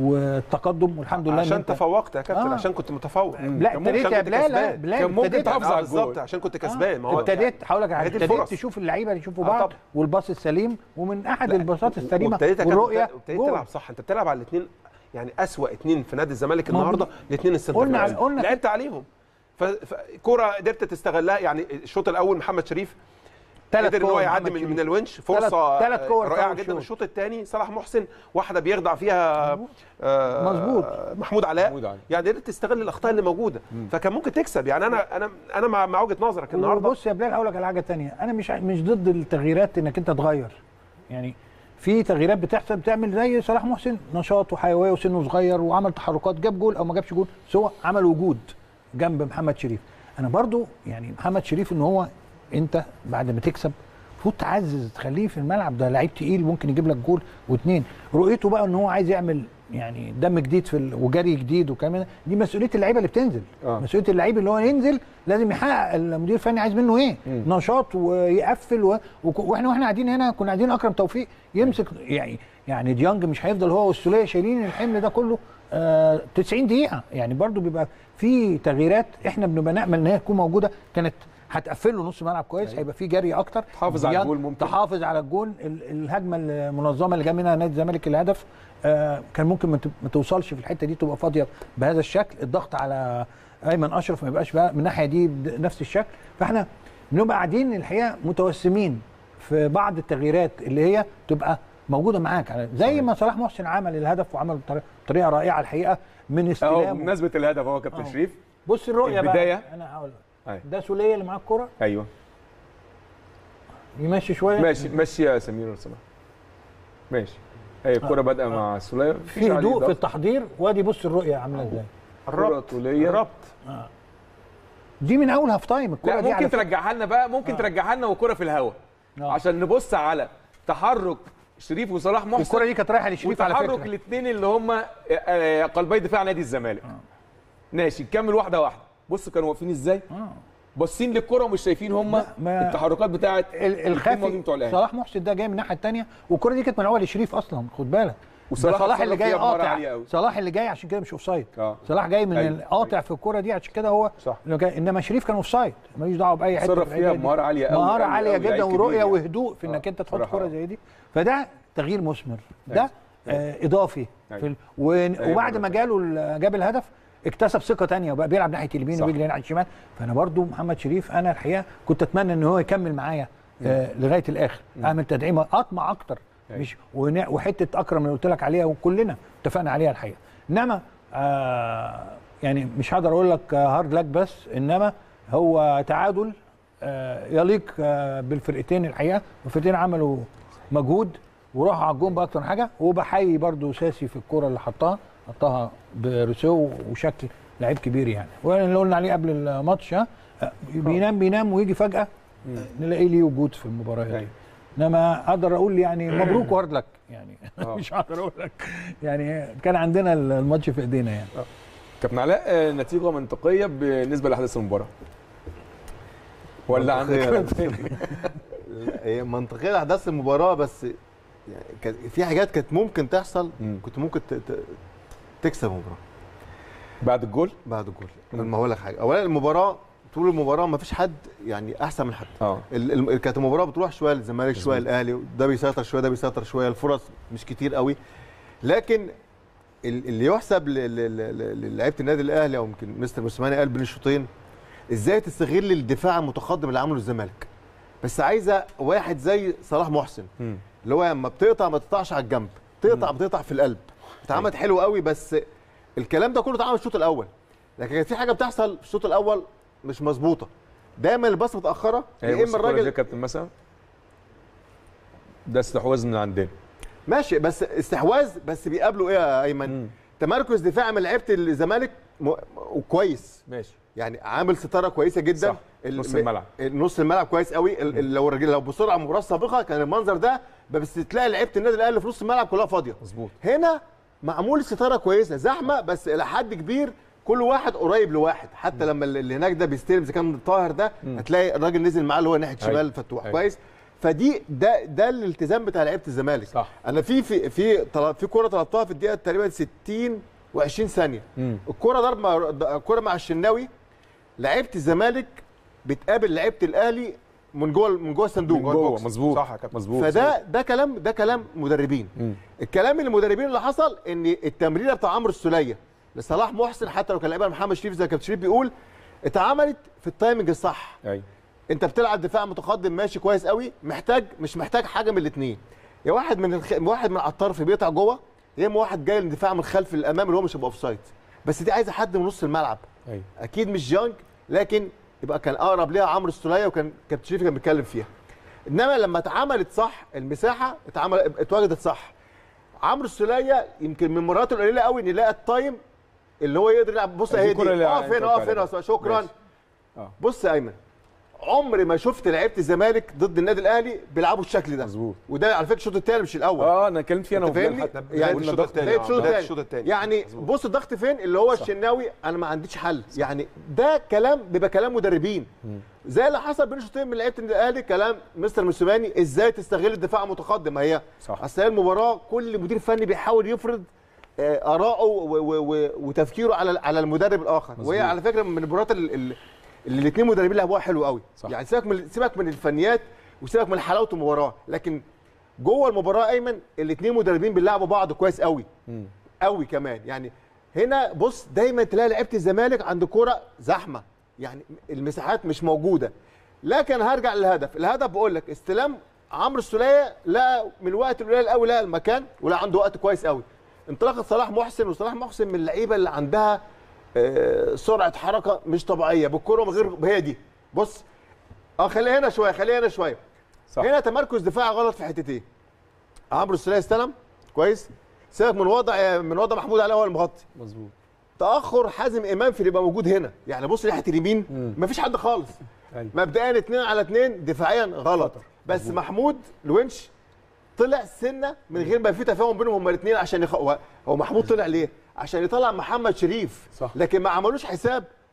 والتقدم والحمد لله إن عشان أنت- تفوقت يا كابتن آه. عشان كنت متفوق لا كان ممكن- ابتديت عشان يا كنت بلال لا كسبان. بلال كان ممكن ابتديت تحافظ آه، على بالظبط الجول. عشان كنت كسبان ما هو ابتديت هقول لك على هي حاجه دي ابتديت الفرص. تشوف اللعيبه يشوفوا آه بعض طبعا. والباص السليم ومن احد لا، الباصات السليمه وابتديت يا كابتن- والرؤيه ابتديت جول. تلعب صح انت بتلعب على الاثنين يعني اسوأ اثنين في نادي الزمالك ما هو النهارده الاثنين السنتر قلنا باكس. على- قلنا لعبت عليهم ف- فكرة قدرت تستغلها يعني الشوط الاول محمد شريف تلات قدر ان هو كور يعدي محمد من, شريف. من الونش فرصه تلات- تلات كور في رائعه أول جدا شوط. الشوط الثاني صلاح محسن واحده بيخضع فيها آه، مظبوط. محمود علاء محمود علاء. يعني قدرت تستغل الاخطاء اللي موجوده فكان ممكن تكسب يعني انا انا انا مع, مع وجهه نظرك النهارده بص يا بلال هقول لك على حاجه تانية انا مش مش ضد التغييرات انك انت تغير يعني في تغييرات بتحصل بتعمل زي صلاح محسن نشاط وحيويه وسنه صغير وعمل تحركات جاب جول او ما جابش جول سواء عمل وجود جنب محمد شريف انا برضو يعني محمد شريف ان هو انت بعد ما تكسب المفروض تعزز تخليه في الملعب ده لعيب تقيل ممكن يجيب لك جول واثنين رؤيته بقى ان هو عايز يعمل يعني دم جديد في ال... وجري جديد وكمان دي مسؤوليه اللعيبه اللي بتنزل آه. مسؤوليه اللعيب اللي هو ينزل لازم يحقق المدير الفني عايز منه ايه نشاط ويقفل و... وك- واحنا واحنا قاعدين هنا كنا عايزين اكرم توفيق يمسك يعني يعني ديانج مش هيفضل هو والسوليه شايلين الحمل ده كله آه 90 دقيقه يعني برضو بيبقى في تغييرات احنا بنبقى نامل ان هي تكون موجوده كانت هتقفل له نص ملعب كويس هيبقى في جري اكتر تحافظ على ديانج الجول ممكن. تحافظ على الجول ال- الهجمه المنظمه اللي جا منها نادي الزمالك الهدف آه كان ممكن ما ت- ما توصلش في الحته دي تبقى فاضيه بهذا الشكل الضغط على ايمن اشرف ما يبقاش بقى من الناحيه دي بنفس الشكل فاحنا بنبقى قاعدين الحقيقه متوسمين في بعض التغييرات اللي هي تبقى موجوده معاك على- زي ما صلاح محسن عمل الهدف وعمل بطريقه بطريقة رائعه الحقيقه من اهو استلامه بمناسبه الهدف اهو كابتن أهو. شريف بص الرؤيه البداية. بقى انا هقول لك. أيوة. ده سوليه اللي معاه الكوره ايوه يمشي شويه ماشي ماشي يا سمير لو سمحت ماشي هي الكرة بادئة مع سليم في هدوء في التحضير وادي بص الرؤيه عامله ازاي الربط طولية الربط دي من اول هاف تايم الكوره لا دي على ممكن فكرة. ترجعها لنا بقى ممكن ترجعها لنا والكرة في الهواء آه. عشان نبص على تحرك شريف وصلاح محسن الكوره دي كانت رايحه لشريف على وتحرك فكره الاثنين اللي هم آه، قلبي دفاع نادي الزمالك ماشي نكمل واحده واحده بص كانوا واقفين ازاي باصين للكره ومش شايفين هم ما- التحركات بتاعه ال- الاتنين مهاجمين الخافي بتوع الاهلي صلاح محسن ده جاي من الناحيه الثانيه والكره دي كانت من اول لشريف اصلا خد بالك وصلاح صلاح اللي اتصرف جاي فيها بمهارة قاطع عالية أوي. صلاح اللي جاي عشان كده مش اوف سايد اه صلاح جاي من أيوة، القاطع في الكوره دي عشان كده هو صح. اللي جاي. انما شريف كان اوف سايد ملوش دعوه باي حته اتصرف في فيها الحتة دي. بمهارة عالية أوي، مهاره أوي، عاليه أوي، جدا لعيب كبير ورؤيه يعني. وهدوء في آه، انك انت تحط بصراحة كوره آه. زي دي فده تغيير مثمر ده آه اضافي أيوة. في ال... و... وبعد مرة ما جاله ال- جاب الهدف اكتسب ثقه تانية وبقى بيلعب ناحيه اليمين صح. وبيجري ناحيه الشمال فانا برضو محمد شريف انا الحقيقه كنت اتمنى ان هو يكمل معايا آه لغايه الاخر اعمل تدعيم اطمع اكتر أيوة. مش ون- وحته اكرم اللي قلت لك عليها وكلنا اتفقنا عليها الحقيقه انما آه يعني مش هقدر اقول لك آه، هارد لك بس انما هو تعادل آه يليق آه بالفرقتين الحقيقه والفرقتين عملوا مجهود وراحوا على الجون باكتر من حاجه وبحيي برضو ساسي في الكوره اللي حطها حطها برسو وشكل لعيب كبير يعني واللي قلنا عليه قبل الماتش ها آه، بينام بينام ويجي فجاه آه، نلاقيه ليه وجود في المباريات أيوة. انما اقدر اقول يعني مبروك وهارد لك يعني آه. مش هقدر اقول لك يعني كان عندنا الماتش في ايدينا يعني كابتن علاء آه، نتيجه منطقيه بالنسبه لاحداث المباراه ولا عندك منطقية. هي منطقيه احداث المباراه بس يعني كان في حاجات كانت ممكن تحصل مم. كنت ممكن ت- ت- تكسب المباراه بعد الجول بعد الجول لما هقول لك حاجه اولا المباراه طول المباراه ما فيش حد يعني احسن من حد اه ال- ال- كانت المباراه بتروح شويه للزمالك شويه الاهلي ده بيسيطر شويه ده بيسيطر شويه الفرص مش كتير قوي لكن ال- اللي يحسب ل- ل- ل- للعيبه النادي الاهلي او يمكن مستر موسيماني قال بين الشوطين ازاي تستغل الدفاع المتقدم اللي عمله الزمالك بس عايزه واحد زي صلاح محسن مم. اللي هو لما بتقطع ما تقطعش على الجنب تقطع بتقطع في القلب اتعملت حلو قوي بس الكلام ده كله اتعمل في الشوط الاول لكن كانت في حاجه بتحصل في الشوط الاول مش مظبوطه دايما الباص متاخره يا ايوه اما الراجل الراجل يا كابتن مثلا ده استحواذ من عندنا ماشي بس استحواذ بس بيقابله ايه يا ايمن مم. تمركز دفاعي من لعيبه الزمالك م... وكويس ماشي يعني عامل ستاره كويسه جدا صح. نص الملعب. نص الملعب كويس قوي ال... ال- لو الراجل لو بصوا على المباراه السابقه كان المنظر ده بس تلاقي لعيبه النادي الاهلي في نص الملعب كلها فاضيه مظبوط هنا معمول ستاره كويسه زحمه بس الى حد كبير كل واحد قريب لواحد حتى لما اللي هناك ده بيستلم اذا كان طاهر ده هتلاقي الراجل نزل معاه اللي هو ناحيه أيوة. شمال فتوح أيوة. كويس فدي ده ده الالتزام بتاع لعيبه الزمالك صح. انا في في في طل- في كوره طلبتها في الدقيقه تقريبا 60 و20 ثانيه مم. الكوره ضرب مع الكوره مع الشناوي لعيبه الزمالك بتقابل لعيبه الاهلي من جوه من جوه الصندوق من جوه مظبوط صح يا كابتن. مظبوط فده ده كلام ده كلام مدربين مم. الكلام اللي المدربين اللي حصل ان التمريره بتاع عمرو السوليه لصلاح محسن حتى لو كان لعيبها محمد شريف زي كابتن شريف بيقول اتعملت في التايمنج الصح ايوه انت بتلعب دفاع متقدم ماشي كويس قوي محتاج مش محتاج حاجه من الاثنين يا واحد من الخ... واحد من على الطرف بيقطع جوه يا اما واحد جاي للدفاع من خلف الامام اللي هو مش هيبقى اوف سايد بس دي عايزه حد من نص الملعب ايوه اكيد مش جانج لكن يبقى كان اقرب ليها عمرو السوليه وكان كابتن شريف كان بيتكلم فيها انما لما اتعملت صح المساحه اتعمل اتواجدت صح عمرو السوليه يمكن من مراته القليله قوي ان يلاقي التايم اللي هو يقدر يلعب بص دي اهي الكرة دي اللي اقف انت هنا قلت اقف هنا عليها. شكرا ماشي. آه. بص يا ايمن عمري ما شفت لعيبه الزمالك ضد النادي الاهلي بيلعبوا الشكل ده مظبوط. وده على فكره الشوط الثاني مش الاول اه انا اتكلمت فيه انا انت وبلال فاهمني؟ حتى يعني قلنا الشوط ضغط التاني. بدايه الشوط بداية الثاني الشوط التاني. يعني بص الضغط فين اللي هو الشناوي انا ما عنديش حل يعني ده كلام بيبقى كلام مدربين زي اللي حصل بين الشوطين من لعيبه النادي الاهلي كلام مستر موسيماني ازاي تستغل الدفاع المتقدم ما هي صح. اصل هي المباراه كل مدير فني بيحاول يفرض آه، اراءه و- و- و- وتفكيره على على المدرب الاخر وهي على فكره من المباريات ال- ال- اللي الاثنين مدربين لعبوها حلو قوي صح. يعني سيبك من سيبك من الفنيات وسيبك من حلاوه المباراه لكن جوه المباراه ايمن الاثنين مدربين بيلعبوا بعض كويس قوي قوي كمان يعني هنا بص دايما تلاقي لعيبه الزمالك عند كوره زحمه يعني المساحات مش موجوده لكن هرجع للهدف الهدف بقول لك استلام عمرو السوليه لا من الوقت القليل قوي لا المكان ولا عنده وقت كويس قوي انطلاقه صلاح محسن وصلاح محسن من اللعيبه اللي عندها آه، سرعه حركه مش طبيعيه بالكره من غير هي دي بص اه خليها هنا شويه خليها هنا شويه صح. هنا تمركز دفاعي غلط في حتتين عمرو السوليه استلم كويس سيبك من وضع من وضع محمود علي هو المغطي مظبوط تاخر حازم امام في اللي يبقى موجود هنا يعني بص ناحيه اليمين مفيش حد خالص أيوة. مبدئيا اتنين على اتنين دفاعيا غلط بس محمود الونش طلع سنه من غير ما في تفاهم بينهم هما الاثنين عشان يخ... هو هو محمود طلع ليه عشان يطلع محمد شريف صح. لكن ما عملوش حساب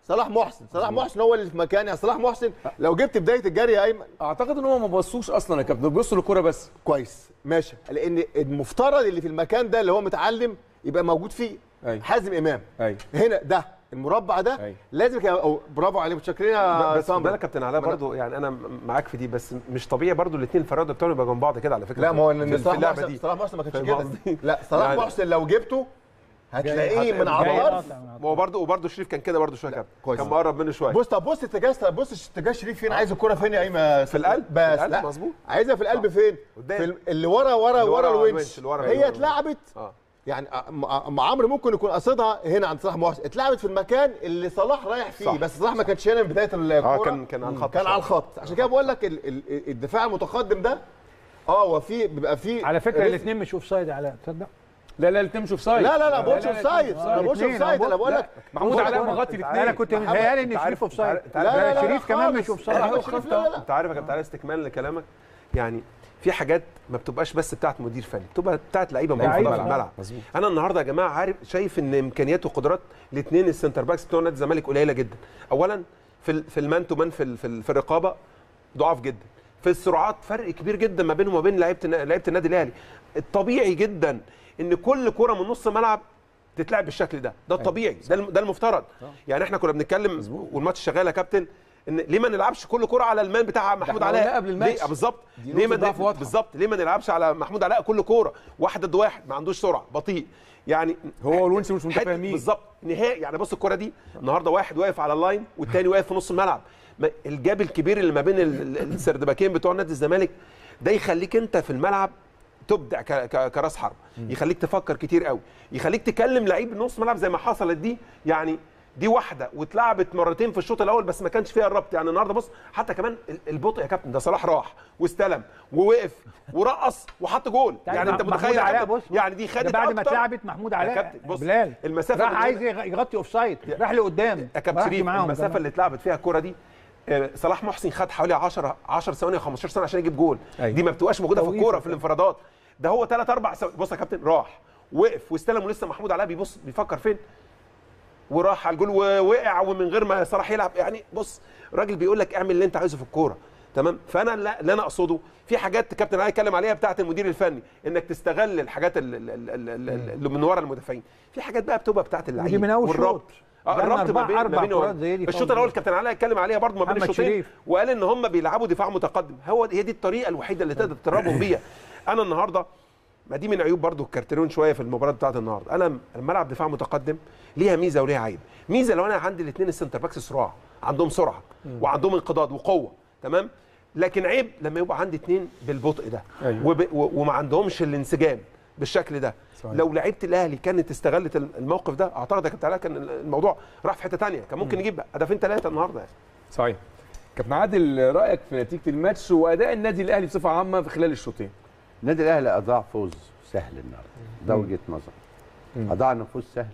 صلاح محسن صلاح محسن هو اللي في مكان يعني صلاح محسن لو جبت بدايه الجري يا ايمن اعتقد ان هم ما بصوش اصلا يا كابتن بيبصوا للكوره بس كويس ماشي لان المفترض اللي في المكان ده اللي هو متعلم يبقى موجود فيه أيوة. حازم امام ايوه هنا ده المربع ده أيوة. لازم كان أو برافو عليك متشكرين يا بس خد سامر بالك يا كابتن علاء برضو يعني انا معاك في دي بس مش طبيعي برضو الاثنين الفراوده بتوعهم يبقوا جنب بعض كده على فكره لا ما هو في- ان في صلاح اللعبه محسن دي صلاح محسن ما كانش فاهم كده قصدي؟ لا صلاح يعني- محسن لو جبته هتلاقيه من جاي- على جاي الطرف ما هو برضه وبرضه شريف كان كده برضه شويه كابتن كويس. كان مقرب منه شويه بص طب بص اتجاه بص اتجاه شريف فين عايز الكرة فين يا ايمن في القلب، بس في القلب، لا مظبوط. عايزها في القلب فين قدام. في ال- اللي ورا ورا اللي ورا ورا الونش الونش، اللي ورا اللي هي ورا اتلعبت اه يعني م- م- عمرو ممكن يكون قصدها هنا عند صلاح محسن اتلعبت في المكان اللي صلاح رايح فيه صح. بس صلاح ما كانش هنا من بدايه الكوره كان- كان على الخط كان شوية. على الخط عشان كده بقول لك ال- ال- الدفاع المتقدم ده اه هو في بيبقى في على فكره رزق. الاثنين مش اوف سايد علاء تصدق لا لا الاثنين مش اوف سايد لا لا لا بقولش لا، اوف لا، سايد لا، ما بقولش اوف الاثنين، سايد انا بقول لك محمود علاء مغطي الاثنين انا كنت متهيألي ان شريف اوف سايد لا لا لا شريف كمان خالص. مش اوف سايد لا، هو شريف خط لا لا لا انت عارف يا كابتن علاء استكمال لكلامك يعني في حاجات ما بتبقاش بس بتاعت مدير فني بتبقى بتاعت لعيبه موجوده لعيبة، في الملعب انا النهارده يا جماعه عارف شايف ان امكانيات وقدرات الاثنين السنتر باكس بتوع نادي الزمالك قليله جدا اولا في ال- في المان تو مان في ال- في, ال- في الرقابه ضعاف جدا في السرعات فرق كبير جدا ما بينهم وما بين لعيبه النا- لعيبه النادي الاهلي الطبيعي جدا ان كل كره من نص الملعب تتلعب بالشكل ده ده الطبيعي ده الم- ده المفترض يعني احنا كنا بنتكلم والماتش شغال يا كابتن ان ليه ما نلعبش كل كره على المان بتاع محمود احنا علاء قلنا قبل الماتش. ليه؟ آه بالظبط دي ليه نقطة ما ضعف واضحة. بالظبط ليه ما نلعبش على محمود علاء كل كوره واحد ضد واحد ما عندوش سرعه بطيء يعني هو والونش مش حتة- متفاهمين بالظبط نهائي يعني بص الكره دي النهارده واحد واقف على اللاين والتاني واقف في نص الملعب ما- الجاب الكبير اللي ما بين ال- ال- السردباكين بتوع نادي الزمالك ده يخليك انت في الملعب تبدع ك- ك- كراس حرب يخليك تفكر كتير قوي يخليك تكلم لعيب نص ملعب زي ما حصلت دي يعني دي واحده واتلعبت مرتين في الشوط الاول بس ما كانش فيها الربط يعني النهارده بص حتى كمان ال- البطء يا كابتن ده صلاح راح واستلم ووقف ورقص وحط جول يعني انت محمود متخيل يا علاء كابتن؟ بص يعني دي ده خدت بعد ما أكتر. اتلعبت محمود يا علاء كابتن بص بلال المسافه راح اللي- عايز يغ- يغطي اوف سايد راح لقدام يا ما كابتن راحش شريف معاهم المسافه كمان. اللي اتلعبت فيها الكوره دي آه، صلاح محسن خد حوالي 10 10 ثواني 15 ثانيه عشان يجيب جول أيوة. دي ما بتبقاش موجوده في توقيفة الكوره في كده. الانفرادات ده هو 3 4 ثواني بص يا كابتن راح وقف واستلم ولسه محمود علاء بيبص بيفكر فين وراح على الجول ووقع ومن غير ما صلاح يلعب يعني بص راجل بيقول لك اعمل اللي انت عايزه في الكوره تمام فانا لا- اللي انا اقصده في حاجات كابتن علي اتكلم عليها بتاعه المدير الفني انك تستغل الحاجات ال- ال- ال- ال- ال- اللي من ورا المدافعين في حاجات بقى بتبقى بتاعه اللعيب ودي من أول والربط شوط. اه جالنا الربط ما أربع- بين ما أربع بين كرات زي دي الشوط طبعاً. الاول كابتن علي اتكلم عليها برضه ما بين محمد الشوطين شريف. وقال ان هم بيلعبوا دفاع متقدم هو هي دي الطريقه الوحيده اللي تقدر تدربهم بيها انا النهارده ما دي من عيوب برضو الكارتيرون شويه في المباراه بتاعت النهارده انا لما العب دفاع متقدم ليها ميزه وليها عيب ميزه لو انا عندي الاثنين السنتر باكس سرعه عندهم سرعه وعندهم انقضاض وقوه تمام لكن عيب لما يبقى عندي اثنين بالبطء ده أيوة. وب... و... وما عندهمش الانسجام بالشكل ده صحيح. لو لعيبه الاهلي كانت استغلت الموقف ده اعتقد يا كابتن علاء كان الموضوع راح في حته ثانيه كان ممكن يجيب هدفين ثلاثه النهارده يعني. صحيح كابتن عادل رايك في نتيجه الماتش واداء النادي الاهلي بصفه عامه في خلال الشوطين النادي الاهلي اضاع فوز سهل النهارده ده وجهه نظر مم. اضاعنا فوز سهل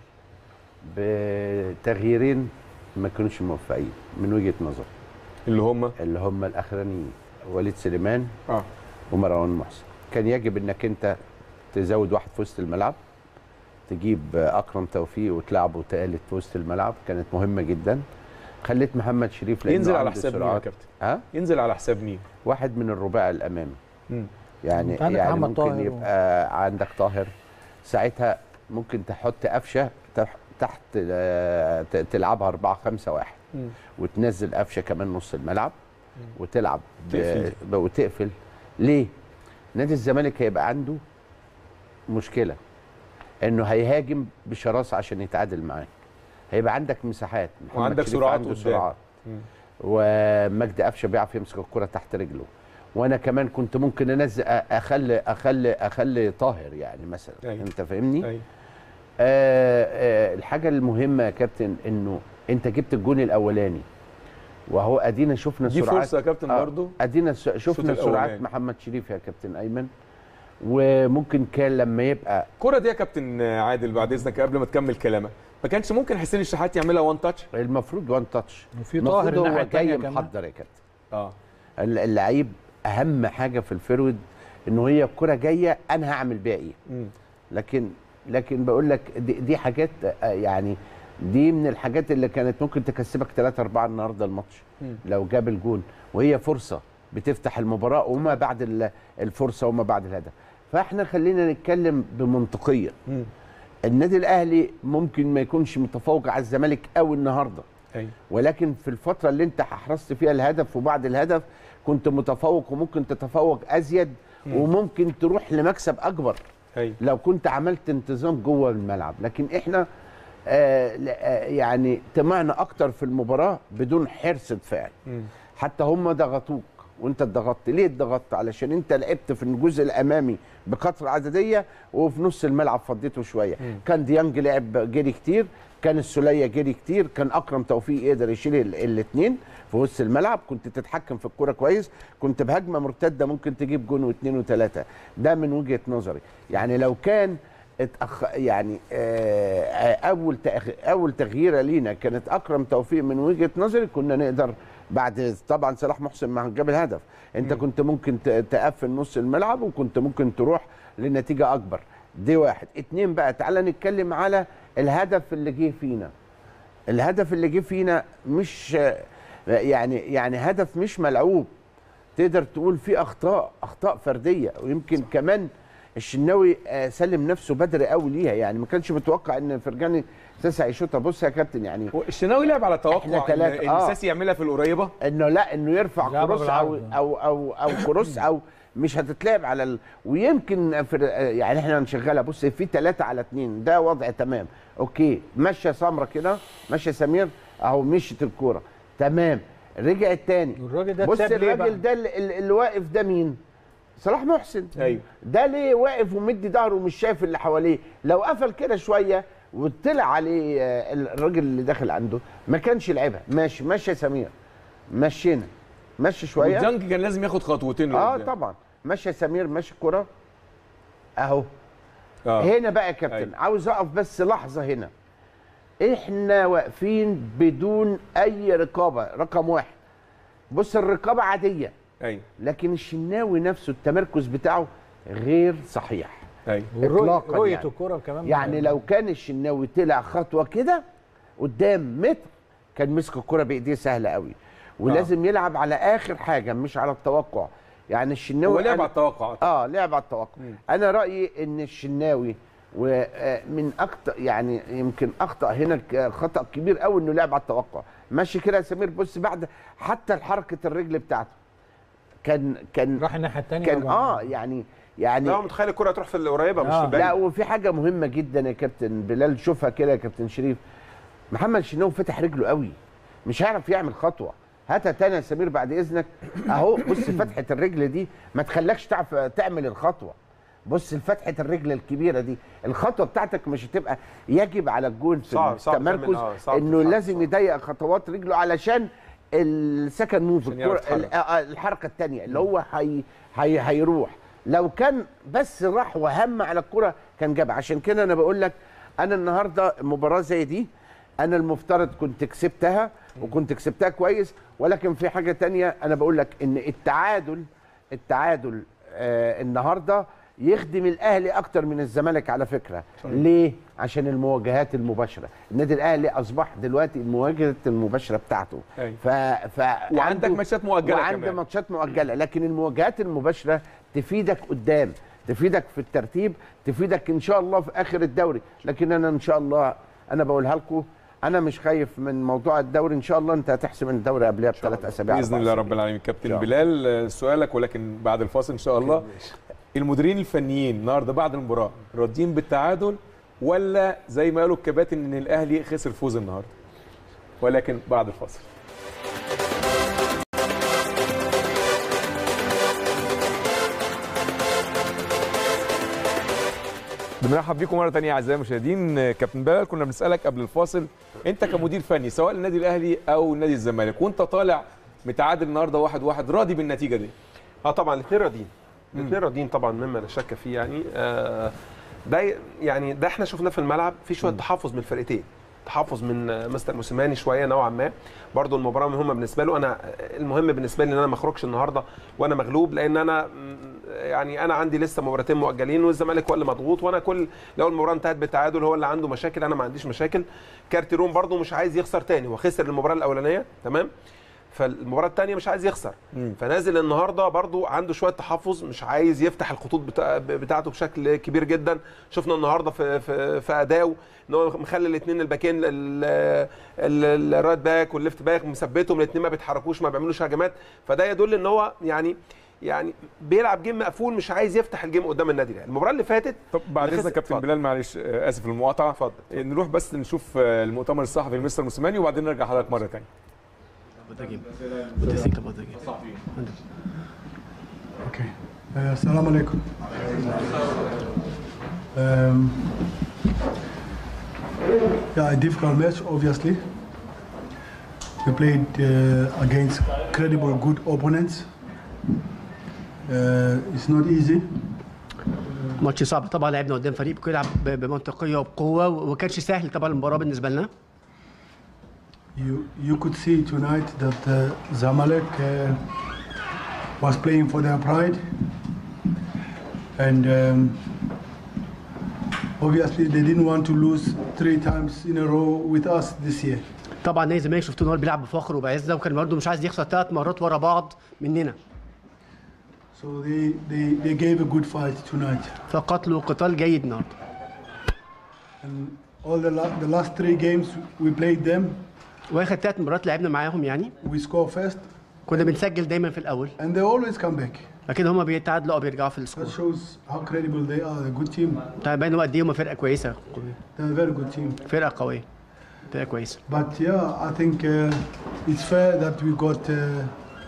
بتغييرين ما كانوش موفقين من وجهه نظر اللي هم اللي هم الاخرانيين وليد سليمان اه ومروان محسن كان يجب انك انت تزود واحد في وسط الملعب تجيب اكرم توفيق وتلعبه تالت في وسط الملعب كانت مهمه جدا خليت محمد شريف لأنه ينزل على عنده حساب مين يا سرعات. كابتن ها ينزل على حساب مين واحد من الرباع الامامي مم. يعني أنت عندك يعني محمد ممكن طاهر و- يبقى عندك طاهر ساعتها ممكن تحط قفشه تح- تحت آه، ت- تلعبها 4 5 1 مم. وتنزل قفشه كمان نص الملعب وتلعب ب- تقفل. ب- وتقفل ليه؟ نادي الزمالك هيبقى عنده مشكله انه هيهاجم بشراسه عشان يتعادل معاك هيبقى عندك مساحات محمد وعندك شريف سرعات عنده قدام. سرعات مم. ومجدي قفشه بيعرف يمسك الكره تحت رجله وانا كمان كنت ممكن انزل اخلي اخلي اخلي طاهر يعني مثلا أيوة. انت فاهمني ايوه آه آه الحاجه المهمه يا كابتن انه انت جبت الجون الاولاني وهو ادينا شفنا دي سرعات فرصه يا كابتن آه، برضو ادينا س- شفنا الشوط سرعات الأولاني. محمد شريف يا كابتن ايمن وممكن كان لما يبقى الكره دي يا كابتن عادل بعد اذنك قبل ما تكمل كلامك ما كانش ممكن حسين الشحات يعملها وان تاتش المفروض وان تاتش وفي طاهر المفروض الناحيه هو الثانيه جاي كمان محضر يا كابتن اه اللعيب اهم حاجه في الفرود انه هي الكره جايه انا هعمل بيها ايه مم. لكن لكن بقول لك دي, دي حاجات آه، يعني دي من الحاجات اللي كانت ممكن تكسبك 3 4 النهارده الماتش لو جاب الجون وهي فرصه بتفتح المباراه وما بعد ال- الفرصه وما بعد الهدف فاحنا خلينا نتكلم بمنطقيه النادي الاهلي ممكن ما يكونش متفوق على الزمالك قوي النهارده أيوة. ولكن في الفتره اللي انت حرصت فيها الهدف وبعد الهدف كنت متفوق وممكن تتفوق ازيد وممكن تروح لمكسب اكبر أيوة. لو كنت عملت انتظام جوه الملعب لكن احنا آه لا- آه، يعني طمعنا اكتر في المباراه بدون حرص دفاعي حتى هم ضغطوك وانت اتضغطت ليه اتضغطت علشان انت لعبت في الجزء الامامي بكثره عدديه وفي نص الملعب فضيته شويه كان ديانج لعب جري كتير كان السوليه جري كتير كان اكرم توفيق يقدر يشيل الاثنين في وسط الملعب كنت تتحكم في الكوره كويس كنت بهجمه مرتده ممكن تجيب جون واثنين وثلاثه ده من وجهه نظري يعني لو كان اتأخ... يعني آه، آه، اول تأخ... اول تغييره لينا كانت اكرم توفيق من وجهه نظري كنا نقدر بعد طبعا صلاح محسن ما جاب الهدف انت كنت ممكن ت- تقفل نص الملعب وكنت ممكن تروح لنتيجه اكبر دي واحد اتنين بقى تعالى نتكلم على الهدف اللي جه فينا الهدف اللي جه فينا مش آه، يعني يعني هدف مش ملعوب تقدر تقول فيه اخطاء اخطاء فرديه ويمكن كمان الشناوي آه، سلم نفسه بدري قوي ليها يعني ما كانش متوقع ان فرجاني ساسا هيشوطها بص يا كابتن يعني الشناوي لعب على إحنا توقع تلاتة، ان آه. إن ساسي يعملها في القريبه انه لا انه يرفع لعبة كروس او بالعرض. او او او كروس او مش هتتلعب على ال... ويمكن في يعني احنا هنشغلها بص في ثلاثة على اثنين ده وضع تمام اوكي مشى سمره كده مشى سمير اهو مشيت الكوره تمام رجع الثاني والراجل ده بص اتساب ليه بقى؟ الراجل ده اللي, اللي واقف ده مين؟ صلاح محسن أيوه. ده ليه واقف ومدي ظهره ومش شايف اللي حواليه لو قفل كده شويه وطلع عليه آه، الراجل اللي داخل عنده ما كانش لعبها ماشي ماشي يا سمير مشينا مشي شويه والجنك كان لازم ياخد خطوتين اه لقدام. طبعا ماشي يا سمير ماشي الكره اهو اه هنا بقى يا كابتن أيوة. عاوز اقف بس لحظه هنا احنا واقفين بدون اي رقابه رقم واحد بص الرقابه عاديه ايوه لكن الشناوي نفسه التمركز بتاعه غير صحيح ايوه إطلاقاً رؤيه يعني. الكوره كمان يعني لو كان الشناوي طلع خطوه كده قدام متر كان مسك الكره بايديه سهله قوي ولازم يلعب على اخر حاجه مش على التوقع يعني الشناوي هو لعب أنا- على التوقع اه لعب على التوقع انا رايي ان الشناوي ومن اكتر يعني يمكن اخطا هنا ك- خطا كبير قوي انه لعب على التوقع ماشي كده يا سمير بص بعد حتى حركه الرجل بتاعته كان كان راح الناحيه الثانيه كان اه يعني يعني لا هو متخيل الكره تروح في القريبه مش آه. في البعيد لا وفي حاجه مهمه جدا يا كابتن بلال شوفها كده يا كابتن شريف محمد شناوي فتح رجله قوي مش هيعرف يعمل خطوه هاتها تاني يا سمير بعد اذنك اهو بص فتحه الرجل دي ما تخلكش تعرف تعمل الخطوه بص فتحه الرجل الكبيره دي الخطوه بتاعتك مش هتبقى يجب على الجون في صعب- صعب تعمل- التمركز آه، صعب انه تتحرك، لازم صعب. يضيق خطوات رجله علشان السكند موف عشان يعرف الكرة- يتحرك. آه، آه، الحركه الثانيه اللي هو هي هي هيروح لو كان بس راح وهم على الكره كان جاب عشان كده انا بقول لك انا النهارده مباراه زي دي انا المفترض كنت كسبتها وكنت كسبتها كويس ولكن في حاجه تانية انا بقول لك ان التعادل التعادل آه النهارده يخدم الاهلي اكتر من الزمالك على فكره ليه عشان المواجهات المباشره النادي الاهلي اصبح دلوقتي المواجهه المباشره بتاعته أيوة. ف... ف... وعندك عنده- ماتشات مؤجلة وعنده كمان. ماتشات مؤجله لكن المواجهات المباشره تفيدك قدام تفيدك في الترتيب تفيدك ان شاء الله في اخر الدوري لكن انا ان شاء الله انا بقولها لكم انا مش خايف من موضوع الدوري ان شاء الله انت هتحسم الدوري قبلها بثلاث اسابيع باذن أربع الله أسابيع. رب العالمين كابتن شاء الله. بلال آه، سؤالك ولكن بعد الفاصل ان شاء الله المديرين الفنيين النهارده بعد المباراه راضيين بالتعادل ولا زي ما قالوا الكباتن ان الاهلي خسر فوز النهارده ولكن بعد الفاصل بنرحب بيكم مره ثانيه اعزائي المشاهدين آه، كابتن بلال كنا بنسالك قبل الفاصل انت كمدير فني سواء النادي الاهلي او نادي الزمالك وانت طالع متعادل النهارده واحد واحد راضي بالنتيجه دي اه طبعا الاثنين راضيين الاثنين راضيين طبعا مما لا شك فيه يعني آه ده يعني ده احنا شفناه في الملعب في شويه تحفظ من الفرقتين تحفظ من آه، مستر موسيماني شويه نوعا ما برضو المباراه مهمه بالنسبه له انا المهم بالنسبه لي ان انا ما اخرجش النهارده وانا مغلوب لان انا م، يعني انا عندي لسه مباراتين مؤجلين والزمالك هو اللي مضغوط وانا كل لو المباراه انتهت بالتعادل هو اللي عنده مشاكل انا ما عنديش مشاكل كارتيرون برده مش عايز يخسر تاني وخسر المباراه الاولانيه تمام فالمباراه الثانيه مش عايز يخسر فنازل النهارده برضو عنده شويه تحفظ مش عايز يفتح الخطوط بتاع بتاعته بشكل كبير جدا شفنا النهارده في في, في اداؤه ان هو مخلي الاثنين الباكين ال- ال- الرايت باك والليفت باك مثبتهم الاثنين ما بيتحركوش ما بيعملوش هجمات فده يدل ان هو يعني يعني بيلعب جيم مقفول مش عايز يفتح الجيم قدام النادي الاهلي المباراه اللي فاتت طب بعد اللي اذنك خسر- كابتن اتفضل. بلال معلش آه، اسف المقاطعه اتفضل. آه، نروح بس نشوف آه، المؤتمر الصحفي لمستر موسيماني وبعدين نرجع حضرتك مره ثانيه What the game? What do you think about the game? Okay. Uh, Assalamu alaikum. Um, yeah, a difficult match, obviously. We played uh, against credible, good opponents. Uh, it's not easy. ماتش صعب طبعا لعبنا قدام فريق بيلعب ب- بمنطقيه وبقوه وما كانش سهل طبعا المباراه بالنسبه لنا You you could see tonight that uh, Zamalek uh, was playing for their pride, and um, obviously they didn't want to lose three times in a row with us this year. طبعا نادي الزمالك شفتوه ان هو بيلعب بفخر وبعزه وكان برضه مش عايز يخسر ثلاث مرات ورا بعض مننا So they, they, they gave a good fight tonight. فقتلوا قتال جيد النهارده And all the, la- the last three games we played them, واخر ثلاث مرات لعبنا معاهم يعني we score first, كنا بنسجل دايما في الاول and they always come back. لكن هما بيتعادلوا او بيرجعوا في That السكور shows how credible they are. A good team. طيب باين هو قد ايه هما فرقه كويسه They're a very good team. فرقه قويه فرقه كويسه But yeah, I think uh, it's fair that we got. Uh,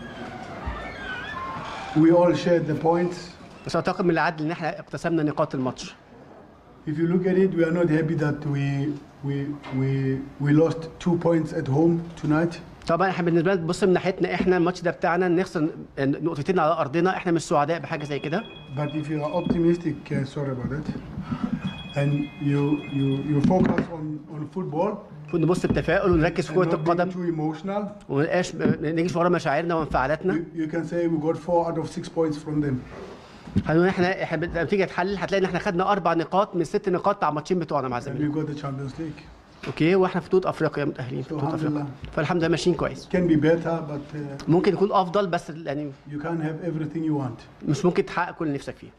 we all shared the points. بس اعتقد من العدل ان احنا اقتسمنا نقاط الماتش If you look at it, we are not happy that we we we we lost two points at home tonight. طبعا احنا بالنسبه لنا بص من ناحيتنا احنا الماتش ده بتاعنا نخسر نقطتين على ارضنا احنا مش سعداء بحاجه زي كده But if you are optimistic, uh, sorry about that, and you you you focus on on football المفروض نبص بتفاؤل ونركز في and كره not being القدم too emotional, وما نبقاش ما نجيش ورا مشاعرنا وانفعالاتنا you, you can say we got four out of six points from them. هنقول احنا احنا لما تيجي تحلل هتلاقي ان احنا خدنا اربع نقاط من ست نقاط بتاع الماتشين بتوعنا مع And الزمالك we got the Champions League. اوكي واحنا في بطوله افريقيا متاهلين في So بطوله الحمد افريقيا لله. فالحمد لله ماشيين كويس Can be better, but uh, ممكن يكون افضل بس يعني you can't have everything you want. مش ممكن تحقق كل اللي نفسك فيه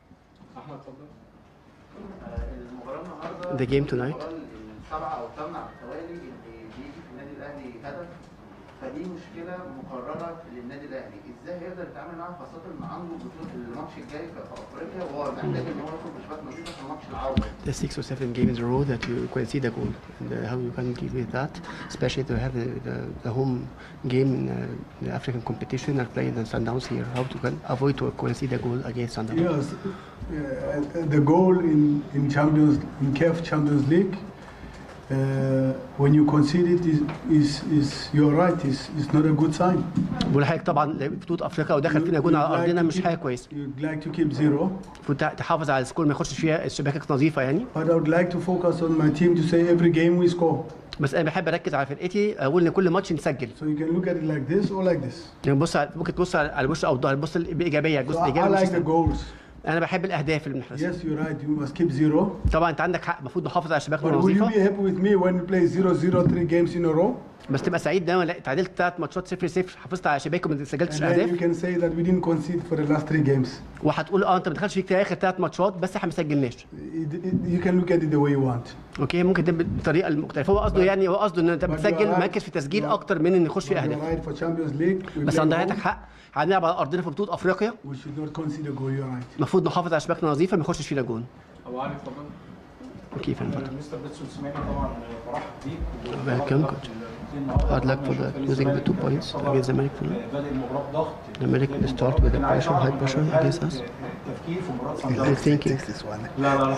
The game tonight السبعه او الثامنه على التوالي اللي بيجي في النادي الاهلي هدف فدي مشكله مقرره للنادي الاهلي ازاي هيقدر يتعامل معاها خاصه ان عنده بطوله الماتش الجاي في في افريقيا وهو محتاج ان هو ياخد بشباك نظيفه في الماتش العوده the six or seven games in a row that you can see the goal and uh, how you can deal with that, especially to have the, the, the home game in uh, the African competition and playing the Sundowns here. How to can avoid to concede the goal against Sundowns? Yes, uh, the goal in in Champions in CAF Champions League. Uh, when you concede it is is, is you're right is is not a good sign. بقول لحضرتك طبعا بطولة افريقيا ودخل فينا جون على You'd like ارضنا to مش keep- حاجة كويسة. You'd like to keep zero, المفروض تحافظ على السكور ما يخشش فيها الشباكات نظيفة يعني but I would like to focus on my team to say every game we score. بس انا بحب اركز على فرقتي اقول ان كل ماتش نسجل So you can look at it like this or like this. يعني بص على- ممكن تبص على على الوش او الظهر بص بايجابيه So الجزء I, I الايجابي مش like the السلبي. goals. انا بحب الاهداف اللي بنحرزها Yes, you're right. You must keep zero. طبعا انت عندك حق المفروض نحافظ على شباكنا But will you النظيفه be happy with me when we play zero zero three games in a row? بس تبقى سعيد دايما لا تعادلت ثلاث ماتشات 0 0 حافظت على شباك وما And سجلتش then you اهداف can say that we didn't concede for the last three games. وهتقول اه انت ما دخلش فيك اخر ثلاث ماتشات بس احنا ما سجلناش It- it- you can look at it the way you want. اوكي ممكن ده بالطريقه المختلفه هو قصده يعني هو قصده ان انت But you are بتسجل right. مركز في تسجيل You are- اكتر من ان يخش But فيه you're اهداف right for Champions League. We بس play عند at حضرتك home. حق هنلعب على ارضنا في بطوله افريقيا We should not concede a goal. You're right. المفروض نحافظ على شباكنا نظيفه ما يخشش فينا جون ابو علي اتفضل اوكي فهمت اتفضل. مستر بيتسون سمعني طبعا برحب بيك Welcome, coach. Hard luck for the losing the two points against Zamalek tonight. بادئ المباراه بضغط Zamalek start with the pressure, high pressure against us. التفكير في مباراه You're صندوق thinking. لا لا لا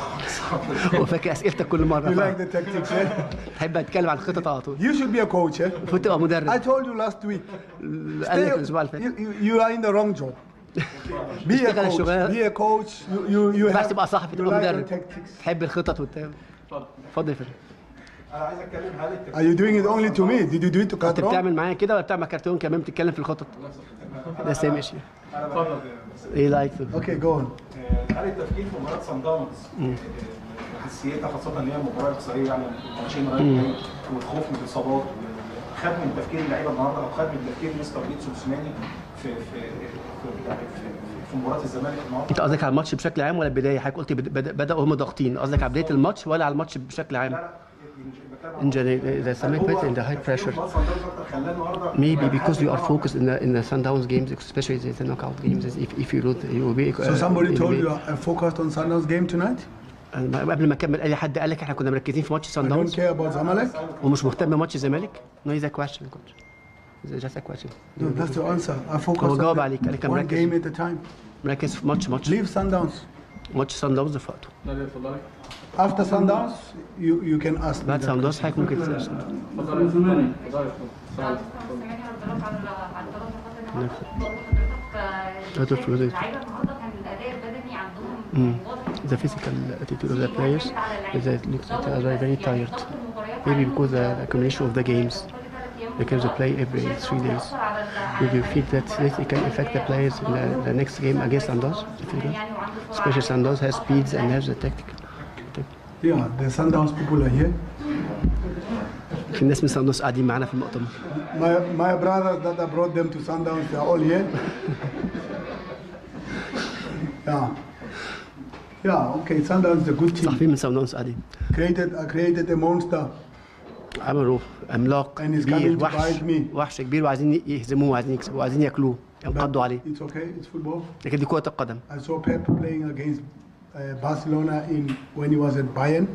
هو فاكر اسئلتك كل You مره like the tactics, eh? تحب اتكلم عن الخطط على طول You should be a coach, eh? المفروض تبقى I مدرب told you last week. قال لك الاسبوع اللي فات you, you, you are in the wrong job. Be a اشتغل coach. الشغلانة. Be a coach. You, you, you ما ينفعش have, تبقى صحفي you تبقى like the مدرب tactics. تحب الخطط والتام اتفضل يا فندم انا عايز اتكلم هل التفكير Are you doing it only to me? Did you do it to انت Catron? بتعمل معايا كده ولا بتعمل كرتون كمان بتتكلم في الخطط ده سامي شيء اتفضل ايه رايك في Okay, go on. آه، هل التفكير في مباراه سان داونز حساسيتها خاصه ان هي مباراه اقصائيه يعني ماتشين رايح جاي والخوف من الاصابات خد من تفكير اللعيبه النهارده او خد من تفكير مستر بيتسو موسيماني في في في يعني في, في مباراه الزمالك النهارده انت قصدك على الماتش بشكل عام ولا البدايه حضرتك قلت بد- بد- بداوا هم ضاغطين قصدك على بدايه الماتش ولا على الماتش بشكل عام in general the Zamalek played in the high pressure maybe because you are focused in the in the Sundowns games especially the knockout games if if you lose you will be So somebody uh, told you you are focused on Sundowns game tonight? أنا قبل ما اكمل اي حد قال لك احنا كنا مركزين في ماتش سان I don't داونز care about Zamalek. ومش مهتم بماتش الزمالك no it's a question coach it's just a question No, that's the answer. I focus هو on جاوب the- عليك قال لك أنا one مركز game at a time. مركز في ماتش ماتش Leave Sundowns. ماتش سان داونز في وقته After Sundowns, you, you can ask me بعد that سان داونز question. حضرتك ممكن تسال هذا في الوزير. اللعيبه النهارده كان الاداء البدني عندهم يعني واضح the physical attitude of the players they looks like they are very tired maybe because the accumulation of the games because they play every three days would you feel that this can affect the players in the, the next game against Sandoz if you do? especially Sandoz has speeds and has the tactic Yeah, the Sundowns people are here. في الناس من ساندوز قاعدين معانا في المؤتمر My, my brothers that I brought them to Sundowns, they are all here. yeah. Yeah, okay, Sundowns is a good team. صحفيين من ساندوز قاعدين Created, I created a monster. عملوا عملاق And he's كبير coming to وحش bite me. وحش كبير وعايزين يهزموه وعايزين يكسبوه وعايزين ياكلوه ينقضوا عليه It's okay, it's football. لكن دي كرة القدم I saw Pep playing against uh, Barcelona in when he was at Bayern,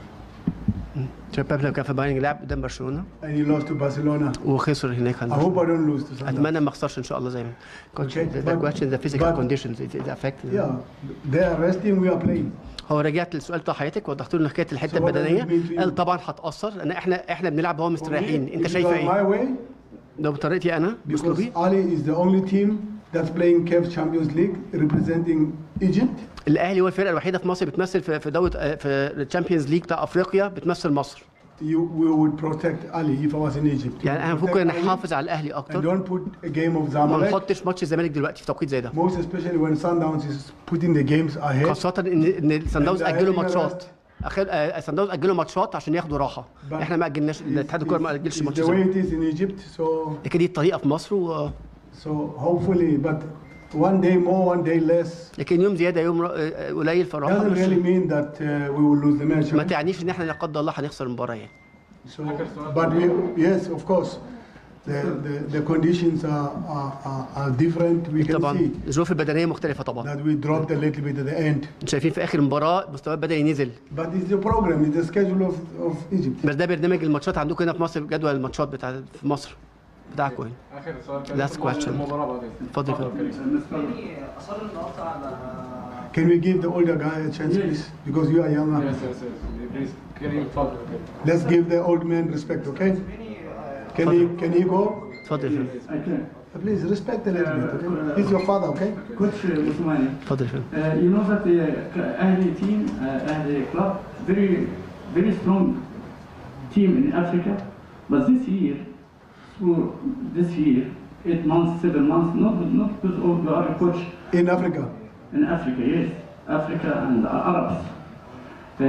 شباب لما كان في بايرن لعب قدام برشلونة and he lost to Barcelona. وخسر هناك I عند hope I برشلونة. don't lose to Sundowns. اتمنى ما اخسرش ان شاء الله زي ما كوتش Okay, the, the but- question the physical but- conditions it, it affect Yeah, they are resting, we are playing. هو رجعت للسؤال بتاع حضرتك وضحت له حكايه الحته So what does it البدنيه mean to you? قال طبعا هتاثر لان احنا احنا بنلعب وهو مستريحين انت If it شايفه was my ايه؟ way, لو بطريقتي انا because باسلوبي Ali is the only team that's playing CAF Champions League representing Egypt. الاهلي هو الفرقه الوحيده في مصر بتمثل في في دوله في الشامبيونز ليج بتاع افريقيا بتمثل مصر You, we would protect Ali if I was in Egypt. يعني احنا Protect المفروض كنا Ali نحافظ على الاهلي and اكتر don't put a game of وما Zamalek, نحطش ماتش الزمالك دلوقتي في توقيت زي ده most especially when Sundowns is putting the games ahead. خاصه ان ان سان داونز And the اجلوا Ahly ماتشات أخل... آه، سان داونز اجلوا ماتشات عشان ياخدوا راحه But احنا ما اجلناش الاتحاد الكوره ما اجلش It's ماتش the way الزمالك. it is in Egypt, so لكن دي الطريقه في مصر و... so hopefully, but one day more, one day less لكن يوم زياده يوم ر- آه، قليل في الراحه doesn't مش really mean that uh, we will lose the match. ما right? تعنيش ان احنا لا قدر الله هنخسر المباراه يعني So, but we, yes, of course, the, the, the conditions are, are, are, are different. We can طبعا see الظروف البدنيه مختلفه طبعا that we dropped a little bit at the end. شايفين في اخر المباراه مستوى البدني نزل But it's the program, it's the schedule of, of Egypt. بس ده برنامج الماتشات عندكم هنا في مصر جدول الماتشات بتاع في مصر بتاعكم يعني اخر سؤال كان Last في question. المباراه بعد اتفضل يا فندم. اصر النهارده على Can we give the older guy a chance, please? Because you are younger. يس يس يس بليز كريم اتفضل Let's give the old man respect, okay? Can he, can he go? اتفضل يا فندم Uh, Please respect a little bit, okay? He's your father, okay? Coach Usmani, اتفضل يا فندم uh, you know that the Ahli team, uh, Ahli club, very, very strong team in Africa. But this year, through this year, eight months, seven months, not not because of you are a coach In Africa. in Africa, yes, Africa and Arabs. Uh,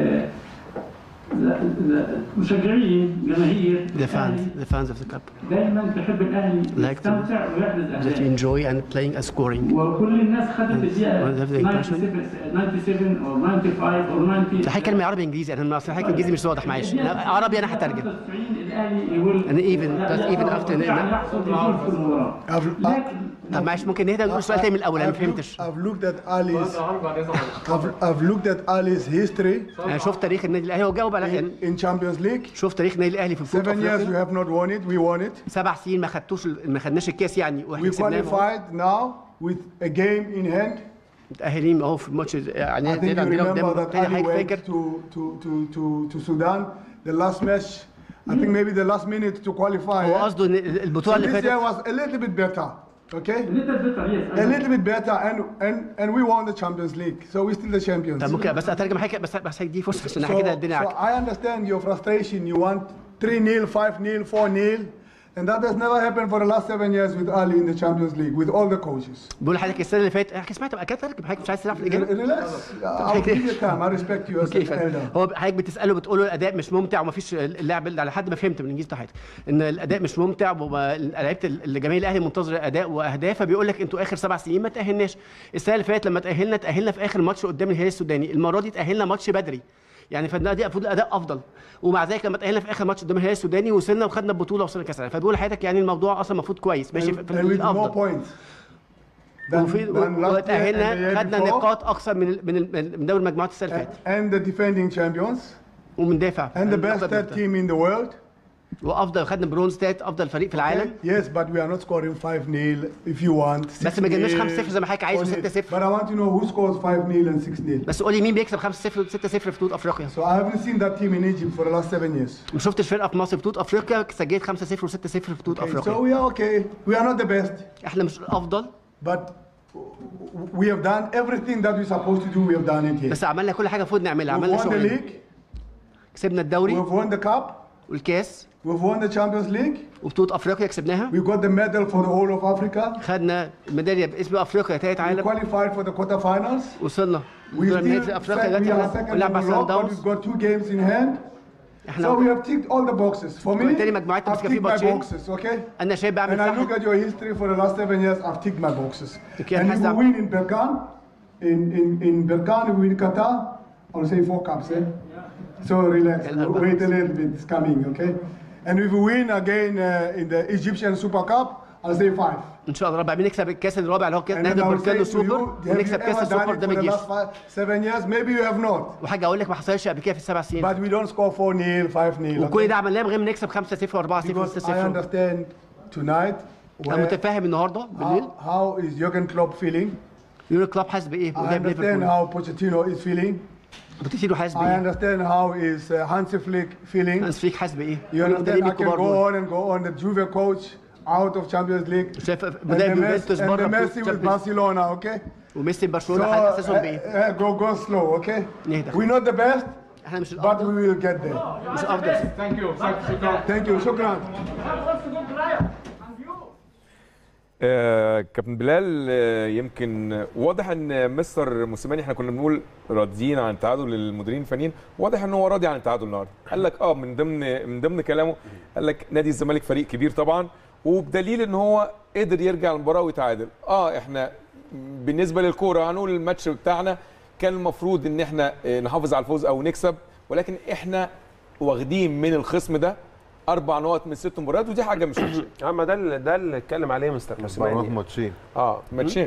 the- the مشجعين جماهير the fans الأهلي the fans of the cup دايما تحب الاهلي Like to- يستمتع ويحرز that اهداف enjoy and playing and scoring وكل الناس خدت الدقيقه Well, have they 97 97 او 95 او 90 ده حضرتك كلمة عربي انجليزي انا اصل حضرتك انجليزي مش واضح معلش أنا عربي انا هترجم 93 الاهلي يقول and even that's even after يحصل بطول في المباراه I've, لكن طب معلش ممكن نهدى ونقول سؤال تاني من الاول انا ما فهمتش I've looked at Ali's I've, I've looked at Ali's history انا شفت تاريخ النادي الاهلي هو جاوب على يعني in, in Champions League. شفت تاريخ النادي الاهلي في بطوله Seven years we افريقيا have not won it. We won it. سبع سنين ما خدتوش ما خدناش الكاس يعني واحنا We كسبناه qualified now with a game in hand. متاهلين اهو في الماتش I يعني think you عندنا remember قدام that تاني Ali حضرتك went فاكر to, to, to, to, to Sudan. The last match, I think maybe the last minute to qualify. هو eh? قصده ان So البطوله اللي this year فاتت was a little bit better. Okay? little bit yes A little bit better, and, and, and we won the Champions League. So we're still the champions. طب ممكن بس اترجم حاجه بس بس هدي فرصه عشان So, احنا كده الدنيا so عكس I understand your frustration. You want 3 0, 5 0, 4 0. And that has never happened for the last seven years with Ali in the Champions League, with all the coaches. بقول لحضرتك السنه اللي فاتت حضرتك سمعت بقى كده حضرتك مش عايز تلعب في الاجابه Relax. I'll give you time. I respect you as اوكي an فندم. elder. هو حضرتك بتساله بتقول له الاداء مش ممتع ومفيش اللعب اللي على حد ما فهمت من الانجليزي بتاع حضرتك ان الاداء مش ممتع ولعيبه الجماهير الاهلي منتظره اداء واهداف فبيقول لك انتوا اخر سبع سنين ما تاهلناش السنه اللي فاتت لما تاهلنا تاهلنا في اخر ماتش قدام الهلال السوداني المره دي تاهلنا ماتش بدري يعني فالنادي المفروض الاداء افضل ومع ذلك لما تاهلنا في اخر ماتش قدام الهلال السوداني وصلنا وخدنا البطوله وصلنا كاس العالم فبيقول لحضرتك يعني الموضوع اصلا المفروض كويس ماشي في And with more الافضل points. than- وفي than last year and the وتاهلنا year خدنا before. نقاط اكثر من ال- من ال- من دوري المجموعات السنه اللي فاتت And the defending champions. ومندافع And the best third team in the world. وافضل خدنا برونز تالت افضل فريق في العالم Okay? Yes, but we are not scoring 5-0 if you want. بس ما جبناش 6-0, 5-0 زي ما حضرتك عايز 4-0. و6-0. But I want to know who scores 5-0 and 6-0. بس قول لي مين بيكسب 5-0 و6-0 في بطوله افريقيا So I haven't seen that team in Egypt for the last seven years. ما شفتش فرقه في مصر في بطوله افريقيا سجلت 5-0 و6-0 في بطوله Okay, so افريقيا we are okay. We are not the best, احنا مش الافضل but we have done everything that we're supposed to do. We have done it here. بس عملنا كل حاجه المفروض نعملها We've عملنا won the شغل league. كسبنا الدوري We've won the cup. والكاس We've won the Champions League. وبطوله افريقيا كسبناها We got the medal for the whole of Africa. خدنا ميداليه باسم افريقيا تالت We عالم qualified for the quarterfinals. وصلنا We دور still نهائي افريقيا said we دلوقتي are احنا second بنلعب on مع the سان block, but داونز we've got two games in hand. So we احنا have ticked all the boxes. For me, وبالتالي مجموعتنا I've مسكه في ticked my ماتشين boxes, okay? انا شايف بعمل And I look صح at your history for the last seven years, I've ticked my boxes. Okay, and has if we that- win in Berkan, in, in, in Berkan, if we win Qatar, I'll say four cups, eh? So relax, wait a little bit, it's coming, okay? And if we win again uh, in the Egyptian Super Cup, I'll say five. ان شاء الله ربع بنكسب الكاس الرابع اللي هو كاس And نادي then I'll بركانو say to سوبر you, have ونكسب you كاس ever السوبر done it قدام for the الجيش last five, seven years? Maybe you have not. وحاجه اقول لك ما حصلش قبل كده في السبع سنين But we don't score 4-0, 5-0. وكل ده عملناه من غير ما نكسب 5-0 و4-0 Because I و6-0 understand tonight انا where, متفاهم النهارده بالليل how, how is Jurgen Klopp feeling. يورو كلوب حاسس بايه I وجايب understand ليفربول how Pochettino is feeling. بوتيتينو حاسس I بايه understand how is uh, Hansi Flick feeling. هانس فليك حاسس بايه You كل understand المدربين I can الكبار go دول on and go on. The Juve coach out of Champions League. شايف And the, مدرب Messi, يوفنتوس and the بره Messi with بطولة Barcelona, okay? وميسي So برشلونه حاسس اساسهم بايه uh, uh, go go slow, okay? نهدى We're not the best, احنا مش but الافضل we will get there. مش افضل Thank you. Thank you. شكرا. Thank you, شكرا. آه، كابتن بلال آه، يمكن واضح ان مستر موسيماني احنا كنا بنقول راضيين عن التعادل للمديرين الفنيين واضح ان هو راضي عن التعادل النهارده قال لك اه من ضمن من ضمن كلامه قال لك نادي الزمالك فريق كبير طبعا وبدليل ان هو قدر يرجع المباراه ويتعادل اه احنا بالنسبه للكوره هنقول الماتش بتاعنا كان المفروض ان احنا آه، نحافظ على الفوز او نكسب ولكن احنا واخدين من الخصم ده اربع نقط من ست مباريات ودي حاجه مش وحشه اما ده اللي ده اللي اتكلم عليه مستر مباراه موسيماني ماتشين اه ماتشين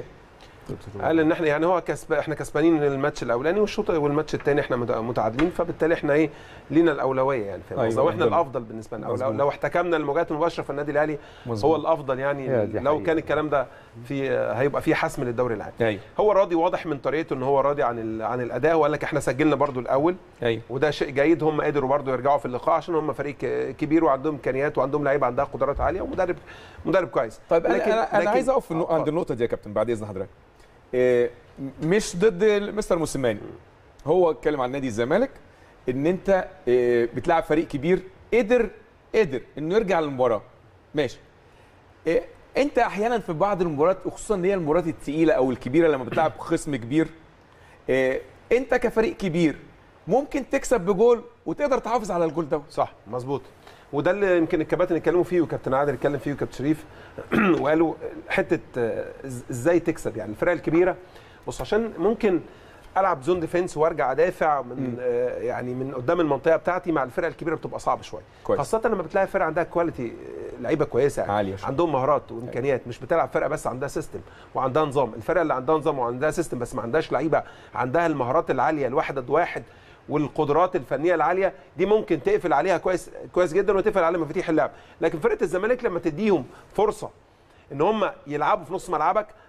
قال ان احنا يعني هو كسب احنا كسبانين الماتش الاولاني والشوط والماتش الثاني احنا مت- متعادلين فبالتالي احنا ايه لينا الاولويه يعني فاهم أيوة، قصدي؟ واحنا أفضل. الافضل بالنسبه لنا أو لو, مظبوط. لو احتكمنا المواجهات المباشره في النادي الاهلي مظبوط. هو الافضل يعني هي دي لو حقيقة. كان الكلام ده في هيبقى في حسم للدوري العام ايوه هو راضي واضح من طريقته ان هو راضي عن ال- عن الاداء وقال لك احنا سجلنا برضو الاول ايوه وده شيء جيد هم قدروا برضو يرجعوا في اللقاء عشان هم فريق ك- كبير وعندهم امكانيات وعندهم لعيبه عندها قدرات عاليه ومدرب مدرب كويس طيب انا لكن- انا, أنا لكن- عايز اقف في النق- آه، عند النقطه دي يا كابتن بعد اذن حضرتك إيه، مش ضد مستر موسيماني هو اتكلم عن نادي الزمالك ان انت إيه، بتلعب فريق كبير قدر قدر انه يرجع للمباراه ماشي إيه، انت احيانا في بعض المباريات وخصوصا ان هي المباريات الثقيله او الكبيره لما بتلعب خصم كبير إيه، انت كفريق كبير ممكن تكسب بجول وتقدر تحافظ على الجول ده صح مظبوط وده اللي يمكن الكباتن اتكلموا فيه وكابتن عادل اتكلم فيه وكابتن شريف وقالوا حته آه، إز- ازاي تكسب يعني الفرق الكبيره بص عشان ممكن العب زون ديفenس وارجع ادافع من آه، يعني من قدام المنطقه بتاعتي مع الفرق الكبيره بتبقى صعب شويه كويس. خاصه لما بتلاقي فرقه عندها كواليتي آه، لعيبه كويسه يعني عالية شوية. عندهم مهارات وامكانيات مش بتلعب فرقه بس عندها سيستم وعندها نظام الفرقه اللي عندها نظام وعندها سيستم بس ما عندهاش لعيبه عندها المهارات العاليه الواحد ضد واحد والقدرات الفنيه العاليه دي ممكن تقفل عليها كويس كويس جدا وتقفل على مفاتيح اللعب لكن فرقه الزمالك لما تديهم فرصه ان هم يلعبوا في نص ملعبك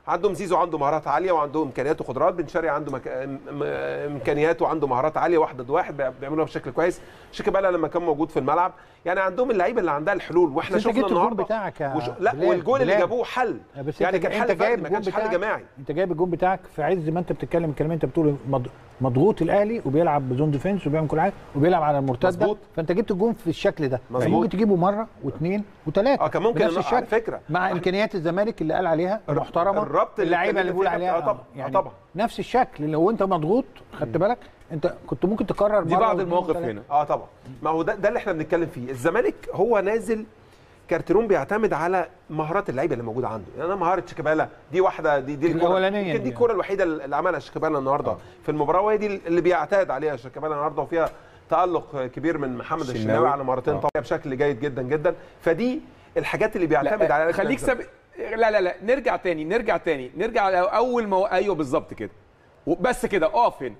عندهم زيزو عنده مهارات عاليه وعنده امكانيات وقدرات بن شرقي عنده مك... م- امكانيات وعنده مهارات عاليه واحد ضد واحد بيع- بيعملوها بشكل كويس شيكابالا لما كان موجود في الملعب يعني عندهم اللعيبه اللي عندها الحلول واحنا بس انت شفنا جبت الجون النهارده بتاعك يا وش... لا بلال- والجول اللي بلال. جابوه حل بس يعني انت كان انت حل فردي جايب ما الجون كانش حل بتاعك جماعي انت جايب الجون بتاعك في عز ما انت بتتكلم الكلام انت بتقول مض- مضغوط الاهلي وبيلعب بزون ديفنس وبيعمل كل حاجه وبيلعب على المرتده مظبوط. فانت جبت الجون في الشكل ده مظبوط. يعني ممكن تجيبه مره واثنين وثلاثه اه كان ممكن بنفس إنه- الشكل على فكره مع امكانيات الزمالك اللي قال عليها محترمه الربط اللي اللعيبه اللي اتكلمنا بيقول فيه عليها اه طبعا يعني اه طبعا نفس الشكل اللي هو انت مضغوط خدت بالك انت كنت ممكن تكرر دي مرة بعض واثنين المواقف وثلاثة. هنا اه طبعا ما هو ده ده اللي احنا بنتكلم فيه الزمالك هو نازل كارتيرون بيعتمد على مهارات اللعيبه اللي موجوده عنده يعني انا مهاره شيكابالا دي واحده دي دي الكرة- الأولانية يمكن دي دي. الكره الوحيده اللي عملها شيكابالا النهارده في المباراه وهي دي اللي بيعتاد عليها شيكابالا النهارده وفيها تالق كبير من محمد الشناوي. الشناوي على مهارتين آه. طبعا بشكل جيد جدا جدا فدي الحاجات اللي بيعتمد عليها خليك سب... لا لا لا نرجع تاني نرجع تاني نرجع على اول ما ايوه بالظبط كده بس كده اقف هنا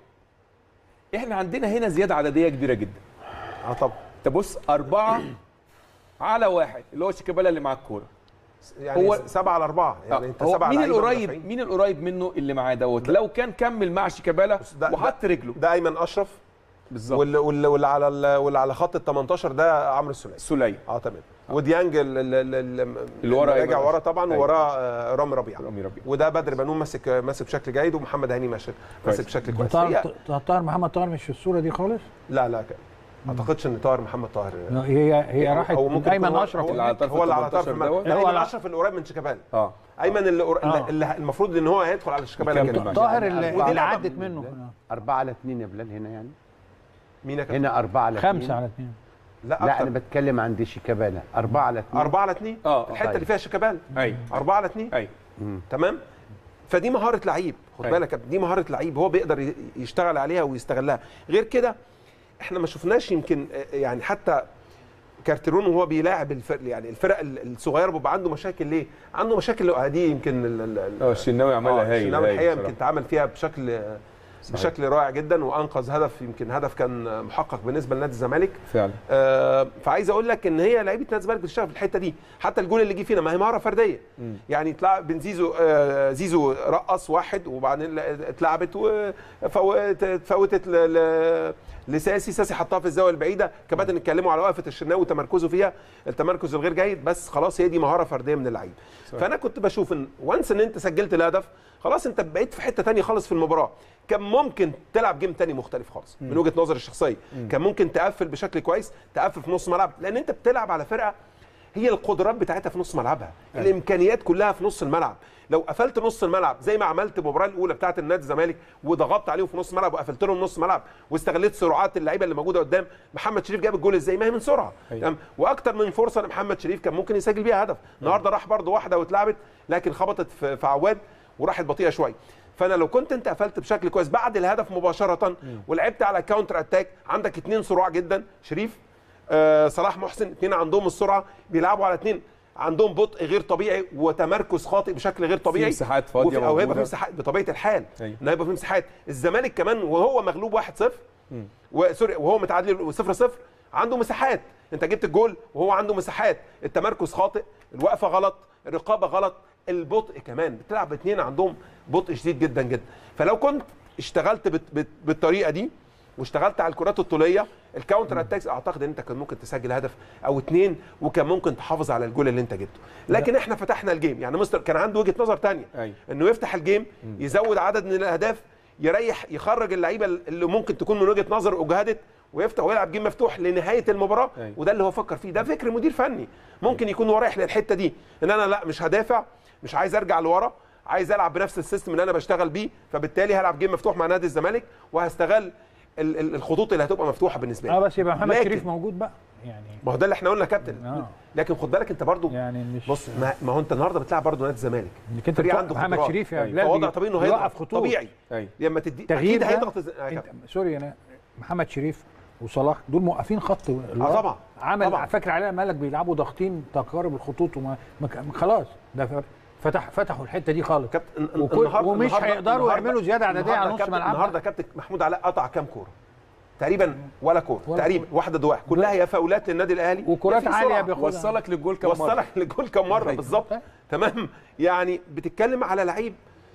احنا عندنا هنا زياده عدديه كبيره جدا اه طبعا تبص أربعة على واحد اللي هو شيكابالا اللي معاه الكورة يعني هو- هو سبعة على أربعة يعني آه، أنت هو سبعة مين لعيبة القريب مدافعين. مين القريب منه اللي معاه دوت لو كان كمل مع شيكابالا ده- وحط رجله ده ايمن اشرف بالظبط واللي, واللي, واللي على ال- واللي على خط ال 18 ده عمرو السوليه سليم اه تمام وديانج ال- ال- ال- ال- اللي ورا راجع أيمن ورا أشرف. طبعا أيوة. ووراه آه، رامي ربيعه رامي ربيعة. وده بدر بنون ماسك ماسك بشكل جيد ومحمد هاني ماسك ماسك بشكل كويس طاهر هي- طاهر محمد طاهر مش في الصوره دي خالص لا لا ك- ما اعتقدش ان طاهر محمد طاهر هي هي راحت هو من ممكن ايمن يكون هو- اشرف هو اللي على طرف هو اللي على 18 طرف الملعب دوت. لا هو ايمن على- اشرف اللي قريب من شيكابالا اه ايمن اللي, قر... آه. اللي المفروض ان هو هيدخل على شيكابالا يكمل كده معاه. طاهر اللي, ودي اللي لعبة عدت منه أربعة على اتنين يا بلال هنا يعني مين يا كابتن؟ هنا أربعة على اتنين خمسه على اثنين لا لا أكتر. أنا بتكلم عن دي شيكابالا أربعة على اتنين أربعة على اتنين اه الحتة طيب. اللي فيها شيكابالا ايوه أربعة على اتنين ايوه تمام فدي مهاره لعيب خد أيوة. بالك دي مهاره لعيب هو بيقدر ي- يشتغل عليها ويستغلها غير كده احنا ما شفناش يمكن آه، يعني حتى كارتيرون وهو بيلاعب الفرق يعني الفرق ال- الصغيره بيبقى عنده مشاكل ليه؟ عنده مشاكل آه، دي يمكن ال- ال- ال- اه الشناوي عملها آه، هايل الشناوي هايل الحقيقه بصراحة. يمكن تعامل فيها بشكل بشكل رائع جدا وانقذ هدف يمكن هدف كان محقق بالنسبه لنادي الزمالك فعلا آه، فعايز اقول لك ان هي لعيبه نادي الزمالك بتشتغل في الحته دي حتى الجول اللي جه فينا ما هي مهاره فرديه يعني طلع بن زيزو آه، زيزو رقص واحد وبعدين ل- اتلعبت وفوتت ل- ل- لساسي ساسي حطها في الزاويه البعيده كباتن اتكلموا على وقفه الشناوي وتمركزه فيها التمركز الغير جيد بس خلاص هي دي مهاره فرديه من اللعيب فانا كنت بشوف ان وانس ان انت سجلت الهدف خلاص انت بقيت في حته تانية خالص في المباراه كان ممكن تلعب جيم تاني مختلف خالص من وجهه نظري الشخصيه كان ممكن تقفل بشكل كويس تقفل في نص ملعب لان انت بتلعب على فرقه هي القدرات بتاعتها في نص ملعبها الامكانيات كلها في نص الملعب لو قفلت نص الملعب زي ما عملت المباراه الاولى بتاعه النادي الزمالك وضغطت عليهم في نص الملعب وقفلت لهم نص ملعب واستغليت سرعات اللعيبه اللي موجوده قدام محمد شريف جاب الجول ازاي ما هي من سرعه تمام واكتر من فرصه لمحمد شريف كان ممكن يسجل بيها هدف النهارده راح برده واحده واتلعبت لكن خبطت في في عواد وراحت بطيئه شويه فانا لو كنت انت قفلت بشكل كويس بعد الهدف مباشره ولعبت على كاونتر اتاك عندك اتنين سرعه جدا شريف آه صلاح محسن اتنين عندهم السرعه بيلعبوا على اتنين عندهم بطء غير طبيعي وتمركز خاطئ بشكل غير طبيعي مساحات فاضية وفي- او هيبقى موجودة. في مساحات بطبيعه الحال أيوة. ان هيبقى في مساحات الزمالك كمان وهو مغلوب 1-0 وسوري وهو متعادل 0-0 عنده مساحات انت جبت الجول وهو عنده مساحات التمركز خاطئ الوقفه غلط الرقابه غلط البطء كمان بتلعب اتنين عندهم بطء شديد جدا جدا فلو كنت اشتغلت بت بت بالطريقه دي واشتغلت على الكرات الطوليه الكاونتر اتاكس اعتقد ان انت كان ممكن تسجل هدف او اتنين وكان ممكن تحافظ على الجول اللي انت جبته لكن احنا فتحنا الجيم يعني مستر كان عنده وجهه نظر تانية أيوة. انه يفتح الجيم يزود عدد من الاهداف يريح يخرج اللعيبه اللي ممكن تكون من وجهه نظر اجهدت ويفتح ويلعب جيم مفتوح لنهايه المباراه أيوة. وده اللي هو فكر فيه ده فكر مدير فني ممكن يكون هو رايح للحته دي ان انا لا مش هدافع مش عايز ارجع لورا عايز العب بنفس السيستم اللي انا بشتغل بيه فبالتالي هلعب جيم مفتوح مع نادي الزمالك وهستغل ال- ال- الخطوط اللي هتبقى مفتوحه بالنسبه لي اه بس يبقى محمد لكن- شريف موجود بقى يعني ما هو ده اللي احنا قلنا يا كابتن اه لكن خد بالك انت برضو يعني مش بص ما, ما هو انت النهارده بتلعب برضو نادي الزمالك انك انت فريق بتوقف عنده محمد قدرات. شريف يا أيوة. بلال فوضع بي- طبيعي انه بيوقف هيضغط خطوط طبيعي ايوه لما تدي تغيير اكيد ده هيضغط الز- آه انت كابتن. سوري انا محمد شريف وصلاح دول موقفين خط اه طبعا عمل طبعا. فاكر عليها مالك بيلعبوا ضاغطين تقارب الخطوط وما ما ك- خلاص ده ف- فتح فتحوا الحته دي خالص كابتن وكل- النهارده ومش النهاردة- هيقدروا النهاردة- يعملوا زيادة عددية على النهاردة نص كابتن- ملعبها. النهارده كابتن محمود علاء قطع كام كوره تقريبا ولا كوره ولا تقريبا واحده ضد واحد كلها هي فاولات للنادي الاهلي وكرات يا في عالية سرعة. بياخدها. وصلك للجول كم مره وصلك للجول كم مره أيوة. بالظبط تمام يعني بتتكلم على لعيب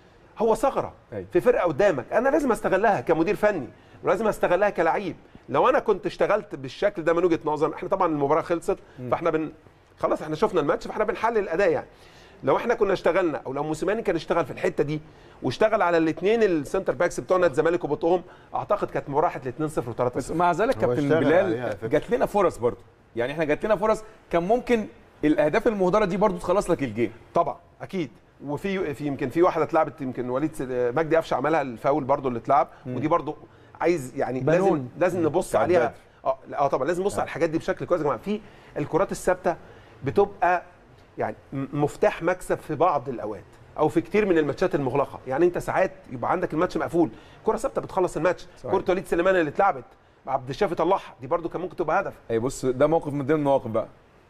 هو ثغره أيوة. في فرقه قدامك انا لازم استغلها كمدير فني ولازم استغلها كلعيب لو انا كنت اشتغلت بالشكل ده من وجهه نظر احنا طبعا المباراه خلصت فاحنا بن خلاص احنا شفنا الماتش فاحنا بنحلل الاداء يعني لو احنا كنا اشتغلنا او لو موسيماني كان اشتغل في الحته دي واشتغل على الاثنين السنتر باكس بتوع نادي الزمالك وبطهم اعتقد كانت المباراه راحت ل 2-0 و3-0 بس مع ذلك هو كابتن اشتغل عليها على بلال فكرة. جات لنا فرص برضه يعني احنا جات لنا فرص كان ممكن الاهداف المهدره دي برضه تخلص لك الجيم طبعا اكيد وفي في يمكن في واحده اتلعبت يمكن وليد س- مجدي قفشه عملها الفاول برضو اللي اتلعب ودي برضو عايز يعني لازم بنون. لازم نبص بتاع عليها بدر. اه لا، اه طبعا لازم نبص على الحاجات دي بشكل كويس يا جماعه في الكرات الثابته بتبقى يعني م- مفتاح مكسب في بعض الاوقات او في كتير من الماتشات المغلقه يعني انت ساعات يبقى عندك الماتش مقفول كره ثابته بتخلص الماتش صحيح. كره وليد سليمان اللي اتلعبت مع عبد الشافي طلعها دي برضو كان ممكن تبقى هدف اي بص ده موقف من ضمن المواقف بقى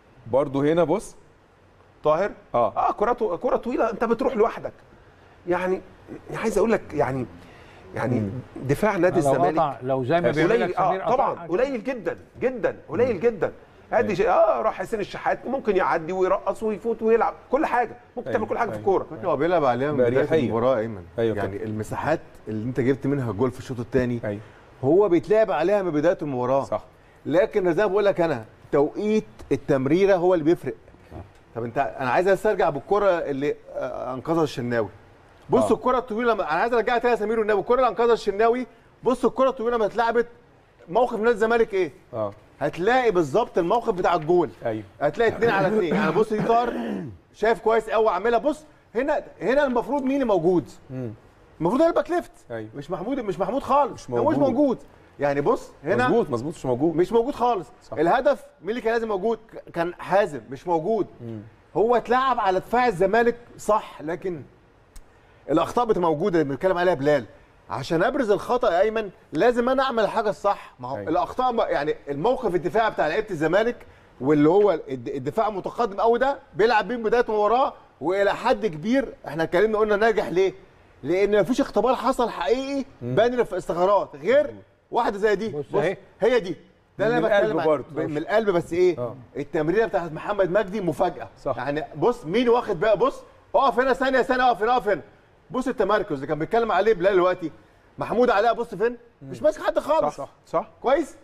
برضه هنا بص طاهر اه اه كره كره طويله انت بتروح لوحدك يعني عايز اقول لك يعني يعني دفاع نادي لو الزمالك قطع لو زي ما بيعمل قليل لك سمير اه قطع طبعا قليل جدا جدا قليل جدا ادي شيء اه راح حسين الشحات ممكن يعدي ويرقص ويفوت ويلعب كل حاجه ممكن تعمل أيوة، كل حاجه في أيوة. الكوره فاكر هو بيلعب عليها من بدايه بأريحية. المباراه ايمن أيوة يعني كده. المساحات اللي انت جبت منها جول في الشوط الثاني ايوه هو بيتلعب عليها من بدايه المباراه صح لكن زي ما بقول لك انا توقيت التمريره هو اللي بيفرق طب انت انا عايز استرجع بالكره اللي آه، انقذها الشناوي بص آه. الكره الطويله انا عايز ارجعها تاني يا سمير والنبي الكره اللي انقذها الشناوي بص الكره الطويله ما اتلعبت موقف نادي الزمالك ايه اه هتلاقي بالظبط الموقف بتاع الجول ايوه هتلاقي اتنين على اتنين يعني بص دي طار شايف كويس قوي عاملها بص هنا هنا المفروض مين اللي موجود المفروض الباك ليفت ايوه مش محمود مش محمود خالص مش هو مش موجود. موجود يعني بص هنا مظبوط مظبوط مش موجود مش موجود خالص صح. الهدف مين اللي كان لازم موجود ك- كان حازم مش موجود هو اتلعب على دفاع الزمالك صح لكن الاخطاء بتبقى موجوده اللي بنتكلم عليها بلال عشان ابرز الخطا يا ايمن لازم انا اعمل الحاجه الصح ما هو أيوة. الاخطاء ما- يعني الموقف الدفاعي بتاع لعيبه الزمالك واللي هو الد- الدفاع المتقدم قوي ده بيلعب بيه من بدايه المباراه والى حد كبير احنا اتكلمنا قلنا ناجح ليه؟ لان مفيش اختبار حصل حقيقي بين في استخارات غير واحده زي دي بص بص أهي. هي دي ده اللي من انا بتكلم القلب عنه. برضه. من القلب بس ايه آه. التمريره بتاعت محمد مجدي مفاجاه صح. يعني بص مين واخد بقى بص اقف هنا ثانيه ثانيه اقف هنا اقف هنا بص التمركز اللي كان بيتكلم عليه بلال دلوقتي محمود علاء بص فين مش ماسك حد خالص صح صح كويس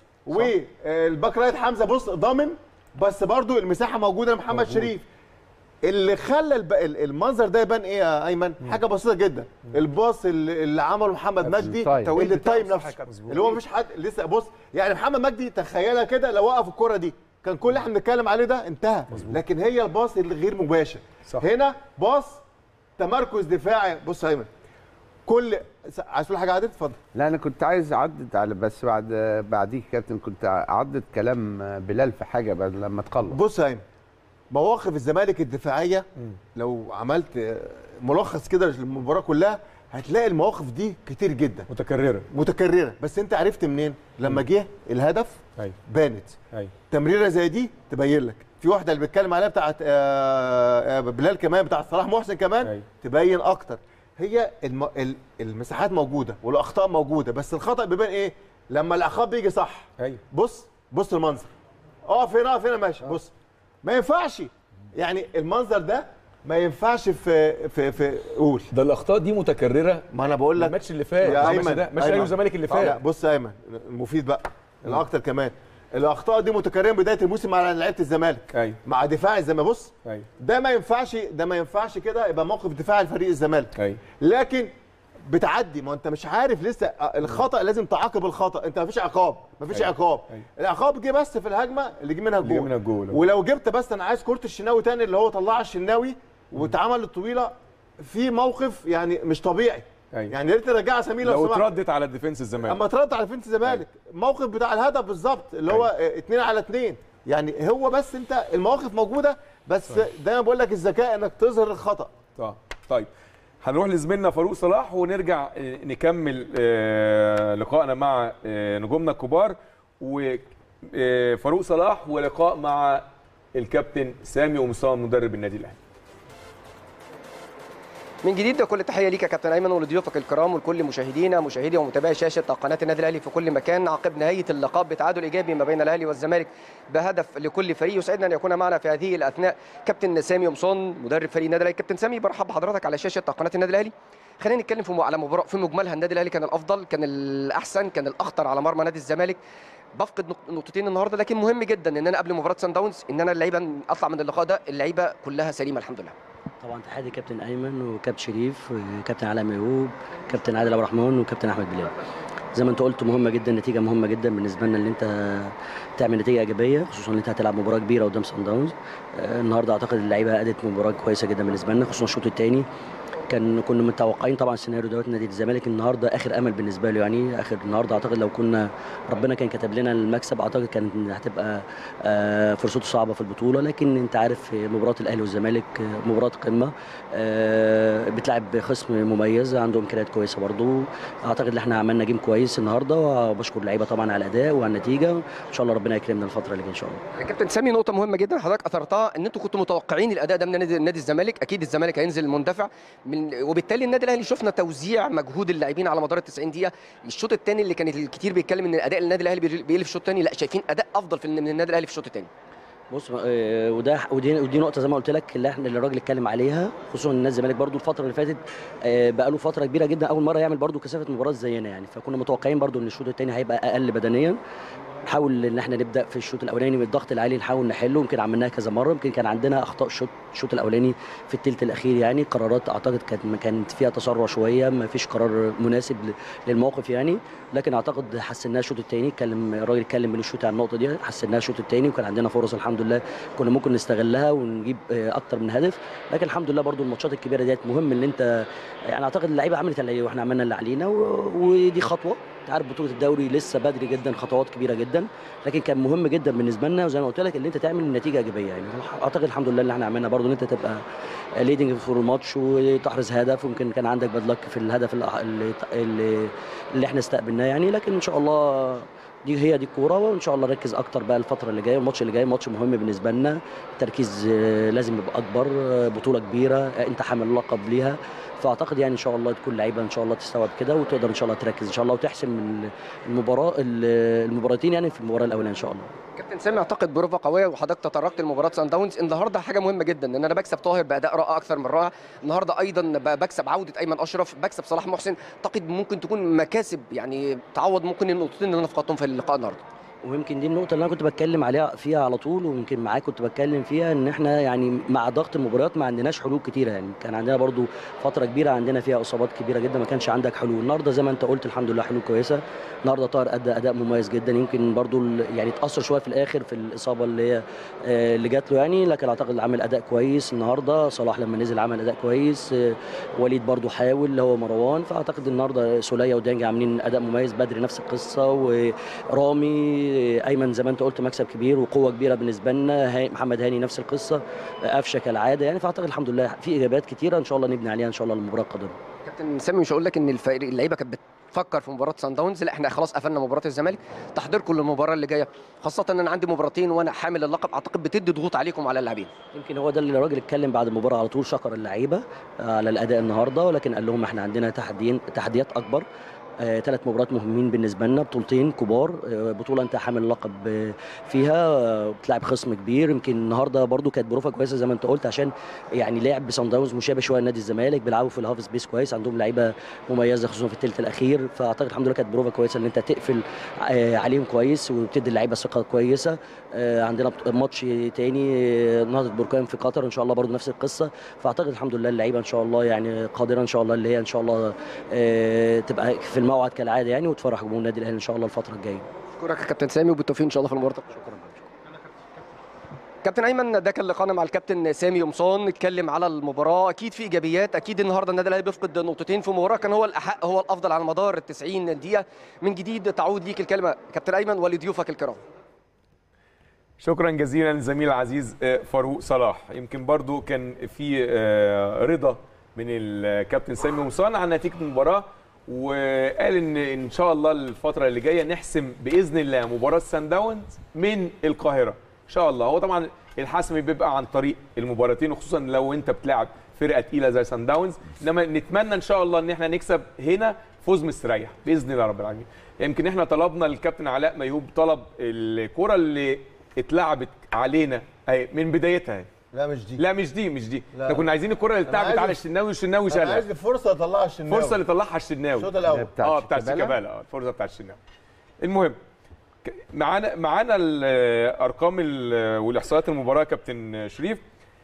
والباك رايت حمزه بص ضامن بس برضو المساحه موجوده لمحمد شريف اللي خلى الب... ال- المنظر ده يبان ايه يا ايمن حاجه بسيطه جدا الباص اللي, اللي عمله محمد مجدي التايم. اللي التايم بتاعه نفسه صح يا كابتن. اللي هو مفيش حد لسه بص يعني محمد مجدي تخيلها كده لو وقف الكره دي كان كل اللي احنا بنتكلم عليه ده انتهى لكن هي الباص الغير مباشر صح. هنا باص تمركز دفاعي بص يا ايمن كل عايز تقول حاجه عادل اتفضل لا انا كنت عايز اعدد على بس بعد بعديك يا كابتن كنت اعدد كلام بلال في حاجه بعد لما تخلص بص يا ايمن مواقف الزمالك الدفاعيه لو عملت ملخص كده للمباراه كلها هتلاقي المواقف دي كتير جدا متكرره متكرره بس انت عرفت منين لما جه الهدف ايوه بانت ايوه تمريره زي دي تبين لك في واحده اللي بيتكلم عليها بتاعت آه، آه، بلال كمان بتاعت صلاح محسن كمان أيوة. تبين اكتر هي الم... ال- المساحات موجوده والاخطاء موجوده بس الخطا بيبان ايه لما العقاب بيجي صح ايوه بص بص المنظر اقف هنا اقف هنا ماشي بص ما ينفعش يعني المنظر ده ما ينفعش في في في قول ده الاخطاء دي متكرره ما انا بقول لك الماتش اللي فات يا ده ايمن ماتش ده ماتش أيمن. الاهلي والزمالك اللي لا فات بص يا ايمن المفيد بقى الاكتر كمان الاخطاء دي متكرره من بدايه الموسم على لعيبه الزمالك ايوه مع دفاع الزمالك بص ايوه ده ما ينفعش ده ما ينفعش كده يبقى موقف دفاع لفريق الزمالك ايوه لكن بتعدي ما انت مش عارف لسه الخطا لازم تعاقب الخطا انت مفيش عقاب مفيش أيوة. عقاب أيوة. العقاب جه بس في الهجمه اللي جه منها اللي جه الجول منها الجول. ولو جبت بس انا عايز كره الشناوي تاني اللي هو طلعها الشناوي واتعمل الطويله في موقف يعني مش طبيعي أيوة. يعني يا ريت نرجعها سمير لو, لو سمحت اتردت على الديفنس الزمالك اما اترد على فينت الزمالك الموقف بتاع الهدف بالظبط اللي هو اه، اتنين على اتنين يعني هو بس انت المواقف موجوده بس دايما بقول لك الذكاء انك تظهر الخطا طيب طيب هنروح لزميلنا فاروق صلاح ونرجع آه، نكمل آه، لقائنا مع آه، نجومنا الكبار وفاروق صلاح ولقاء مع الكابتن سامي ومصطفى مدرب النادي الاهلي من جديد كل تحيه ليك يا كابتن ايمن ولضيوفك الكرام ولكل مشاهدينا مشاهدي ومتابعي شاشه قناه النادي الاهلي في كل مكان عقب نهايه اللقاء بتعادل ايجابي ما بين الاهلي والزمالك بهدف لكل فريق يسعدنا ان يكون معنا في هذه الاثناء كابتن سامي قمصان مدرب فريق النادي الاهلي كابتن سامي برحب بحضرتك على شاشه قناه النادي الاهلي خلينا نتكلم في على مباراه في مجملها النادي الاهلي كان الافضل كان الاحسن كان الاخطر على مرمى نادي الزمالك بفقد نقطتين النهارده لكن مهم جدا ان انا قبل مباراه سان داونز ان انا اللعيبه اطلع من اللقاء ده اللعيبه كلها سليمه الحمد لله طبعا تحياتي كابتن ايمن وكابتن شريف وكابتن علاء ميهوب كابتن عادل عبد الرحمن وكابتن احمد بلال زي ما انت قلت مهمه جدا نتيجه مهمه جدا بالنسبه لنا ان انت تعمل نتيجه ايجابيه خصوصا ان انت هتلعب مباراه كبيره قدام سان داونز آه، النهارده اعتقد اللعيبه ادت مباراه كويسه جدا بالنسبه لنا خصوصا الشوط الثاني كان كنا متوقعين طبعا السيناريو دوت نادي الزمالك النهارده اخر امل بالنسبه له يعني اخر النهارده اعتقد لو كنا ربنا كان كتب لنا المكسب اعتقد كانت هتبقى آه، فرصته صعبه في البطوله لكن انت عارف مباراه الاهلي والزمالك آه، مباراه قمه آه، بتلعب خصم مميز عنده امكانيات كويسه برضو اعتقد ان احنا عملنا جيم كويس النهارده وبشكر اللعيبه طبعا على الاداء وعلى النتيجه ان شاء الله ربنا يكرمنا الفتره اللي جايه ان شاء الله يا كابتن سامي نقطة مهمة جدا حضرتك أثرتها إن أنتوا كنتوا متوقعين الأداء ده من نادي نادي الزمالك، أكيد الزمالك هينزل مندفع من وبالتالي النادي الأهلي شفنا توزيع مجهود اللاعبين على مدار ال 90 دقيقة، الشوط الثاني اللي كان الكتير بيتكلم إن أداء النادي الأهلي بيقلب الشوط الثاني، لا شايفين أداء أفضل في من النادي الأهلي في الشوط الثاني. بص آه، وده ودي ودي نقطه زي ما قلت لك اللي احنا اللي الراجل اتكلم عليها خصوصا ان نادي الزمالك برضو الفتره اللي فاتت آه، بقى له فتره كبيره جدا اول مره يعمل برضو كثافه مباراه زينا يعني فكنا متوقعين برضو ان الشوط الثاني هيبقى اقل بدنيا نحاول ان احنا نبدا في الشوط الاولاني بالضغط العالي نحاول نحله يمكن عملناها كذا مره يمكن كان عندنا اخطاء الشوط الشوط الاولاني في الثلث الاخير يعني قرارات اعتقد كانت كانت فيها تسرع شويه ما فيش قرار مناسب ل- للموقف يعني لكن اعتقد حسناها الشوط الثاني اتكلم الراجل اتكلم من الشوط على النقطه دي حسناها الشوط الثاني وكان عندنا فرص الحمد لله كنا ممكن نستغلها ونجيب آه، اكتر من هدف لكن الحمد لله برضو الماتشات الكبيره ديت مهم ان انت يعني اعتقد اللعيبه عملت اللي واحنا عملنا اللي علينا و- ودي خطوه انت عارف بطوله الدوري لسه بدري جدا خطوات كبيره جدا لكن كان مهم جدا بالنسبه لنا وزي ما قلت لك ان انت تعمل نتيجه ايجابيه يعني اعتقد الحمد لله اللي احنا عملنا برضو ان انت تبقى ليدنج فور الماتش وتحرز هدف ويمكن كان عندك باد لك في الهدف اللي, اللي, اللي احنا استقبلناه يعني لكن ان شاء الله دي هي دي الكوره وان شاء الله نركز اكتر بقى الفتره اللي جايه الماتش اللي جاي ماتش مهم بالنسبه لنا التركيز آه، لازم يبقى اكبر آه، بطوله كبيره آه، انت حامل لقب ليها فاعتقد يعني ان شاء الله تكون لعيبه ان شاء الله تستوعب كده وتقدر ان شاء الله تركز ان شاء الله وتحسم ال- المباراه ال- المباراتين يعني في المباراه الاولانيه ان شاء الله كابتن سامي اعتقد بروفا قويه وحضرتك تطرقت لمباراه سان داونز النهارده حاجه مهمه جدا ان انا بكسب طاهر باداء رائع اكثر من رائع النهارده ايضا ب- بكسب عوده ايمن اشرف بكسب صلاح محسن اعتقد ممكن تكون مكاسب يعني تعوض ممكن النقطتين اللي انا فقدتهم في اللقاء النهارده ويمكن دي النقطة اللي أنا كنت بتكلم عليها فيها على طول ويمكن معاك كنت بتكلم فيها إن إحنا يعني مع ضغط المباريات ما عندناش حلول كتيرة يعني كان عندنا برضو فترة كبيرة عندنا فيها إصابات كبيرة جدا ما كانش عندك حلول النهاردة زي ما أنت قلت الحمد لله حلول كويسة النهاردة طاهر أدى أداء مميز جدا يمكن برضو ال- يعني اتأثر شوية في الآخر في الإصابة اللي هي آه، اللي جات له يعني لكن أعتقد عمل أداء كويس النهاردة صلاح لما نزل عمل أداء كويس آه، وليد برضو حاول اللي هو مروان فأعتقد النهاردة سولية وديانج عاملين أداء مميز بدري نفس القصة ورامي أيمن زي ما انت قلت مكسب كبير وقوه كبيره بالنسبه لنا هاني- محمد هاني نفس القصه قفشه كالعاده يعني فاعتقد الحمد لله في اجابات كتيره ان شاء الله نبني عليها ان شاء الله المباراه القادمه كابتن سامي مش هقول لك ان الفريق اللعيبه كانت بتفكر في مباراه سان داونز لا احنا خلاص قفلنا مباراه الزمالك تحضيركم للمباراه اللي جايه خاصه ان انا عندي مباراتين وانا حامل اللقب اعتقد بتدي ضغوط عليكم على اللاعبين يمكن هو ده اللي الراجل اتكلم بعد المباراه على طول شكر اللعيبه على الاداء النهارده ولكن قال لهم احنا عندنا تحديين تحديات اكبر ثلاث مباريات مهمين بالنسبه لنا بطولتين كبار آه، بطوله انت حامل لقب آه، فيها آه، بتلعب خصم كبير يمكن النهارده برضو كانت بروفه كويسه زي ما انت قلت عشان يعني لعب بصن داونز مشابه شويه لنادي الزمالك بيلعبوا في الهاف سبيس كويس عندهم لعيبه مميزه خصوصا في الثلث الاخير فاعتقد الحمد لله كانت بروفه كويسه ان انت تقفل آه، عليهم كويس وتدي اللعيبه ثقه كويسه آه، عندنا بط- ماتش تاني آه، نهضه بركان في قطر ان شاء الله برضو نفس القصه فاعتقد الحمد لله اللعيبه ان شاء الله يعني قادره ان شاء الله اللي هي ان شاء الله آه، تبقى في الموعد كالعاده يعني وتفرح جمهور النادي الاهلي ان شاء الله الفتره الجايه اشكرك يا كابتن سامي وبالتوفيق ان شاء الله في المباراه شكرا كابتن ايمن ده كان لقاءنا مع الكابتن سامي قمصان نتكلم على المباراه اكيد في ايجابيات اكيد النهارده النادي الاهلي بيفقد نقطتين في مباراه كان هو الاحق هو الافضل على مدار ال 90 دقيقه من جديد تعود ليك الكلمه كابتن ايمن ولضيوفك الكرام شكرا جزيلا للزميل العزيز آه، فاروق صلاح يمكن برضو كان في آه، رضا من الكابتن سامي قمصان عن نتيجه المباراه وقال ان ان شاء الله الفتره اللي جايه نحسم باذن الله مباراه سان داونز من القاهره ان شاء الله هو طبعا الحسم بيبقى عن طريق المباراتين وخصوصا لو انت بتلعب فرقه تقيله زي سان داونز انما نتمنى ان شاء الله ان احنا نكسب هنا فوز مستريح باذن الله رب العالمين يمكن احنا طلبنا الكابتن علاء ميهوب طلب الكره اللي اتلعبت علينا أهي من بدايتها أهي. لا مش دي لا مش دي مش دي لا. احنا كنا عايزين الكره اللي أنا اتلعبت عايز- على الشناوي والشناوي انا شالها عايز الفرصه اطلعها الشناوي الفرصه اللي طلعها الشناوي الشوط الأول. بتاعت اه بتاع شيكابالا؟ شيكابالا اه الفرصه بتاعت الشناوي المهم ك- معانا معانا الارقام ال- والاحصائيات المباراه يا كابتن شريف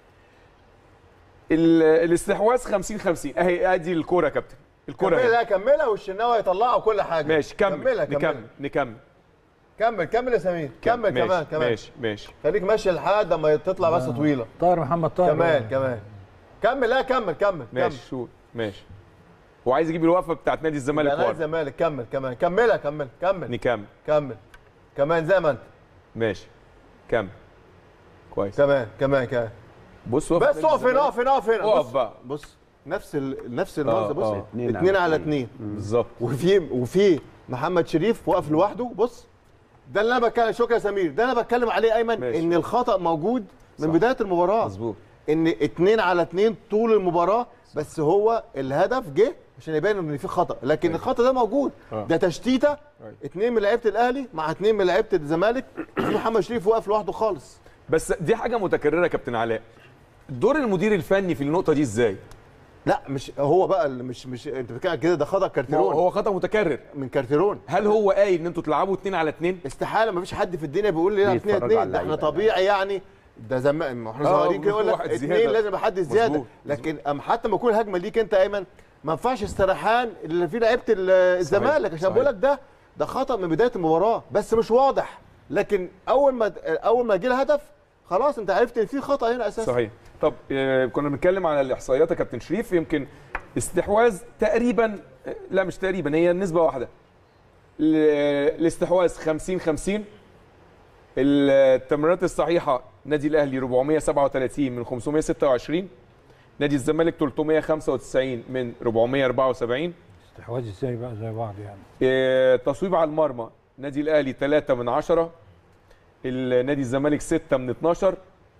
ال- الاستحواذ 50 50 اهي ادي الكوره يا كابتن الكوره كملها اهي كملها والشناوي هيطلعها وكل حاجه ماشي كمل كملها نكمل كملها نكمل كمل كمل يا سمير كمل ماشي، كمان كمان ماشي ماشي خليك ماشي لحد اما تطلع بس طويله طاهر محمد طاهر كمان كمان كمل لا كمل كمل ماشي شو ماشي هو عايز يجيب الوقفه بتاعت نادي الزمالك نادي ورا الزمالك كمل كمان كملها كمل كمل نكمل كمل كمان زي ما انت ماشي كمل كويس كمان كمان كمان بص وقف بس نادي اقف هنا الزمالك. اقف هنا اقف هنا اقف بص بقى بص نفس ال... نفس المنظر بص آه. اتنين, اتنين على اتنين بالظبط وفي وفي محمد شريف واقف لوحده بص ده اللي انا بتكلم شكرا يا سمير ده انا بتكلم عليه ايمن ماشي. ان الخطا موجود من صح. بدايه المباراه مظبوط ان اتنين على اتنين طول المباراه بس هو الهدف جه عشان يبين ان في خطا لكن الخطا ده موجود آه. ده تشتيته اتنين من لعيبه الاهلي مع اتنين من لعيبه الزمالك في محمد شريف واقف لوحده خالص بس دي حاجه متكرره يا كابتن علاء دور المدير الفني في النقطه دي ازاي لا مش هو بقى اللي مش مش انت بتتكلم كده ده خطا ما هو كارتيرون هو خطا متكرر من كارتيرون هل هو قايل ان انتوا تلعبوا اتنين على اتنين استحاله ما فيش حد في الدنيا بيقول لي لا اتنين بيتفرجوا على اتنين ده احنا اللعيبة. طبيعي يعني ده زمان ما احنا آه، صغيرين كده يقول لك واحد اتنين زيادة. لازم يبقى حد زياده مظبوط، لكن أم حتى ما يكون هجمه ليك انت ايمن ما ينفعش استراحان اللي فيه لعيبه ال- الزمالك عشان صحيح. بقول لك ده ده خطا من بدايه المباراه بس مش واضح لكن اول ما اول ما جه الهدف خلاص انت عرفت ان في خطا هنا اساسا صحيح طب آه، كنا بنتكلم على الاحصائيات يا كابتن شريف يمكن استحواذ تقريبا آه، لا مش تقريبا هي النسبه واحده ال- الاستحواذ 50 50 التمريرات الصحيحه نادي الاهلي 437 من 526 نادي الزمالك 395 من 474 استحواذ ازاي بقى زي بعض يعني آه، تصويب على المرمى نادي الاهلي 3 من 10 النادي الزمالك 6 من 12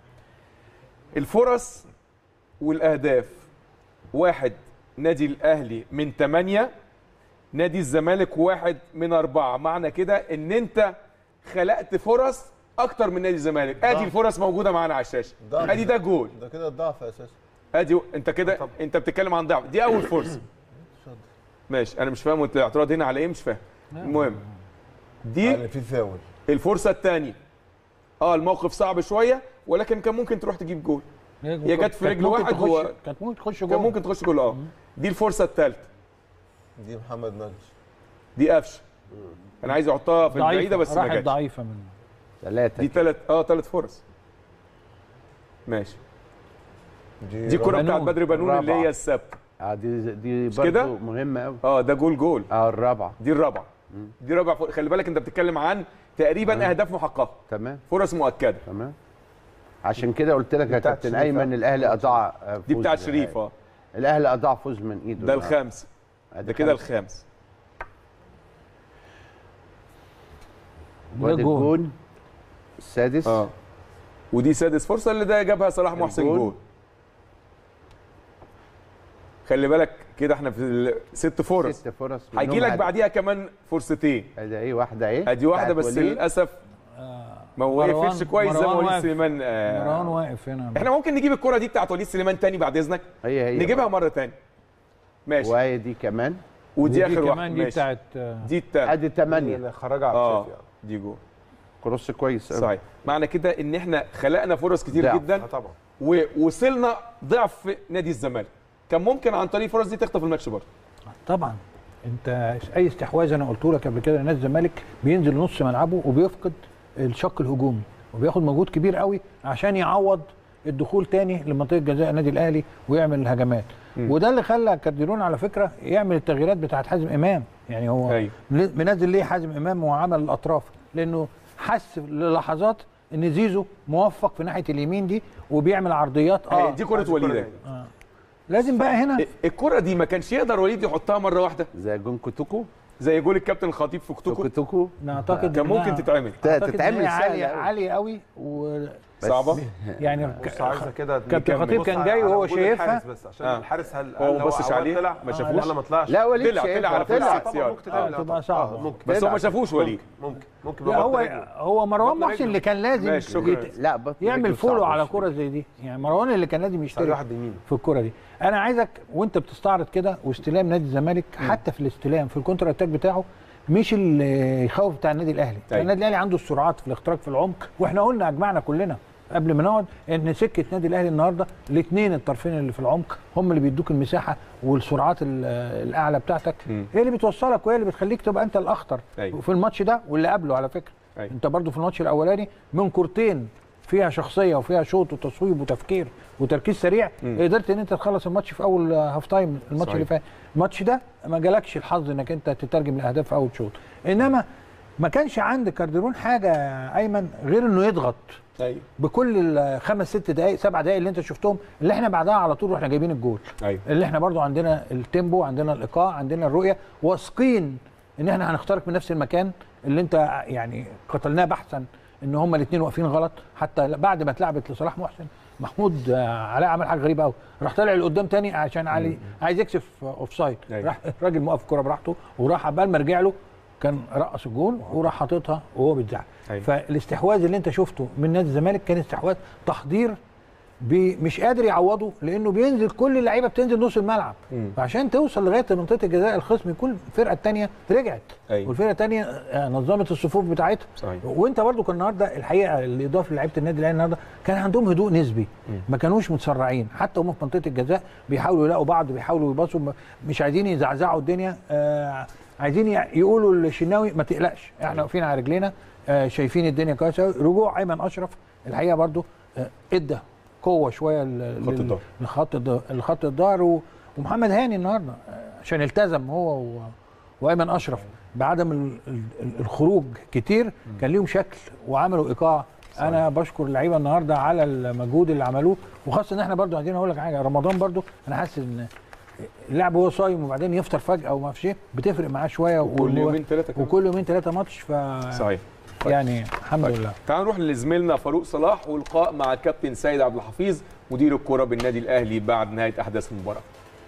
الفرص والاهداف واحد نادي الاهلي من 8 نادي الزمالك واحد من أربعة معنى كده ان انت خلقت فرص اكتر من نادي الزمالك ادي ضعف. الفرص موجوده معانا على الشاشه ضعف. ادي ده جول ده كده الضعف اساسا ادي انت كده انت بتتكلم عن ضعف دي اول فرصه ماشي انا مش فاهم انت الاعتراض هنا على ايه مش فاهم المهم دي يعني في فاول الفرصه الثانيه اه الموقف صعب شويه ولكن كان ممكن تروح تجيب جول هي جت في كانت رجل ممكن واحد تخش- هو كانت ممكن تخش كان جول ممكن تخش جول اه دي الفرصه الثالثه دي محمد مجدي دي قفشه انا عايز احطها في البعيده بس ما راحت جاتش ضعيفه من ثلاثة دي ثلاث اه ثلاث فرص ماشي دي الكره بتاعت بنون. بدر بنون اللي هي الرابعة. الثابته اه دي دي مش كده؟ برضه مهمة قوي اه ده جول جول اه الرابعة دي الرابعه دي رابع فرصة. خلي بالك انت بتتكلم عن تقريبا اهداف محققه تمام فرص مؤكده تمام عشان كده قلت لك يا بتاعت كابتن شريف، ايمن آه. الاهلي اضاع آه، دي فوز بتاعت بالنهائي. شريف اه الاهلي اضاع فوز من ايده ده النهاردة. الخامس أدي ده كده خمسة. الخامس ده وادي جول. الجون السادس اه ودي سادس فرصه اللي ده جابها صلاح محسن الجول. جول خلي بالك كده احنا في ال- ست فرص ست فرص هيجي منهم لك هدف. بعديها كمان فرصتين ادي ايه واحده ايه ادي واحده بتاعت بس وليد. للاسف ما مروان- وقفتش كويس زي ما مروان وليد واقف. سليمان آه، مروان واقف هنا احنا ممكن نجيب الكره دي بتاعت وليد سليمان تاني بعد اذنك هي هي نجيبها مره تاني ماشي وهي دي كمان ودي اخر واحده كمان دي ماشي بتاعت آه، دي التالتة ادي ثمانية اللي خرجها عبد اه الشافي دي جول كروس كويس أوي. صحيح معنى كده ان احنا خلقنا فرص كتير ضعف. جدا آه طبعا ووصلنا ضعف نادي الزمالك كان ممكن عن طريق الفرص دي تخطف الماتش برضه طبعا انت اي استحواذ انا قلت لك قبل كده نادي الزمالك بينزل نص ملعبه وبيفقد الشق الهجومي وبياخد مجهود كبير قوي عشان يعوض الدخول تاني لمنطقه جزاء النادي الاهلي ويعمل الهجمات وده اللي خلى كارديرون على فكره يعمل التغييرات بتاعت حازم امام يعني هو أيوة. ليه- منزل ليه حازم امام وعمل الاطراف لانه حس للحظات ان زيزو موفق في ناحيه اليمين دي وبيعمل عرضيات اه اه دي كره وليد لازم بقى هنا الكره دي ما كانش يقدر وليد يحطها مره واحده زي جون كوتوكو زي جول الكابتن الخطيب في كتوكو كوتوكو نعتقد كان إنها- ممكن تتعمل ت- أعتقد إن تتعمل هي سهلة عاليه أوي. عاليه قوي صعبه يعني بص عايزه كده كابتن نكمل. خطيب بص كان على- جاي على وهو وجود شايفها الحارس بس عشان آه. الحارس هل هو هل ما بصش هو عليه؟ طلع ما شافوش؟ ولا ما طلعش لا وليد طلع شايفها، طلع على طلع. فرصه طبعا سيارة. ممكن آه، تتعمل تبقى آه، صعبة. ممكن بس هو ما ممكن. شافوش وليد ممكن ممكن لا ببطن هو رجله. هو مروان بطن محسن رجله. اللي كان لازم ماشي، شكراً. يت- لا بطن يعمل رجله فولو صعبة على مش- كرة زي دي يعني مروان اللي كان لازم صار يشترك واحد يمين في الكرة دي انا عايزك وانت بتستعرض كده واستلام نادي الزمالك حتى في الاستلام في الكونتر اتاك بتاعه مش اللي يخوف بتاع النادي الاهلي أيوة. النادي الاهلي عنده السرعات في الاختراق في العمق واحنا قلنا اجمعنا كلنا قبل ما نقعد ان سكه نادي الاهلي النهارده الاثنين الطرفين اللي في العمق هم اللي بيدوك المساحه والسرعات ال- الاعلى بتاعتك مم. هي اللي بتوصلك وهي اللي بتخليك تبقى انت الاخطر أيوة. في الماتش ده واللي قبله على فكره أيوة. انت برضو في الماتش الاولاني من كورتين فيها شخصيه وفيها شوط وتصويب وتفكير وتركيز سريع مم. قدرت ان انت تخلص الماتش في اول آه، هاف تايم الماتش صحيح. اللي فات الماتش ده ما جالكش الحظ انك انت تترجم الاهداف في اول شوط انما ما كانش عند كارديرون حاجه يا ايمن غير انه يضغط ايوه بكل الخمس ست دقائق سبع دقائق اللي انت شفتهم اللي احنا بعدها على طول واحنا جايبين الجول ايوه اللي احنا برضو عندنا التيمبو عندنا الايقاع عندنا الرؤيه واثقين ان احنا هنخترق من نفس المكان اللي انت يعني قتلناه بحثا ان هما الاثنين واقفين غلط حتى بعد ما اتلعبت لصلاح محسن محمود آه، علاء عمل حاجه غريبه قوي راح طالع لقدام تاني عشان علي عايز يكسف اوف سايد أيوة. راح الراجل موقف الكوره براحته وراح عبال ما رجع له كان رقص الجول وراح حاططها وهو بيتزعل أيوة. فالاستحواذ اللي انت شفته من نادي الزمالك كان استحواذ تحضير بي مش قادر يعوضه لانه بينزل كل اللعيبه بتنزل نص الملعب مم. فعشان توصل لغايه منطقه الجزاء الخصم يكون الفرقه الثانيه رجعت أيوة. والفرقه الثانيه آه، نظمت الصفوف بتاعتها صحيح. وانت برضو كان النهارده الحقيقه اللي اضاف لعيبه النادي الاهلي النهارده كان عندهم هدوء نسبي ما كانوش متسرعين حتى هم في منطقه الجزاء بيحاولوا يلاقوا بعض بيحاولوا يباصوا م- مش عايزين يزعزعوا الدنيا آه عايزين ي- يقولوا للشناوي ما تقلقش احنا واقفين على رجلينا آه شايفين الدنيا كويسه أوي. رجوع ايمن اشرف الحقيقه برضو آه ادى قوه شويه لل- خط لل- الظهر. لخط الظهر الخط الظهر و- ومحمد هاني النهارده آه، عشان التزم هو و... وايمن اشرف بعدم ال- ال- الخروج كتير كان ليهم شكل وعملوا ايقاع انا بشكر اللعيبه النهارده على المجهود اللي عملوه وخاصه ان احنا برضو عايزين اقول لك حاجه رمضان برضو انا حاسس ان اللعب وهو صايم وبعدين يفطر فجاه وما اعرفش ايه بتفرق معاه شويه وكل وهو- يومين ثلاثه كمان وكل يومين ثلاثه ماتش ف صحيح يعني الحمد لله تعالوا نروح لزميلنا فاروق صلاح ولقاء مع الكابتن سيد عبد الحفيظ مدير الكرة بالنادي الاهلي بعد نهايه احداث المباراه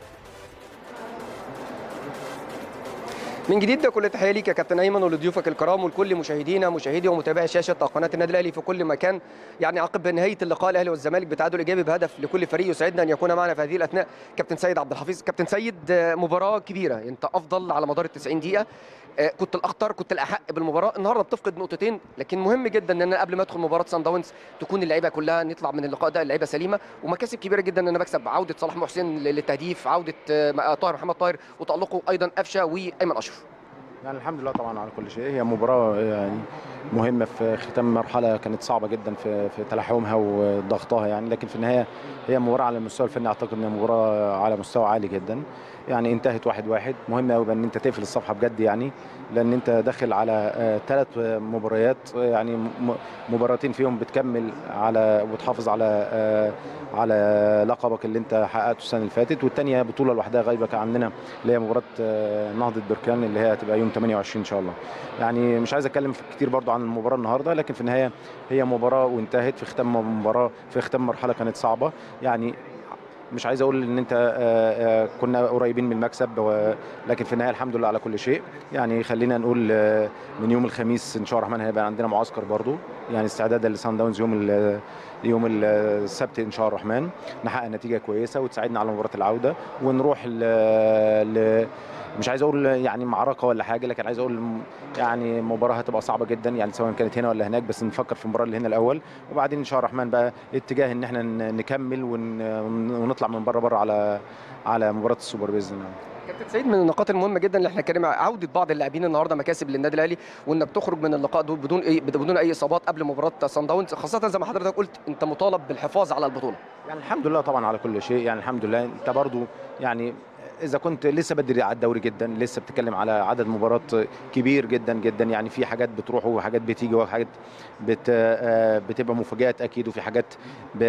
من جديد ده كل تحيه ليك يا كابتن ايمن ولضيوفك الكرام ولكل مشاهدينا مشاهدي ومتابعي شاشه قناه النادي الاهلي في كل مكان يعني عقب نهايه اللقاء الاهلي والزمالك بتعادل ايجابي بهدف لكل فريق يسعدنا ان يكون معنا في هذه الاثناء كابتن سيد عبد الحفيظ كابتن سيد آه، مباراه كبيره انت افضل على مدار ال 90 دقيقه آه، كنت الاخطر كنت الاحق بالمباراه النهارده بتفقد نقطتين لكن مهم جدا ان انا قبل ما ادخل مباراه سان داونز تكون اللعيبه كلها نطلع من اللقاء ده اللعيبه سليمه ومكاسب كبيره جدا ان انا بكسب عوده صلاح محسن للتهديف عوده آه، طاهر محمد طاهر وتالقه ايضا قفشه وايمن اشرف يعني الحمد لله طبعا على كل شيء هي مباراة يعني مهمة في ختام مرحلة كانت صعبة جدا في في تلاحمها وضغطها يعني لكن في النهاية هي مباراة على المستوى الفني اعتقد انها مباراة على مستوى عالي جدا يعني انتهت واحد واحد مهم قوي ان انت تقفل الصفحة بجد يعني لان انت داخل على ثلاث مباريات آه، يعني م- مباراتين فيهم بتكمل على وتحافظ على آه، على لقبك اللي انت حققته السنة اللي فاتت والثانية بطولة لوحدها غايبة كان عندنا اللي هي مباراة آه، نهضة بركان اللي هي هتبقى يوم 28 ان شاء الله يعني مش عايز اتكلم في- كتير برضو عن المباراة النهاردة لكن في النهاية هي مباراة وانتهت في ختام مباراة في ختام مرحلة كانت صعبة يعني مش عايز اقول ان انت آه، آه، كنا قريبين من المكسب و- لكن في النهايه الحمد لله على كل شيء يعني خلينا نقول آه، من يوم الخميس ان شاء الله الرحمن هيبقى عندنا معسكر برضو يعني استعدادا لسان داونز يوم ال- يوم ال- السبت ان شاء الله الرحمن نحقق نتيجه كويسه وتساعدنا على مباراه العوده ونروح ل... ل... مش عايز اقول يعني معركه ولا حاجه لكن عايز اقول م- يعني مباراه هتبقى صعبه جدا يعني سواء كانت هنا ولا هناك بس نفكر في المباراه اللي هنا الاول وبعدين ان شاء الله الرحمن بقى اتجاه ان احنا ن- نكمل ون... ونطلع من بره بره على على مباراه السوبر باذن الله كابتن سيد من النقاط المهمه جدا اللي احنا اتكلمنا عوده بعض اللاعبين النهارده مكاسب للنادي الاهلي وانك تخرج من اللقاء دول بدون اي بدون اي اصابات قبل مباراه سان داونز خاصه زي ما حضرتك قلت انت مطالب بالحفاظ على البطوله يعني الحمد لله طبعا على كل شيء يعني الحمد لله انت برضو يعني اذا كنت لسه بدري على الدوري جدا لسه بتتكلم على عدد مباريات كبير جدا جدا يعني في حاجات بتروح وحاجات بتيجي وحاجات بت آه، بتبقى مفاجات اكيد وفي حاجات ب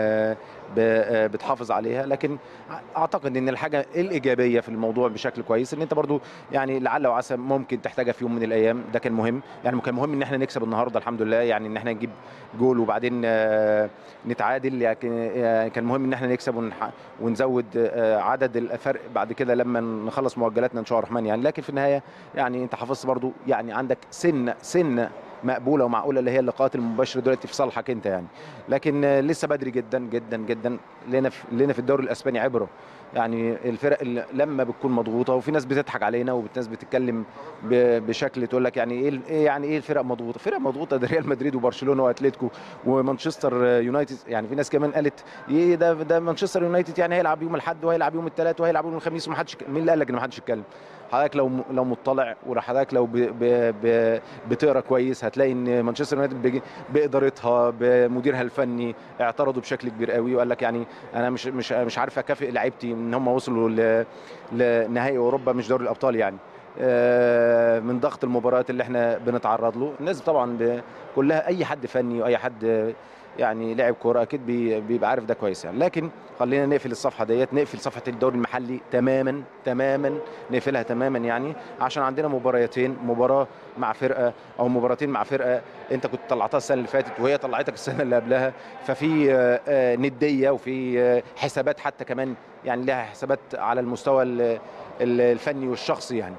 ب- آه، بتحافظ عليها لكن اعتقد ان الحاجه الايجابيه في الموضوع بشكل كويس ان انت برضو يعني لعل وعسى ممكن تحتاجها في يوم من الايام ده كان مهم يعني كان مهم ان احنا نكسب النهارده الحمد لله يعني ان احنا نجيب جول وبعدين آه، نتعادل لكن آه، كان مهم ان احنا نكسب ونح- ونزود آه، عدد الفرق بعد كده لما نخلص مؤجلاتنا ان شاء الله الرحمن يعني لكن في النهايه يعني انت حافظت برضو يعني عندك سنه سنه مقبوله ومعقوله اللي هي اللقاءات المباشره دلوقتي في صالحك انت يعني لكن آه، لسه بدري جدا جدا جدا لنا في لنا في الدوري الاسباني عبره يعني الفرق اللي لما بتكون مضغوطه وفي ناس بتضحك علينا وناس بتتكلم ب- بشكل تقول لك يعني ايه ايه يعني ايه الفرق مضغوطه فرق مضغوطه ده ريال مدريد وبرشلونه واتلتيكو ومانشستر يونايتد يعني في ناس كمان قالت ايه ده ده مانشستر يونايتد يعني هيلعب يوم الاحد وهيلعب يوم الثلاث وهيلعب يوم الخميس ومحدش مين اللي قال لك ان محدش يتكلم حضرتك لو لو مطلع وحضرتك لو ب ب ب بتقرا كويس هتلاقي ان مانشستر يونايتد بج- بادارتها بمديرها الفني اعترضوا بشكل كبير قوي وقال لك يعني انا مش مش مش عارف اكافئ لعيبتي ان هم وصلوا ل- لنهائي اوروبا مش دوري الابطال يعني آه، من ضغط المباريات اللي احنا بنتعرض له الناس طبعا ب- كلها اي حد فني واي حد يعني لاعب كوره اكيد بي- بيبقى عارف ده كويس يعني لكن خلينا نقفل الصفحه ديت نقفل صفحه الدوري المحلي تماما تماما نقفلها تماما يعني عشان عندنا مباريتين مباراه مع فرقه او مباراتين مع فرقه انت كنت طلعتها السنه اللي فاتت وهي طلعتك السنه اللي قبلها ففي آه، آه، نديه وفي آه، حسابات حتى كمان يعني لها حسابات على المستوى ال- ال- الفني والشخصي يعني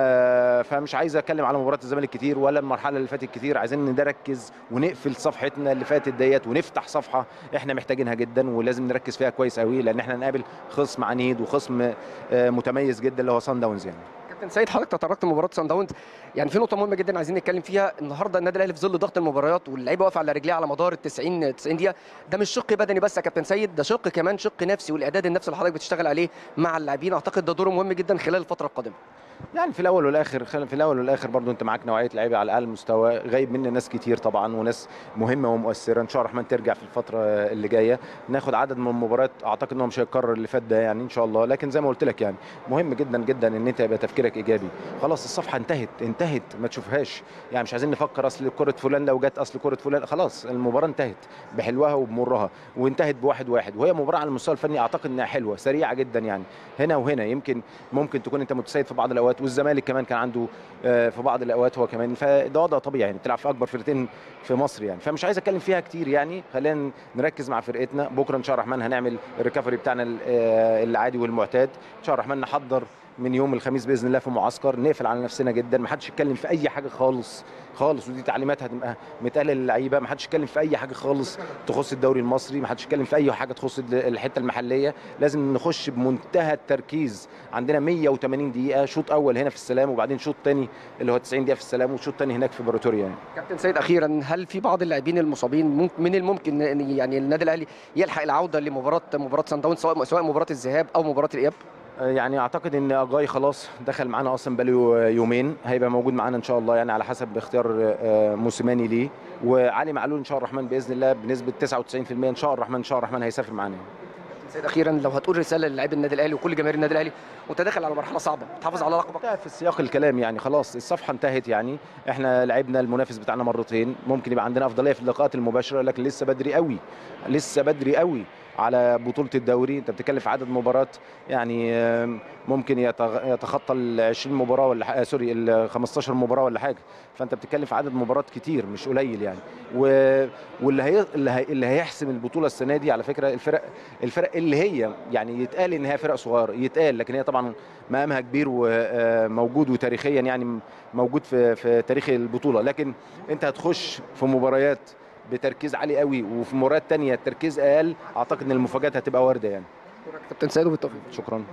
آه، فمش عايز اتكلم على مباراه الزمالك كتير ولا المرحله اللي فاتت كتير عايزين نركز ونقفل صفحتنا اللي فاتت ديت ونفتح صفحه احنا محتاجينها جدا ولازم نركز فيها كويس قوي لان احنا نقابل خصم عنيد وخصم آه، متميز جدا اللي هو سان داونز يعني كابتن سيد حضرتك تطرقت لمباراه سان داونز يعني في نقطه مهمه جدا عايزين نتكلم فيها النهارده النادي الاهلي في ظل ضغط المباريات واللعيبه واقفه على رجليها على مدار ال 90 90 دقيقه ده مش شق بدني بس يا كابتن سيد ده شق كمان شق نفسي والاعداد النفسي اللي حضرتك بتشتغل عليه مع اللاعبين اعتقد ده دوره مهم جدا خلال الفتره القادمه يعني في الاول والاخر خل- في الاول والاخر برضو انت معاك نوعيه لعيبه على اقل مستوى غايب منا ناس كتير طبعا وناس مهمه ومؤثره ان شاء الله الرحمن ترجع في الفتره اللي جايه ناخد عدد من المباريات اعتقد انه مش هيتكرر اللي فات ده يعني ان شاء الله لكن زي ما قلت لك يعني مهم جدا جدا ان انت يبقى تفكيرك ايجابي خلاص الصفحه انتهت انتهت ما تشوفهاش يعني مش عايزين نفكر اصل كره فلان لو جت اصل كره فلان خلاص المباراه انتهت بحلوها وبمرها وانتهت بواحد واحد وهي مباراه على المستوى الفني اعتقد انها حلوه سريعه جدا يعني هنا وهنا يمكن ممكن تكون انت متسيد في بعض الاوقات والزمالك كمان كان عنده آه، في بعض الاوقات هو كمان فده وضع طبيعي يعني بتلعب في اكبر فرقتين في مصر يعني فمش عايز اتكلم فيها كتير يعني خلينا نركز مع فرقتنا بكره ان شاء الله الرحمن هنعمل الريكفري بتاعنا ال- آه، العادي والمعتاد ان شاء الله الرحمن نحضر من يوم الخميس باذن الله في معسكر نقفل على نفسنا جدا ما حدش يتكلم في اي حاجه خالص خالص ودي تعليمات هتبقى متقاله للعيبه ما حدش يتكلم في اي حاجه خالص تخص الدوري المصري ما حدش يتكلم في اي حاجه تخص ال- الحته المحليه لازم نخش بمنتهى التركيز عندنا 180 دقيقه شوط اول هنا في السلام وبعدين شوط تاني اللي هو 90 دقيقه في السلام وشوط تاني هناك في بريتوريا يعني كابتن سيد اخيرا هل في بعض اللاعبين المصابين ممكن من الممكن ان يعني النادي الاهلي يلحق العوده لمباراه مباراه سان داونز سواء سواء مباراه الذهاب او مباراه الاياب يعني اعتقد ان اجاي خلاص دخل معانا اصلا بقاله يومين هيبقى موجود معانا ان شاء الله يعني على حسب اختيار آه، موسيماني ليه وعلي معلول ان شاء الله الرحمن باذن الله بنسبه 99% ان شاء الله الرحمن ان شاء الله الرحمن هيسافر معانا يعني. سيد اخيرا لو هتقول رساله للاعبي النادي الاهلي وكل جماهير النادي الاهلي وانت داخل على مرحله صعبه تحافظ على لقبك في سياق الكلام يعني خلاص الصفحه انتهت يعني احنا لعبنا المنافس بتاعنا مرتين ممكن يبقى عندنا افضليه في اللقاءات المباشره لكن لسه بدري قوي لسه بدري قوي على بطوله الدوري انت بتتكلم في عدد مباريات يعني آم، ممكن يتغ- يتخطى ال 20 مباراه ولا ح- آه، سوري ال 15 مباراه ولا حاجه فانت بتتكلم في عدد مباريات كتير مش قليل يعني و... واللي هي... اللي, هي... اللي هيحسم البطوله السنه دي على فكره الفرق الفرق اللي هي يعني يتقال ان هي فرق صغيره يتقال لكن هي طبعا مقامها كبير وموجود وتاريخيا يعني موجود في في تاريخ البطوله لكن انت هتخش في مباريات بتركيز عالي قوي وفي مباريات تانية التركيز اقل اعتقد ان المفاجات هتبقى وارده يعني كابتن سيد وبالتوفيق شكرا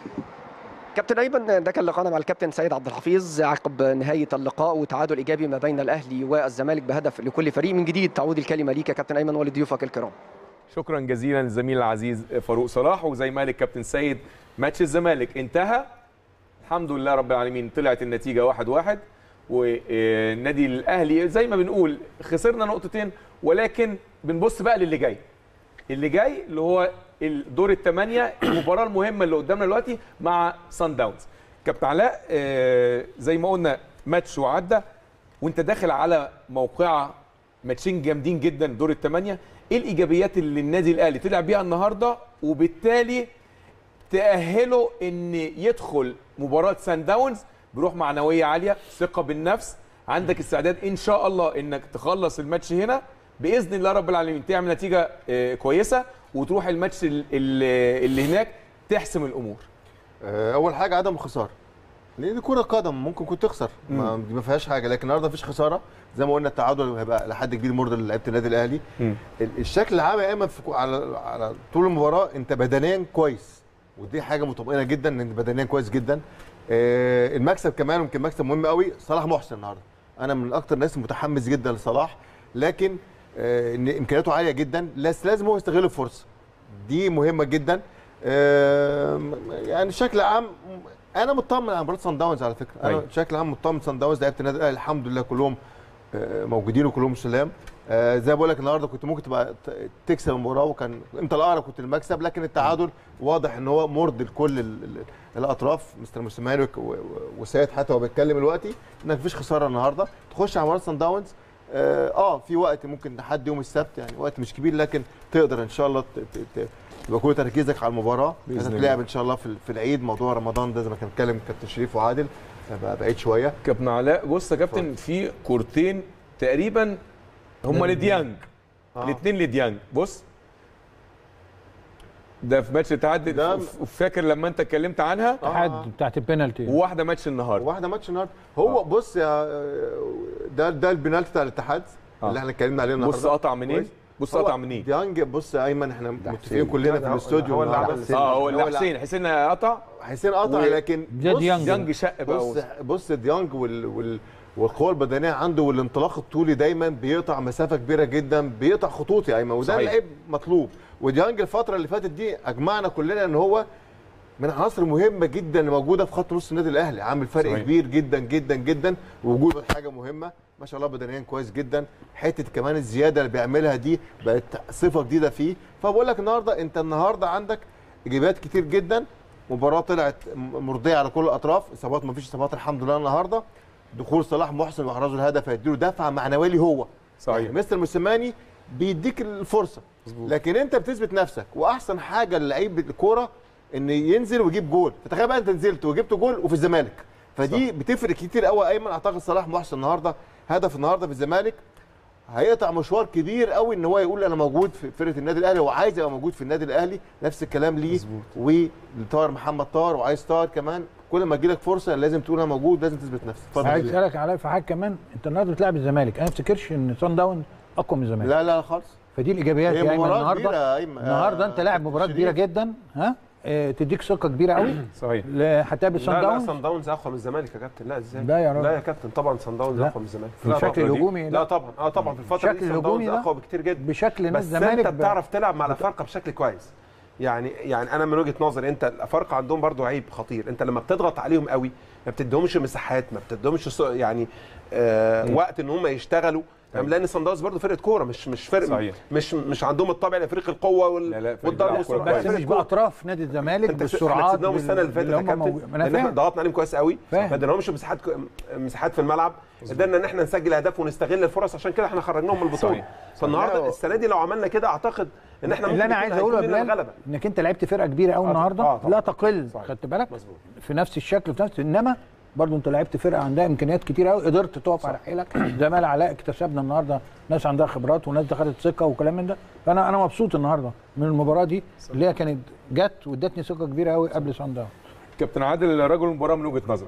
كابتن ايمن ده كان لقاءنا مع الكابتن سيد عبد الحفيظ عقب نهايه اللقاء وتعادل ايجابي ما بين الاهلي والزمالك بهدف لكل فريق من جديد تعود الكلمه ليك يا كابتن ايمن ولضيوفك الكرام شكرا جزيلا للزميل العزيز فاروق صلاح وزي ما قال الكابتن سيد ماتش الزمالك انتهى الحمد لله رب العالمين طلعت النتيجه واحد واحد والنادي الاهلي زي ما بنقول خسرنا نقطتين ولكن بنبص بقى للي جاي اللي جاي اللي هو الدور الثمانيه المباراه المهمه اللي قدامنا دلوقتي مع سان داونز كابتن علاء آه، زي ما قلنا ماتش وعدى وانت داخل على موقعه ماتشين جامدين جدا دور الثمانيه ايه الايجابيات اللي النادي الاهلي طلع بيها النهارده وبالتالي تاهله ان يدخل مباراه سان داونز بروح معنويه عاليه ثقه بالنفس عندك استعداد ان شاء الله انك تخلص الماتش هنا باذن الله رب العالمين تعمل نتيجه آه، كويسه وتروح الماتش ال- ال- اللي هناك تحسم الامور آه، اول حاجه عدم الخساره لان دي كره قدم ممكن كنت تخسر ما, مم. دي ما فيهاش حاجه لكن النهارده مفيش خساره زي ما قلنا التعادل هيبقى لحد كبير مرضي لعيبه النادي الاهلي ال- الشكل العام يا ايمن في كو- على على طول المباراه انت بدنيا كويس ودي حاجه مطمئنه جدا ان انت بدنيا كويس جدا آه، المكسب كمان يمكن مكسب مهم قوي صلاح محسن النهارده انا من اكتر الناس متحمس جدا لصلاح لكن آه، ان امكانياته عاليه جدا بس لازم هو يستغل الفرصه دي مهمه جدا آم، يعني بشكل عام انا مطمن على مباراه سان داونز على فكره انا أيوة. بشكل عام مطمن سان داونز لعيبه النادي الاهلي الحمد لله كلهم آه، موجودين وكلهم سلام آه، زي ما بقول لك النهارده كنت ممكن تبقى ت- تكسب المباراه وكان انت الاقرب كنت المكسب لكن التعادل واضح ان هو مرضي لكل ال- ال- الاطراف مستر موسيماني وك- و- و- وسيد حتى هو بيتكلم دلوقتي انك مفيش خساره النهارده تخش على مباراه سان داونز اه آه، في وقت ممكن لحد يوم السبت يعني وقت مش كبير لكن تقدر ان شاء الله ت- ت- ت- يبقى كل تركيزك على المباراه بإذن الله. هتتلعب ان شاء الله في, في العيد موضوع رمضان ده زي ما كان اتكلم كابتن شريف وعادل هبقى بعيد شويه كابتن علاء بص يا كابتن في كورتين تقريبا هم لديانج آه. الاثنين لديانج بص ده في ماتش الاتحاد فاكر لما انت اتكلمت عنها الاتحاد بتاعت البينالتي وواحده ماتش النهارده واحده ماتش النهارده هو بص يا ده ده البنالتي بتاع الاتحاد آه. اللي احنا اتكلمنا عليه النهارده بص قطع منين؟ كويس؟ بص هو قطع منين؟ ديانج بص يا ايمن احنا متفقين حسين. كلنا لا، في هو- الاستوديو هو اللي النهاردة. عمل اه هو اللي اللي حسين حسين قطع حسين قطع و- لكن ده بص- ديانج. ديانج شق بقى بص بص ديانج وال وال والقوه البدنيه عنده والانطلاق الطولي دايما بيقطع مسافه كبيره جدا بيقطع خطوط يا ايمن وده صحيح. اللعيب مطلوب وديانج الفتره اللي فاتت دي اجمعنا كلنا ان هو من العناصر المهمه جدا اللي موجوده في خط نص النادي الاهلي عامل فرق صحيح. صحيح. كبير جدا جدا جدا ووجوده حاجه مهمه ما شاء الله بدنيا كويس جدا حته كمان الزياده اللي بيعملها دي بقت صفه جديده فيه فبقول لك النهارده انت النهارده عندك ايجابيات كتير جدا مباراه طلعت م- مرضيه على كل الاطراف اصابات ما فيش اصابات الحمد لله النهارده دخول صلاح محسن واحرازه الهدف هيديله دفعه معنويه ليه هو صحيح. يعني مستر موسيماني بيديك الفرصه مظبوط. لكن انت بتثبت نفسك واحسن حاجه للعيب الكوره ان ينزل ويجيب جول فتخيل بقى انت نزلت وجبت جول وفي الزمالك فدي صح. بتفرق كتير قوي ايمن اعتقد صلاح محسن النهارده هدف النهارده في الزمالك هيقطع مشوار كبير قوي ان هو يقول انا موجود في فرقه النادي الاهلي وعايز ابقى موجود في النادي الاهلي نفس الكلام ليه ولطاهر محمد طاهر وعايز طاهر كمان كل ما تجيلك فرصه لازم تقول انا موجود لازم تثبت نفسك عايز اسالك على في حاجه كمان انت النهارده بتلعب الزمالك انا ما افتكرش ان صن داون اقوى من الزمالك لا لا خالص فدي الايجابيات هي يا ايمن مباراة النهارده كبيرة يا أيمن. النهارده انت لاعب مباراه كبيره جدا ها اه تديك ثقه كبيره قوي صحيح هتقابل صن لا لا داونز سان داونز اقوى من الزمالك يا كابتن لا ازاي لا يا راجل. لا يا كابتن طبعا سان داونز لا. اقوى من الزمالك في لا الشكل طبعاً. الهجومي، لا لا. طبعا اه طبعا في الفتره الشكل دي سان الهجومي داونز ده اقوى بكتير جدا بشكل نادي بس الزمالك انت ب- بتعرف تلعب مع الافارقه بشكل كويس يعني يعني انا من وجهه نظري انت الافارقه عندهم برضو عيب خطير انت لما بتضغط عليهم قوي ما بتديهمش مساحات ما بتديهمش ص- يعني آه وقت ان هم يشتغلوا يعني لان صن داونز برضه فرقه كوره مش مش فرق صحيح. مش مش عندهم الطابع الافريقي القوه وال لا لا، فريق والضرب بيلعب كورة والسرعه بس فرقة مش كورة. باطراف نادي الزمالك انت بالسرعات احنا كسبناهم السنه اللي بال- فاتت اللي يا هم كابتن موجود- ما انا لان احنا فاهم ضغطنا عليهم كويس قوي فاهم. ما اديناهمش مساحات مساحات في الملعب قدرنا ان احنا نسجل اهداف ونستغل الفرص عشان كده احنا خرجناهم من البطوله صحيح. فالنهارده السنه دي لو عملنا كده اعتقد ان احنا اللي انا ممكن عايز يكون اقوله يا هيكون لنا بلال الغلبه انك انت لعبت فرقه كبيره قوي آه، النهارده آه، طبعاً. لا تقل صحيح. خدت بالك مظبوط. في نفس الشكل وفي نفس انما برضو انت لعبت فرقه عندها امكانيات كتير قوي قدرت تقف على حيلك زي ما علاء اكتسبنا النهارده ناس عندها خبرات وناس دخلت ثقه وكلام من ده فانا انا مبسوط النهارده من المباراه دي اللي هي كانت جت وادتني ثقه كبيره قوي قبل صن داون كابتن عادل رجل المباراه من وجهه نظرك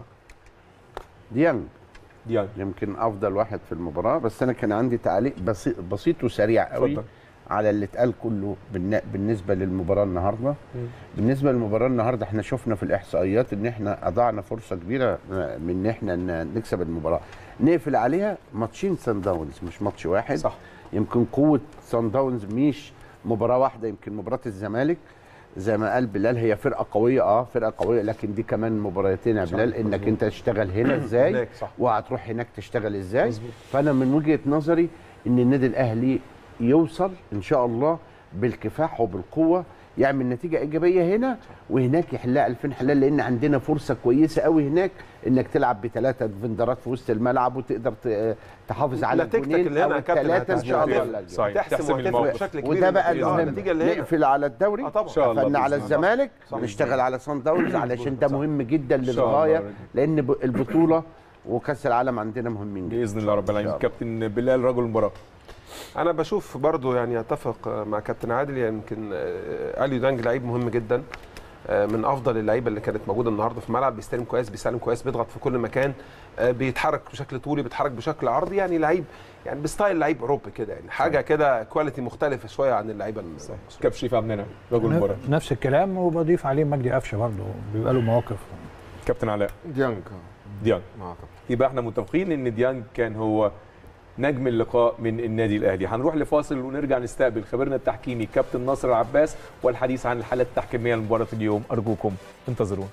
ديانج ديانج يمكن افضل واحد في المباراه بس انا كان عندي تعليق بسيط, بسيط وسريع قوي اتفضل. على اللي اتقال كله بالن- بالنسبه للمباراه النهارده بالنسبه للمباراه النهارده احنا شفنا في الاحصائيات ان احنا اضعنا فرصه كبيره من ان احنا ن- نكسب المباراه نقفل عليها ماتشين سان داونز مش ماتش واحد صح. يمكن قوه سان داونز مش مباراه واحده يمكن مباراه الزمالك زي ما قال بلال هي فرقه قويه اه فرقه قويه لكن دي كمان مباراتين يا بلال انك انت تشتغل هنا ازاي هناك، صح. وهتروح هناك تشتغل ازاي فانا من وجهه نظري ان النادي الاهلي يوصل ان شاء الله بالكفاح وبالقوه يعمل نتيجه ايجابيه هنا وهناك يحلها 2000 حلال لان عندنا فرصه كويسه قوي هناك انك تلعب بثلاثه ديفندرات في وسط الملعب وتقدر ت- تحافظ على نتيجتك الجونين اللي هنا او يا كابتن الثلاثه ان هتحسم شاء الله وتفرق. لا صحيح. تحسم تحسم وتفرق الموقف. بشكل كبير وده بقى النتيجة. المهم النتيجه اللي هنا نقفل على الدوري آه طبعا. إن شاء الله قفلنا على بإذن الله. الزمالك صح. نشتغل على صن داونز علشان ده مهم جدا شاء الله. للغايه لان ب- البطوله وكاس العالم عندنا مهمين جدا باذن الله رب العالمين كابتن بلال رجل المباراه انا بشوف برضو يعني اتفق مع كابتن عادل يعني يمكن آه، اليو دانج لعيب مهم جدا آه، من افضل اللعيبه اللي كانت موجوده النهارده في الملعب بيستلم كويس بيسلم كويس بيضغط في كل مكان آه، بيتحرك بشكل طولي بيتحرك بشكل عرضي يعني لعيب يعني بستايل لعيب اوروبي كده يعني حاجه كده كواليتي مختلفه شويه عن اللعيبه المصرية. كابتن شريف عبد المنعم رجل المباراه نفس الكلام وبضيف عليه مجدي قفشه برضه بيبقى له مواقف كابتن علاء ديانج ديانج آه طبعا. يبقى احنا متفقين ان ديانج كان هو نجم اللقاء من النادي الاهلي هنروح لفاصل ونرجع نستقبل خبيرنا التحكيمي كابتن ناصر العباس والحديث عن الحالات التحكيميه لمباراه اليوم ارجوكم انتظرونا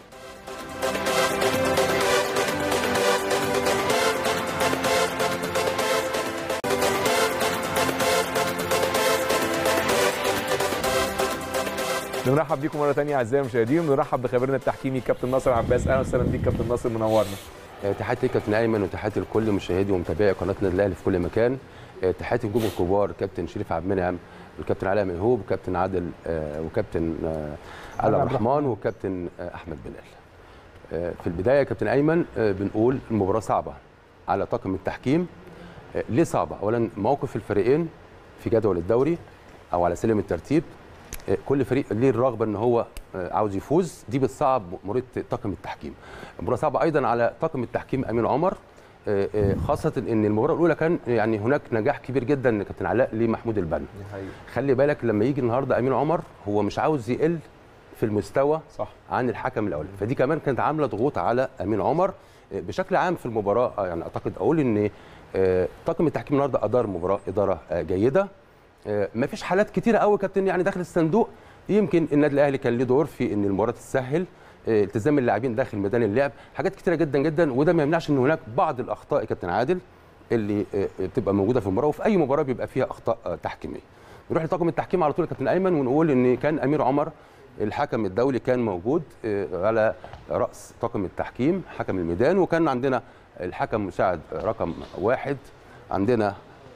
بنرحب بيكم مره ثانيه اعزائي المشاهدين بنرحب بخبيرنا التحكيمي كابتن ناصر عباس اهلا وسهلا بيك كابتن ناصر منورنا آه، تحياتي كابتن ايمن وتحياتي لكل مشاهدي ومتابعي قناه النادي الاهلي في كل مكان آه، تحياتي النجوم الكبار كابتن شريف عبد المنعم والكابتن علاء ميهوب وكابتن عادل آه، وكابتن آه، علي عبد الرحمن وكابتن آه، احمد بلال آه، في البدايه يا كابتن ايمن آه، بنقول المباراه صعبه على طاقم التحكيم آه، ليه صعبه اولا موقف الفريقين في جدول الدوري او على سلم الترتيب آه، كل فريق ليه الرغبه ان هو آه، عاوز يفوز دي بتصعب مأمورية طاقم التحكيم المباراه صعبه ايضا على طاقم التحكيم امين عمر آه، آه، خاصه ان المباراه الاولى كان يعني هناك نجاح كبير جدا كابتن علاء لمحمود البنا خلي بالك لما يجي النهارده امين عمر هو مش عاوز يقل في المستوى صح. عن الحكم الاول فدي كمان كانت عامله ضغوط على امين عمر آه، بشكل عام في المباراه آه، يعني اعتقد اقول ان آه، طاقم التحكيم النهارده ادار مباراه اداره آه، جيده ما فيش حالات كتيره قوي كابتن يعني داخل الصندوق يمكن النادي الاهلي كان له دور في ان المباراه تتسهل آه، التزام اللاعبين داخل ميدان اللعب حاجات كتيره جدا جدا وده ما يمنعش ان هناك بعض الاخطاء يا كابتن عادل اللي آه، بتبقى موجوده في المباراه وفي اي مباراه بيبقى فيها اخطاء آه، تحكيميه نروح لطاقم التحكيم على طول يا كابتن ايمن ونقول ان كان امير عمر الحكم الدولي كان موجود آه، على راس طاقم التحكيم حكم الميدان وكان عندنا الحكم مساعد رقم واحد عندنا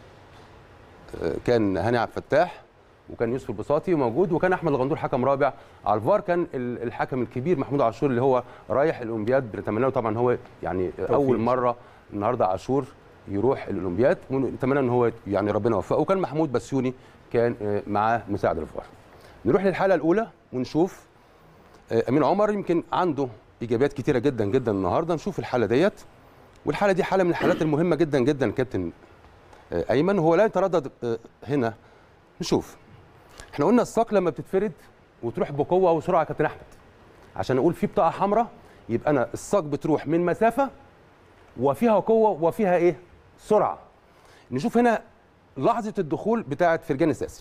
آه، كان هاني عبد الفتاح وكان يوسف البساطي موجود وكان احمد الغندور حكم رابع على الفار كان ال- الحكم الكبير محمود عاشور اللي هو رايح الاولمبياد بنتمنى له طبعا هو يعني اول مره النهارده عاشور يروح الاولمبياد ونتمنى ان هو يعني ربنا يوفقه وكان محمود بسيوني كان آه، معاه مساعد الفار نروح للحاله الاولى ونشوف آه، امين عمر يمكن عنده ايجابيات كتيره جدا جدا النهارده نشوف الحاله ديت والحاله دي حاله من الحالات المهمه جدا جدا كابتن آه، ايمن هو لا يتردد آه، هنا نشوف احنا قلنا الساق لما بتتفرد وتروح بقوه وسرعه يا كابتن احمد عشان نقول في بطاقه حمراء يبقى انا الساق بتروح من مسافه وفيها قوه وفيها ايه سرعه نشوف هنا لحظه الدخول بتاعه فرجان الساسي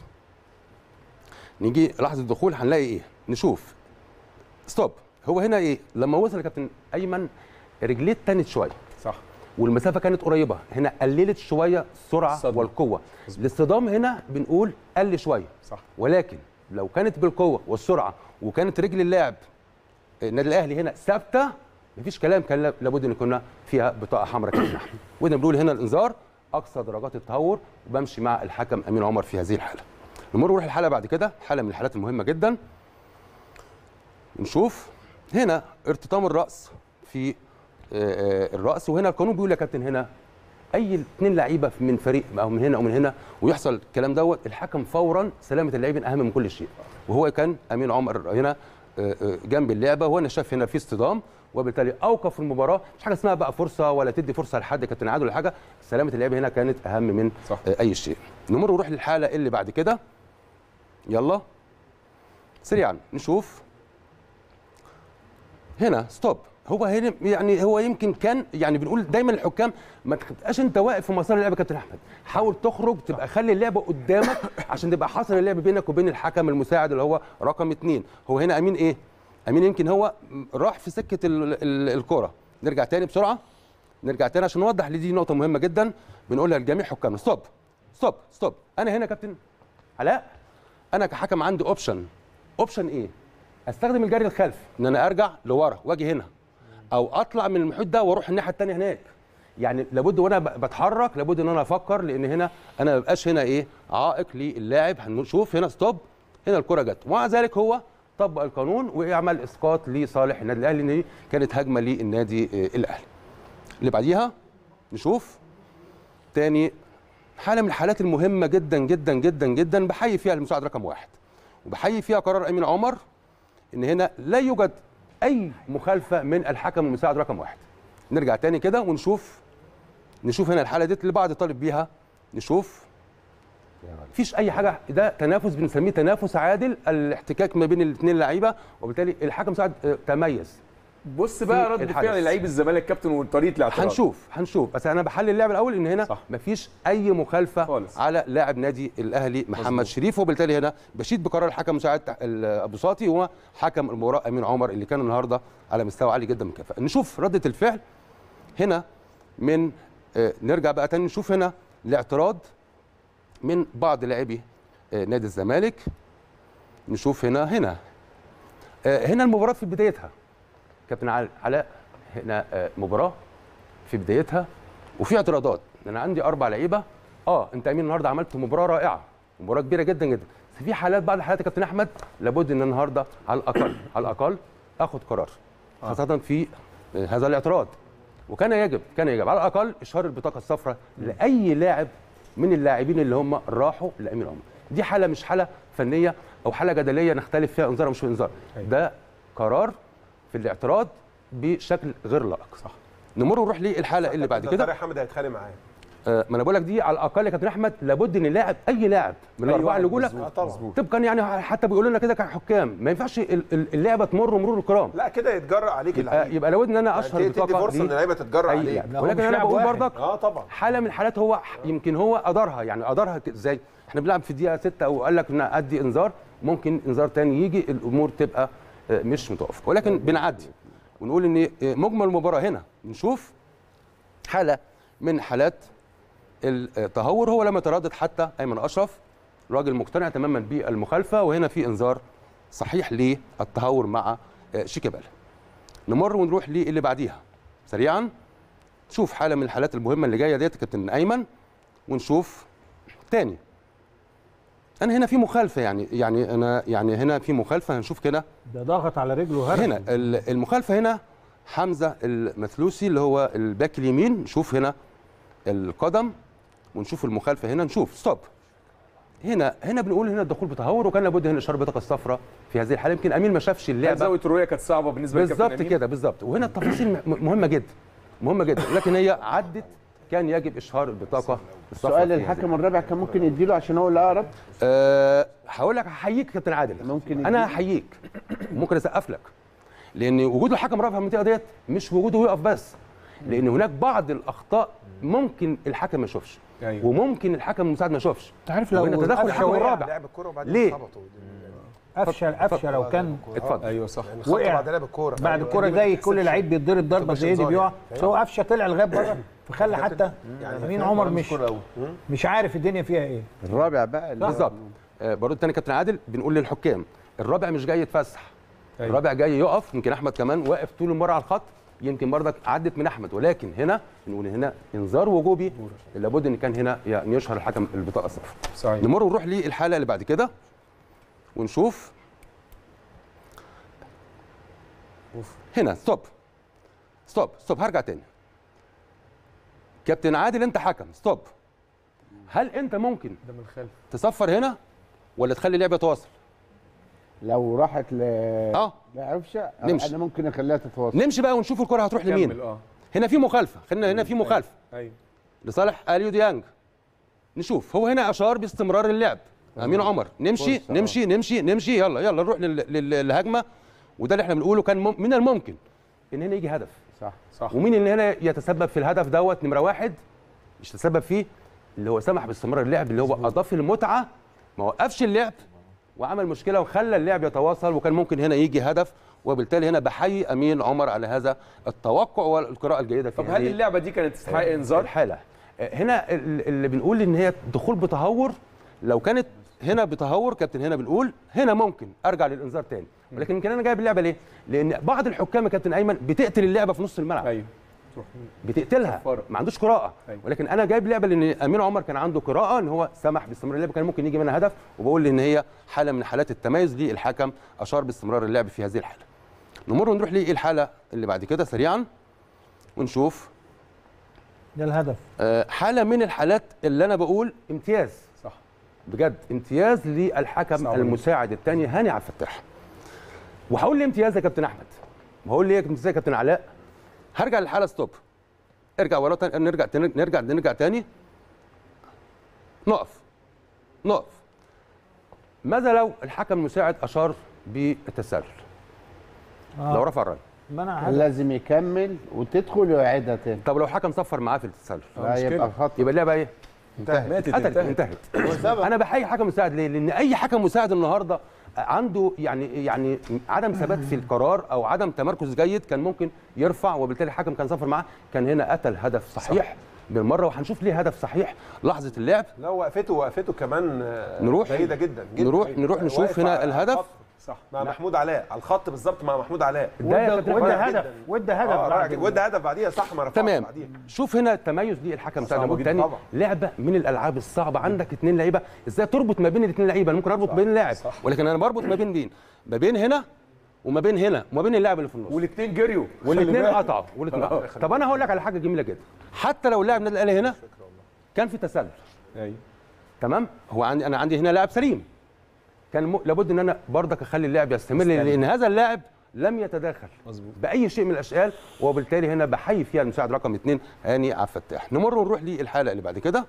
نيجي لحظه الدخول هنلاقي ايه نشوف ستوب هو هنا ايه لما وصل يا كابتن ايمن رجليه تنت شويه صح والمسافه كانت قريبه هنا قللت شويه السرعه الصدمة. والقوه الاصطدام هنا بنقول قل شويه صح ولكن لو كانت بالقوه والسرعه وكانت رجل اللاعب النادي الاهلي هنا ثابته مفيش كلام كان لا- لابد ان كنا فيها بطاقه حمراء كابتن احمد وده بنقول هنا الانذار اقصى درجات التهور وبمشي مع الحكم امين عمر في هذه الحاله نمر نروح الحاله بعد كده حاله من الحالات المهمه جدا نشوف هنا ارتطام الراس في آه، آه، الراس وهنا القانون بيقول يا كابتن هنا اي اثنين لعيبه من فريق او من هنا او من هنا ويحصل الكلام دوت الحكم فورا سلامه اللاعبين اهم من كل شيء وهو كان امين عمر هنا آه، آه، جنب اللعبه وانا شايف هنا في اصطدام وبالتالي اوقف المباراه مش حاجه اسمها بقى فرصه ولا تدي فرصه لحد يا كابتن عادل ولا حاجه سلامه اللعيبه هنا كانت اهم من صح. آه، اي شيء نمر ونروح للحاله اللي بعد كده يلا سريعا نشوف هنا ستوب هو هنا يعني هو يمكن كان يعني بنقول دايما الحكام ما تبقاش انت واقف في مسار اللعبه يا كابتن احمد حاول تخرج تبقى خلي اللعبه قدامك عشان تبقى حاصل اللعب بينك وبين الحكم المساعد اللي هو رقم اثنين هو هنا امين ايه امين يمكن هو راح في سكه ال- ال- الكره نرجع تاني بسرعه نرجع تاني عشان نوضح لدي نقطه مهمه جدا بنقولها لجميع حكامنا ستوب ستوب ستوب انا هنا يا كابتن علاء انا كحكم عندي اوبشن اوبشن ايه استخدم الجري الخلفي ان انا ارجع لورا واجي هنا او اطلع من المحيط ده واروح الناحيه الثانيه هناك يعني لابد وانا ب- بتحرك لابد ان انا افكر لان هنا انا ما ببقاش هنا ايه عائق للاعب هنشوف هنا ستوب هنا الكره جت ومع ذلك هو طبق القانون وعمل اسقاط لصالح النادي الاهلي ان دي كانت هجمه للنادي آه، الاهلي اللي بعديها نشوف تاني حاله من الحالات المهمه جدا جدا جدا جدا بحيي فيها المساعد رقم واحد وبحيي فيها قرار امين عمر ان هنا لا يوجد اي مخالفه من الحكم المساعد رقم واحد نرجع تاني كده ونشوف نشوف هنا الحاله دي اللي بعض طالب بيها نشوف مفيش اي حاجه ده تنافس بنسميه تنافس عادل الاحتكاك ما بين الاثنين لعيبه وبالتالي الحكم مساعد آه، تميز بص بقى في رد الحدث. فعل لعيب الزمالك كابتن وطريقه الاعتراض هنشوف هنشوف بس انا بحلل اللعب الاول ان هنا صح. مفيش اي مخالفه خالص. على لاعب نادي الاهلي محمد مظبوط. شريف وبالتالي هنا بشيد بقرار الحكم مساعد تح- ال- ابو ساطي وهو حكم المباراه امين عمر اللي كان النهارده على مستوى عالي جدا من الكفاءه نشوف رده الفعل هنا من آه، نرجع بقى تاني نشوف هنا الاعتراض من بعض لاعبي آه، نادي الزمالك نشوف هنا هنا آه، هنا المباراه في بدايتها كابتن عل- علاء هنا آه، مباراه في بدايتها وفي اعتراضات انا عندي اربع لعيبه اه انت امين النهارده عملت مباراه رائعه مباراه كبيره جدا جدا بس في حالات بعض الحالات يا كابتن احمد لابد ان النهارده على الاقل على الاقل اخد قرار خاصه في آه، هذا الاعتراض وكان يجب كان يجب على الاقل اشهار البطاقه الصفراء لاي لاعب من اللاعبين اللي هم راحوا لامين عمر دي حاله مش حاله فنيه او حاله جدليه نختلف فيها انذار أو مش انذار ده قرار في الاعتراض بشكل غير لائق صح نمر ونروح للحاله اللي بعد ده كده طارق حامد هيتخانق معايا آه، ما انا بقول لك دي على الاقل يا كابتن احمد لابد ان اللاعب اي لاعب من أي الاربعه واحد اللي جولك مظبوط. آه، طبعا. طبقا يعني حتى بيقولوا لنا كده كحكام ما ينفعش ال- ال- اللعبه تمر مرور الكرام لا كده يتجرأ عليك يبقى, اللعيب يبقى لابد ان انا يعني اشهر تدي بطاقه فرصة دي إن اللعيبة تتجرأ أي عليك. لاعب. لا، هو ولكن مش انا لاعب بقول واحد. برضك اه طبعا حاله من الحالات هو ح- يمكن هو ادارها يعني ادارها ك- ازاي احنا بنلعب في الدقيقه 6 او قال لك ان ادي انذار ممكن انذار تاني يجي الامور تبقى آه، مش متوافقه ولكن بنعدي ونقول ان آه، مجمل المباراه هنا نشوف حاله من حالات التهور هو لم يتردد حتى ايمن اشرف راجل مقتنع تماما بالمخالفه وهنا في انذار صحيح للتهور مع آه، شيكابالا نمر ونروح للي بعديها سريعا نشوف حاله من الحالات المهمه اللي جايه ديت كابتن ايمن ونشوف تاني انا هنا في مخالفه يعني يعني انا يعني هنا في مخالفه هنشوف كده ده ضغط على رجله هرب هنا ال- المخالفه هنا حمزه المثلوسي اللي هو الباك اليمين نشوف هنا القدم ونشوف المخالفه هنا نشوف ستوب هنا هنا بنقول هنا الدخول بتهور وكان لابد هنا اشاره بطاقه الصفراء في هذه الحاله يمكن امين ما شافش اللعبه زاويه الرؤيه كانت صعبه بالنسبه لكابتن بالظبط أمين. كده بالظبط وهنا التفاصيل م- مهمه جدا مهمه جدا لكن هي عدت كان يجب اشهار البطاقه الصفراء سؤال في هذه الحكم الرابع كان ممكن يديله عشان هو اللي اقرب أه هقول لك هحييك يا كابتن عادل ممكن انا هحييك ممكن اسقف لك لان وجود الحكم رافع في المنطقه ديت مش وجوده يقف بس لان هناك بعض الاخطاء ممكن الحكم ما يشوفش أيوة. وممكن الحكم المساعد ما يشوفش انت عارف لو وهنا تدخل الحكم وقع- الرابع لعب الكوره وبعدين ليه؟ خبطوا قفشه قفشه لو كان اتفضل ايوه صح خبطوا وقع بعد لعب الكوره بعد الكوره زي كل لعيب بيتضرب ضربه تبقاش زي دي إنذار بيقع يعني. بس هو قفشه طلع لغايه بره فخلى حتى يعني امين عمر مش مش عارف الدنيا فيها ايه الرابع بقى اللي هو- بالظبط آه، برضه تاني كابتن عادل بنقول للحكام الرابع مش جاي يتفسح أيوة. الرابع جاي يقف يمكن احمد كمان واقف طول المره على الخط يمكن برضك عدت من احمد ولكن هنا نقول هنا انذار وجوبي لابد ان كان هنا يعني يشهر الحكم البطاقه الصفراء صحيح نمر ونروح للحاله اللي بعد كده ونشوف هنا ستوب ستوب ستوب هرجع تاني كابتن عادل انت حكم ستوب هل انت ممكن ده من الخلف تصفر هنا ولا تخلي اللعب يتواصل لو راحت ل اه لعفشه نمشي. انا ممكن اخليها تتواصل نمشي بقى ونشوف الكره هتروح لمين كمل اه هنا في مخالفه خلينا هنا في مخالفه ايوه لصالح اليو ديانج نشوف هو هنا اشار باستمرار اللعب امين عمر نمشي فرصة، آه. نمشي نمشي نمشي يلا يلا نروح لل- لل- للهجمه وده اللي احنا بنقوله كان مم- من الممكن ان هنا يجي هدف صح صح ومين اللي هنا يتسبب في الهدف دوت نمره واحد مش تسبب فيه اللي هو سمح باستمرار اللعب اللي هو اضاف المتعه ما وقفش اللعب وعمل مشكله وخلى اللعب يتواصل وكان ممكن هنا يجي هدف وبالتالي هنا بحيي امين عمر على هذا التوقع والقراءه الجيده في طب هل هذه اللعبه دي كانت تستحق انذار؟ الحاله هنا ال- اللي بنقول ان هي دخول بتهور لو كانت هنا بتهور كابتن هنا بنقول هنا ممكن ارجع للانذار تاني ولكن يمكن انا جايب اللعبه ليه؟ لان بعض الحكام يا كابتن ايمن بتقتل اللعبه في نص الملعب ايوه بتقتلها ما عندوش قراءه ولكن انا جايب لعبه لان امين عمر كان عنده قراءه ان هو سمح باستمرار اللعب كان ممكن يجي منها هدف وبقول ان هي حاله من حالات التميز للحكم اشار باستمرار اللعب في هذه الحاله نمر ونروح للحاله اللي بعد كده سريعا ونشوف ده الهدف آه، حاله من الحالات اللي انا بقول امتياز صح بجد امتياز للحكم صعب المساعد الثاني هاني عبد الفتاح وهقول ليه امتياز يا كابتن احمد وهقول ليه امتياز يا كابتن علاء هرجع للحاله ستوب ارجع ورا تاني نرجع تاني نرجع نرجع تاني نقف نقف ماذا لو الحكم المساعد اشار بالتسلل آه. لو رفع الرايه منع لازم يكمل وتدخل ويعيدها تاني طب لو حكم صفر معاه في التسلل لا يبقى خطأ يبقى اللعبه ايه انتهت. ماتت انتهت. انتهت, انتهت. انا بحيي حكم مساعد ليه لان اي حكم مساعد النهارده عنده يعني يعني عدم ثبات في القرار او عدم تمركز جيد كان ممكن يرفع وبالتالي الحكم كان صفر معاه كان هنا قتل هدف صحيح صح. بالمره وهنشوف ليه هدف صحيح لحظه اللعب لا وقفته وقفته كمان آه، نروح جيده جدا جدا نروح نروح نشوف واقف هنا على الهدف الخط. صح مع محمود علاء على الخط بالظبط مع محمود علاء ده يا كابتن وده أحمد هدف وده هدف آه، بعد رائع. وده هدف بعديها صح ما رفعش تمام بعديها. شوف هنا التميز دي الحكم بتاع صعبة الجول جدا تاني طبعا. لعبه من الالعاب الصعبه عندك اثنين لعيبه ازاي تربط ما بين الاثنين لعيبه أنا ممكن اربط ما بين لاعب ولكن انا بربط ما بين مين ما بين هنا وما بين هنا وما بين اللاعب اللي في النص والاثنين جريوا والاثنين خلي بالك. قطعوا والاثنين آه. قطعوا. طب انا هقول لك على حاجه جميله جدا حتى لو اللاعب النادي الاهلي هنا كان في تسلل ايوه تمام هو عندي انا عندي هنا لاعب سليم كان م... لابد ان انا برضك اخلي اللاعب يستمر لان هذا اللاعب لم يتداخل مظبوط باي شيء من الاشكال وبالتالي هنا بحيي فيها المساعد رقم اثنين هاني عبد الفتاح نمر ونروح للحاله اللي بعد كده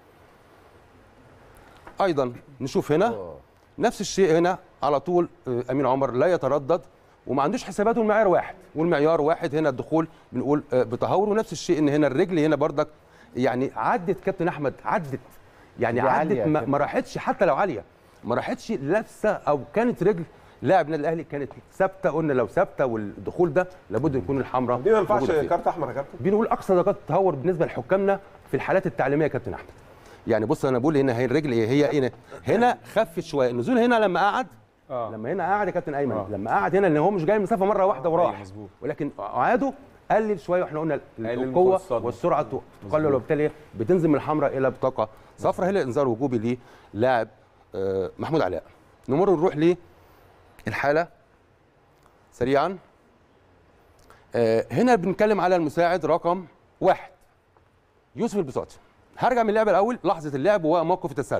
ايضا نشوف هنا نفس الشيء هنا على طول آه، امين عمر لا يتردد وما عندوش حساباته المعيار واحد والمعيار واحد هنا الدخول بنقول آه، بتهور ونفس الشيء ان هنا الرجل هنا بردك يعني عدت كابتن احمد عدت يعني دي عدت عالية ما, كده. ما راحتش حتى لو عاليه ما راحتش لابسه او كانت رجل لاعب النادي الاهلي كانت ثابته قلنا لو ثابته والدخول ده لابد يكون الحمراء دي ما ينفعش موجودة فيها. كارت احمر يا كابتن بنقول اقصى درجات التهور بالنسبه لحكامنا في الحالات التعليميه يا كابتن احمد يعني بص انا بقول هنا هي الرجل ايه هي هنا هنا خفت شويه النزول هنا لما قعد اه لما هنا قعد يا كابتن ايمن آه. لما قعد هنا ان هو مش جاي مسافه مره واحده أيوة وراح مظبوط. ولكن عاده قلل شويه واحنا قلنا قلل القوه الصدمة. والسرعه تقلل وبالتالي بتنزل من الحمراء الى بطاقه صفراء هنا انذار وجوبي للاعب آه، محمود علاء نمر نروح للحاله سريعا آه، هنا بنتكلم على المساعد رقم واحد يوسف البساطي هرجع من اللعبه الاول لحظه اللعب وموقف التسلل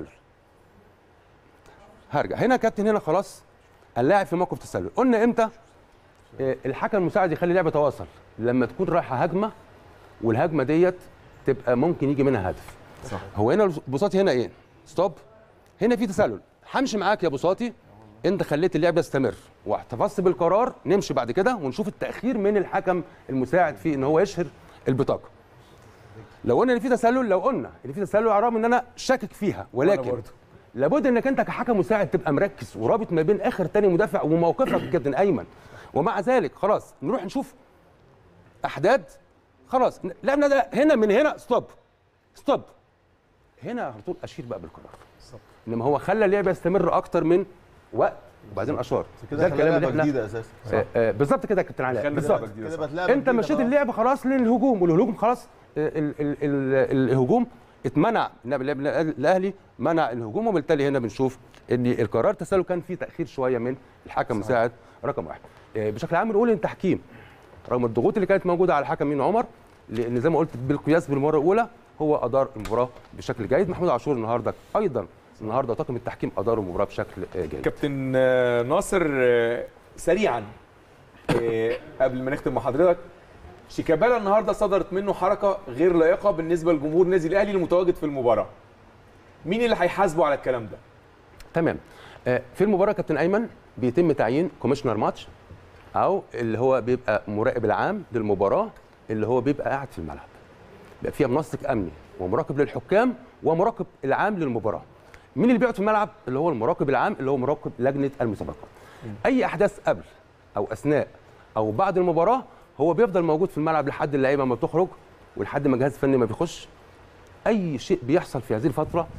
هرجع هنا كابتن هنا خلاص اللاعب في موقف تسلل قلنا امتى آه، الحكم المساعد يخلي اللعبه تواصل لما تكون رايحه هجمه والهجمه ديت تبقى ممكن يجي منها هدف صح هو هنا البساطي هنا ايه ستوب هنا في تسلل همشي معاك يا بساطي انت خليت اللعب يستمر واحتفظت بالقرار نمشي بعد كده ونشوف التاخير من الحكم المساعد في ان هو يشهر البطاقه لو قلنا ان في تسلل لو قلنا ان في تسلل على الرغم ان انا شاكك فيها ولكن برضه. لابد انك انت كحكم مساعد تبقى مركز ورابط ما بين اخر تاني مدافع وموقفك يا كابتن ايمن ومع ذلك خلاص نروح نشوف احداد خلاص لعبنا ده هنا من هنا ستوب ستوب هنا على طول اشير بقى بالقرار انما هو خلى اللعب يستمر اكتر من وقت وبعدين اشار كده الكلام اللي احنا جديده اساسا آه، آه، بالظبط كده يا كابتن علاء خلى بالظبط لعبة جديدة، كده صح. بقت لعبة انت جديدة مشيت بقى. اللعب خلاص للهجوم والهجوم خلاص آه، ال ال ال الهجوم اتمنع النادي الاهلي منع الهجوم وبالتالي هنا بنشوف ان القرار تسلل كان فيه تاخير شويه من الحكم المساعد رقم واحد آه، بشكل عام نقول ان التحكيم رغم الضغوط اللي كانت موجوده على الحكم مين عمر لان زي ما قلت بالقياس بالمره الاولى هو ادار المباراه بشكل جيد محمود عاشور النهارده ايضا النهارده طاقم التحكيم ادار المباراه بشكل آه، جيد كابتن آه، ناصر آه، سريعا آه، قبل ما نختم مع حضرتك شيكابالا النهارده صدرت منه حركه غير لائقه بالنسبه لجمهور النادي الاهلي المتواجد في المباراه مين اللي هيحاسبه على الكلام ده تمام آه، في المباراه كابتن ايمن بيتم تعيين كوميشنر ماتش او اللي هو بيبقى مراقب العام للمباراه اللي هو بيبقى قاعد في الملعب بيبقى فيها منسق امني ومراقب للحكام ومراقب العام للمباراه مين اللي بيقعد في الملعب اللي هو المراقب العام اللي هو مراقب لجنه المسابقات اي احداث قبل او اثناء او بعد المباراه هو بيفضل موجود في الملعب لحد اللعيبه ما بتخرج ولحد ما الجهاز الفني ما بيخش اي شيء بيحصل في هذه الفتره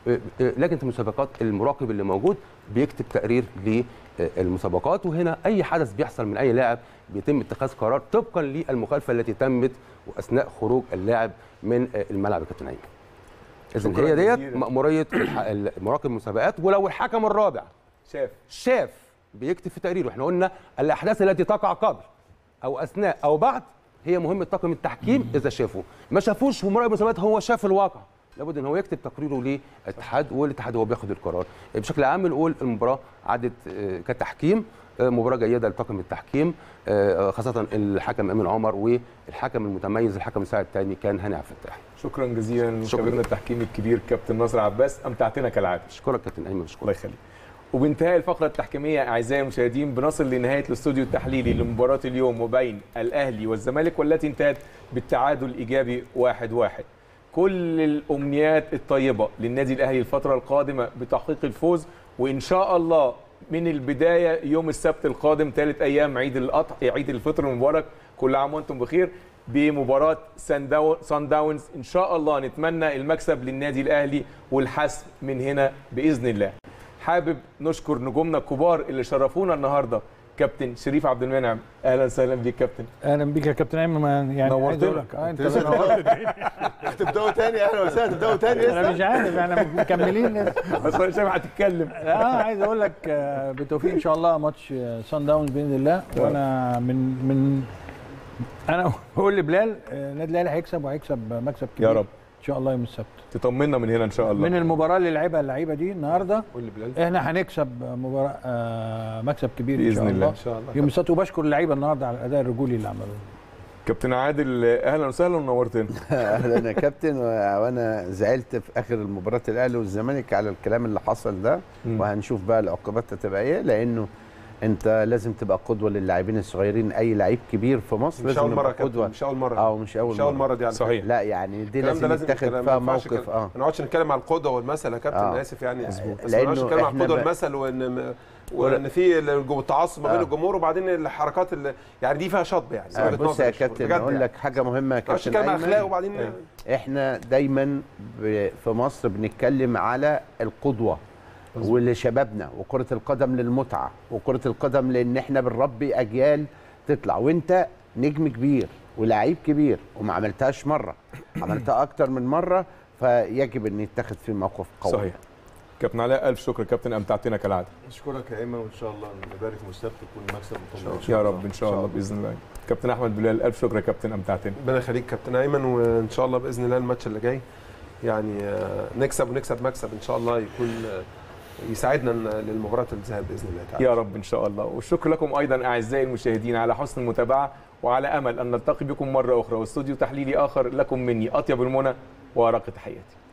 آه، آه، لجنه المسابقات المراقب اللي موجود بيكتب تقرير للمسابقات وهنا اي حدث بيحصل من اي لاعب بيتم اتخاذ قرار طبقا للمخالفه التي تمت واثناء خروج اللاعب من آه، الملعب يا كابتن ايمن اذا شكراً هي ديت جزيلاً. مأمورية الح- مراقب المسابقات ولو الحكم الرابع شاف شاف بيكتب في تقريره احنا قلنا الاحداث التي تقع قبل او اثناء او بعد هي مهمه طاقم التحكيم اذا شافوا ما شافوش ومراقب المسابقات هو شاف الواقع لابد ان هو يكتب تقريره للاتحاد والاتحاد هو بياخد القرار بشكل عام نقول المباراه عدت آه، كتحكيم آه، مباراه جيده لطاقم التحكيم آه، خاصه الحكم امين عمر والحكم المتميز الحكم المساعد الثاني كان هاني عبد الفتاح شكرا جزيلا شكراً. خبيرنا التحكيمي الكبير كابتن ناصر عباس امتعتنا كالعاده اشكرك كابتن ايمن اشكرك الله يخليك وبانتهاء الفقره التحكيميه اعزائي المشاهدين بنصل لنهايه الاستوديو التحليلي لمباراه اليوم وبين الاهلي والزمالك والتي انتهت بالتعادل الايجابي واحد واحد كل الامنيات الطيبه للنادي الاهلي الفتره القادمه بتحقيق الفوز وان شاء الله من البدايه يوم السبت القادم ثالث ايام عيد الاضحى عيد الفطر المبارك كل عام وانتم بخير بمباراه سان داون- سان داونز ان شاء الله نتمنى المكسب للنادي الاهلي والحسم من هنا باذن الله حابب نشكر نجومنا الكبار اللي شرفونا النهارده كابتن شريف عبد المنعم اهلا وسهلا بيك كابتن اهلا بيك يا كابتن ايمن ما- يعني عايز نورتنا. اقول لك اه انت لسه نورت هتبداوا تاني اهلا وسهلا هتبداوا تاني انا مش عارف احنا مكملين لسه بس انا شايف هتتكلم اه عايز اقول لك آه، بالتوفيق ان شاء الله ماتش سان داونز باذن الله وانا من من انا بقول لبلال آه، النادي الاهلي هيكسب وهيكسب مكسب كبير يا رب. ان شاء الله يوم السبت تطمنا من هنا ان شاء الله من المباراه اللي لعبها اللعيبه دي النهارده قول لبلال احنا هنكسب مباراه آه، مكسب كبير ان بإذن شاء الله. الله إن شاء الله. يوم السبت وبشكر اللعيبه النهارده على الاداء الرجولي اللي عملوه كابتن عادل اهلا وسهلا ونورتنا اهلا يا كابتن و- وانا زعلت في اخر المباراه الاهلي والزمالك على الكلام اللي حصل ده مم. وهنشوف بقى العقوبات هتبقى ايه لانه انت لازم تبقى قدوه لللاعبين الصغيرين اي لعيب كبير في مصر مش لازم اول مره يبقى يا كابتن قدوه مش اول مره اه مش اول مش اول مره دي على صحيح. فكرة. لا يعني دي الكلام ده لازم لازم يتاخد الكلام- فيها ما ينفعش موقف كده. اه ما نقعدش نتكلم على القدوه والمثل يا كابتن آه. انا اسف يعني مظبوط. بس ما نقعدش لأنه نتكلم على إحنا القدوه بقى- والمثل وان وان في التعصب ما بين آه. الجمهور وبعدين الحركات اللي يعني دي فيها شطب يعني آه، وجهة بص نظر يا مش- كابتن بجد اقول يعني. لك حاجه مهمه يا ما نقعدش كابتن نتكلم على أيمن. اخلاق وبعدين احنا دايما ب- في مصر بنتكلم على القدوه ولشبابنا وكره القدم للمتعه وكره القدم لان احنا بنربي اجيال تطلع وانت نجم كبير ولاعيب كبير وما عملتهاش مره عملتها اكتر من مره فيجب ان يتخذ فيه موقف قوي صحيح كابتن علاء الف شكر كابتن امتعتنا كالعاده اشكرك يا ايمن وان شاء الله نبارك في السبت يكون مكسب وطمأنينة. يا رب ان شاء الله باذن الله كابتن احمد بلال الف شكر يا كابتن امتعتنا ربنا يخليك كابتن ايمن وان شاء الله باذن الله الماتش اللي جاي يعني آه، نكسب ونكسب مكسب ان شاء الله يكون آه، يساعدنا إن- للمباراه الذهاب باذن الله تعالى يا رب ان شاء الله والشكر لكم ايضا اعزائي المشاهدين على حسن المتابعه وعلى امل ان نلتقي بكم مره اخرى واستوديو تحليلي اخر لكم مني اطيب المنى وارق تحياتي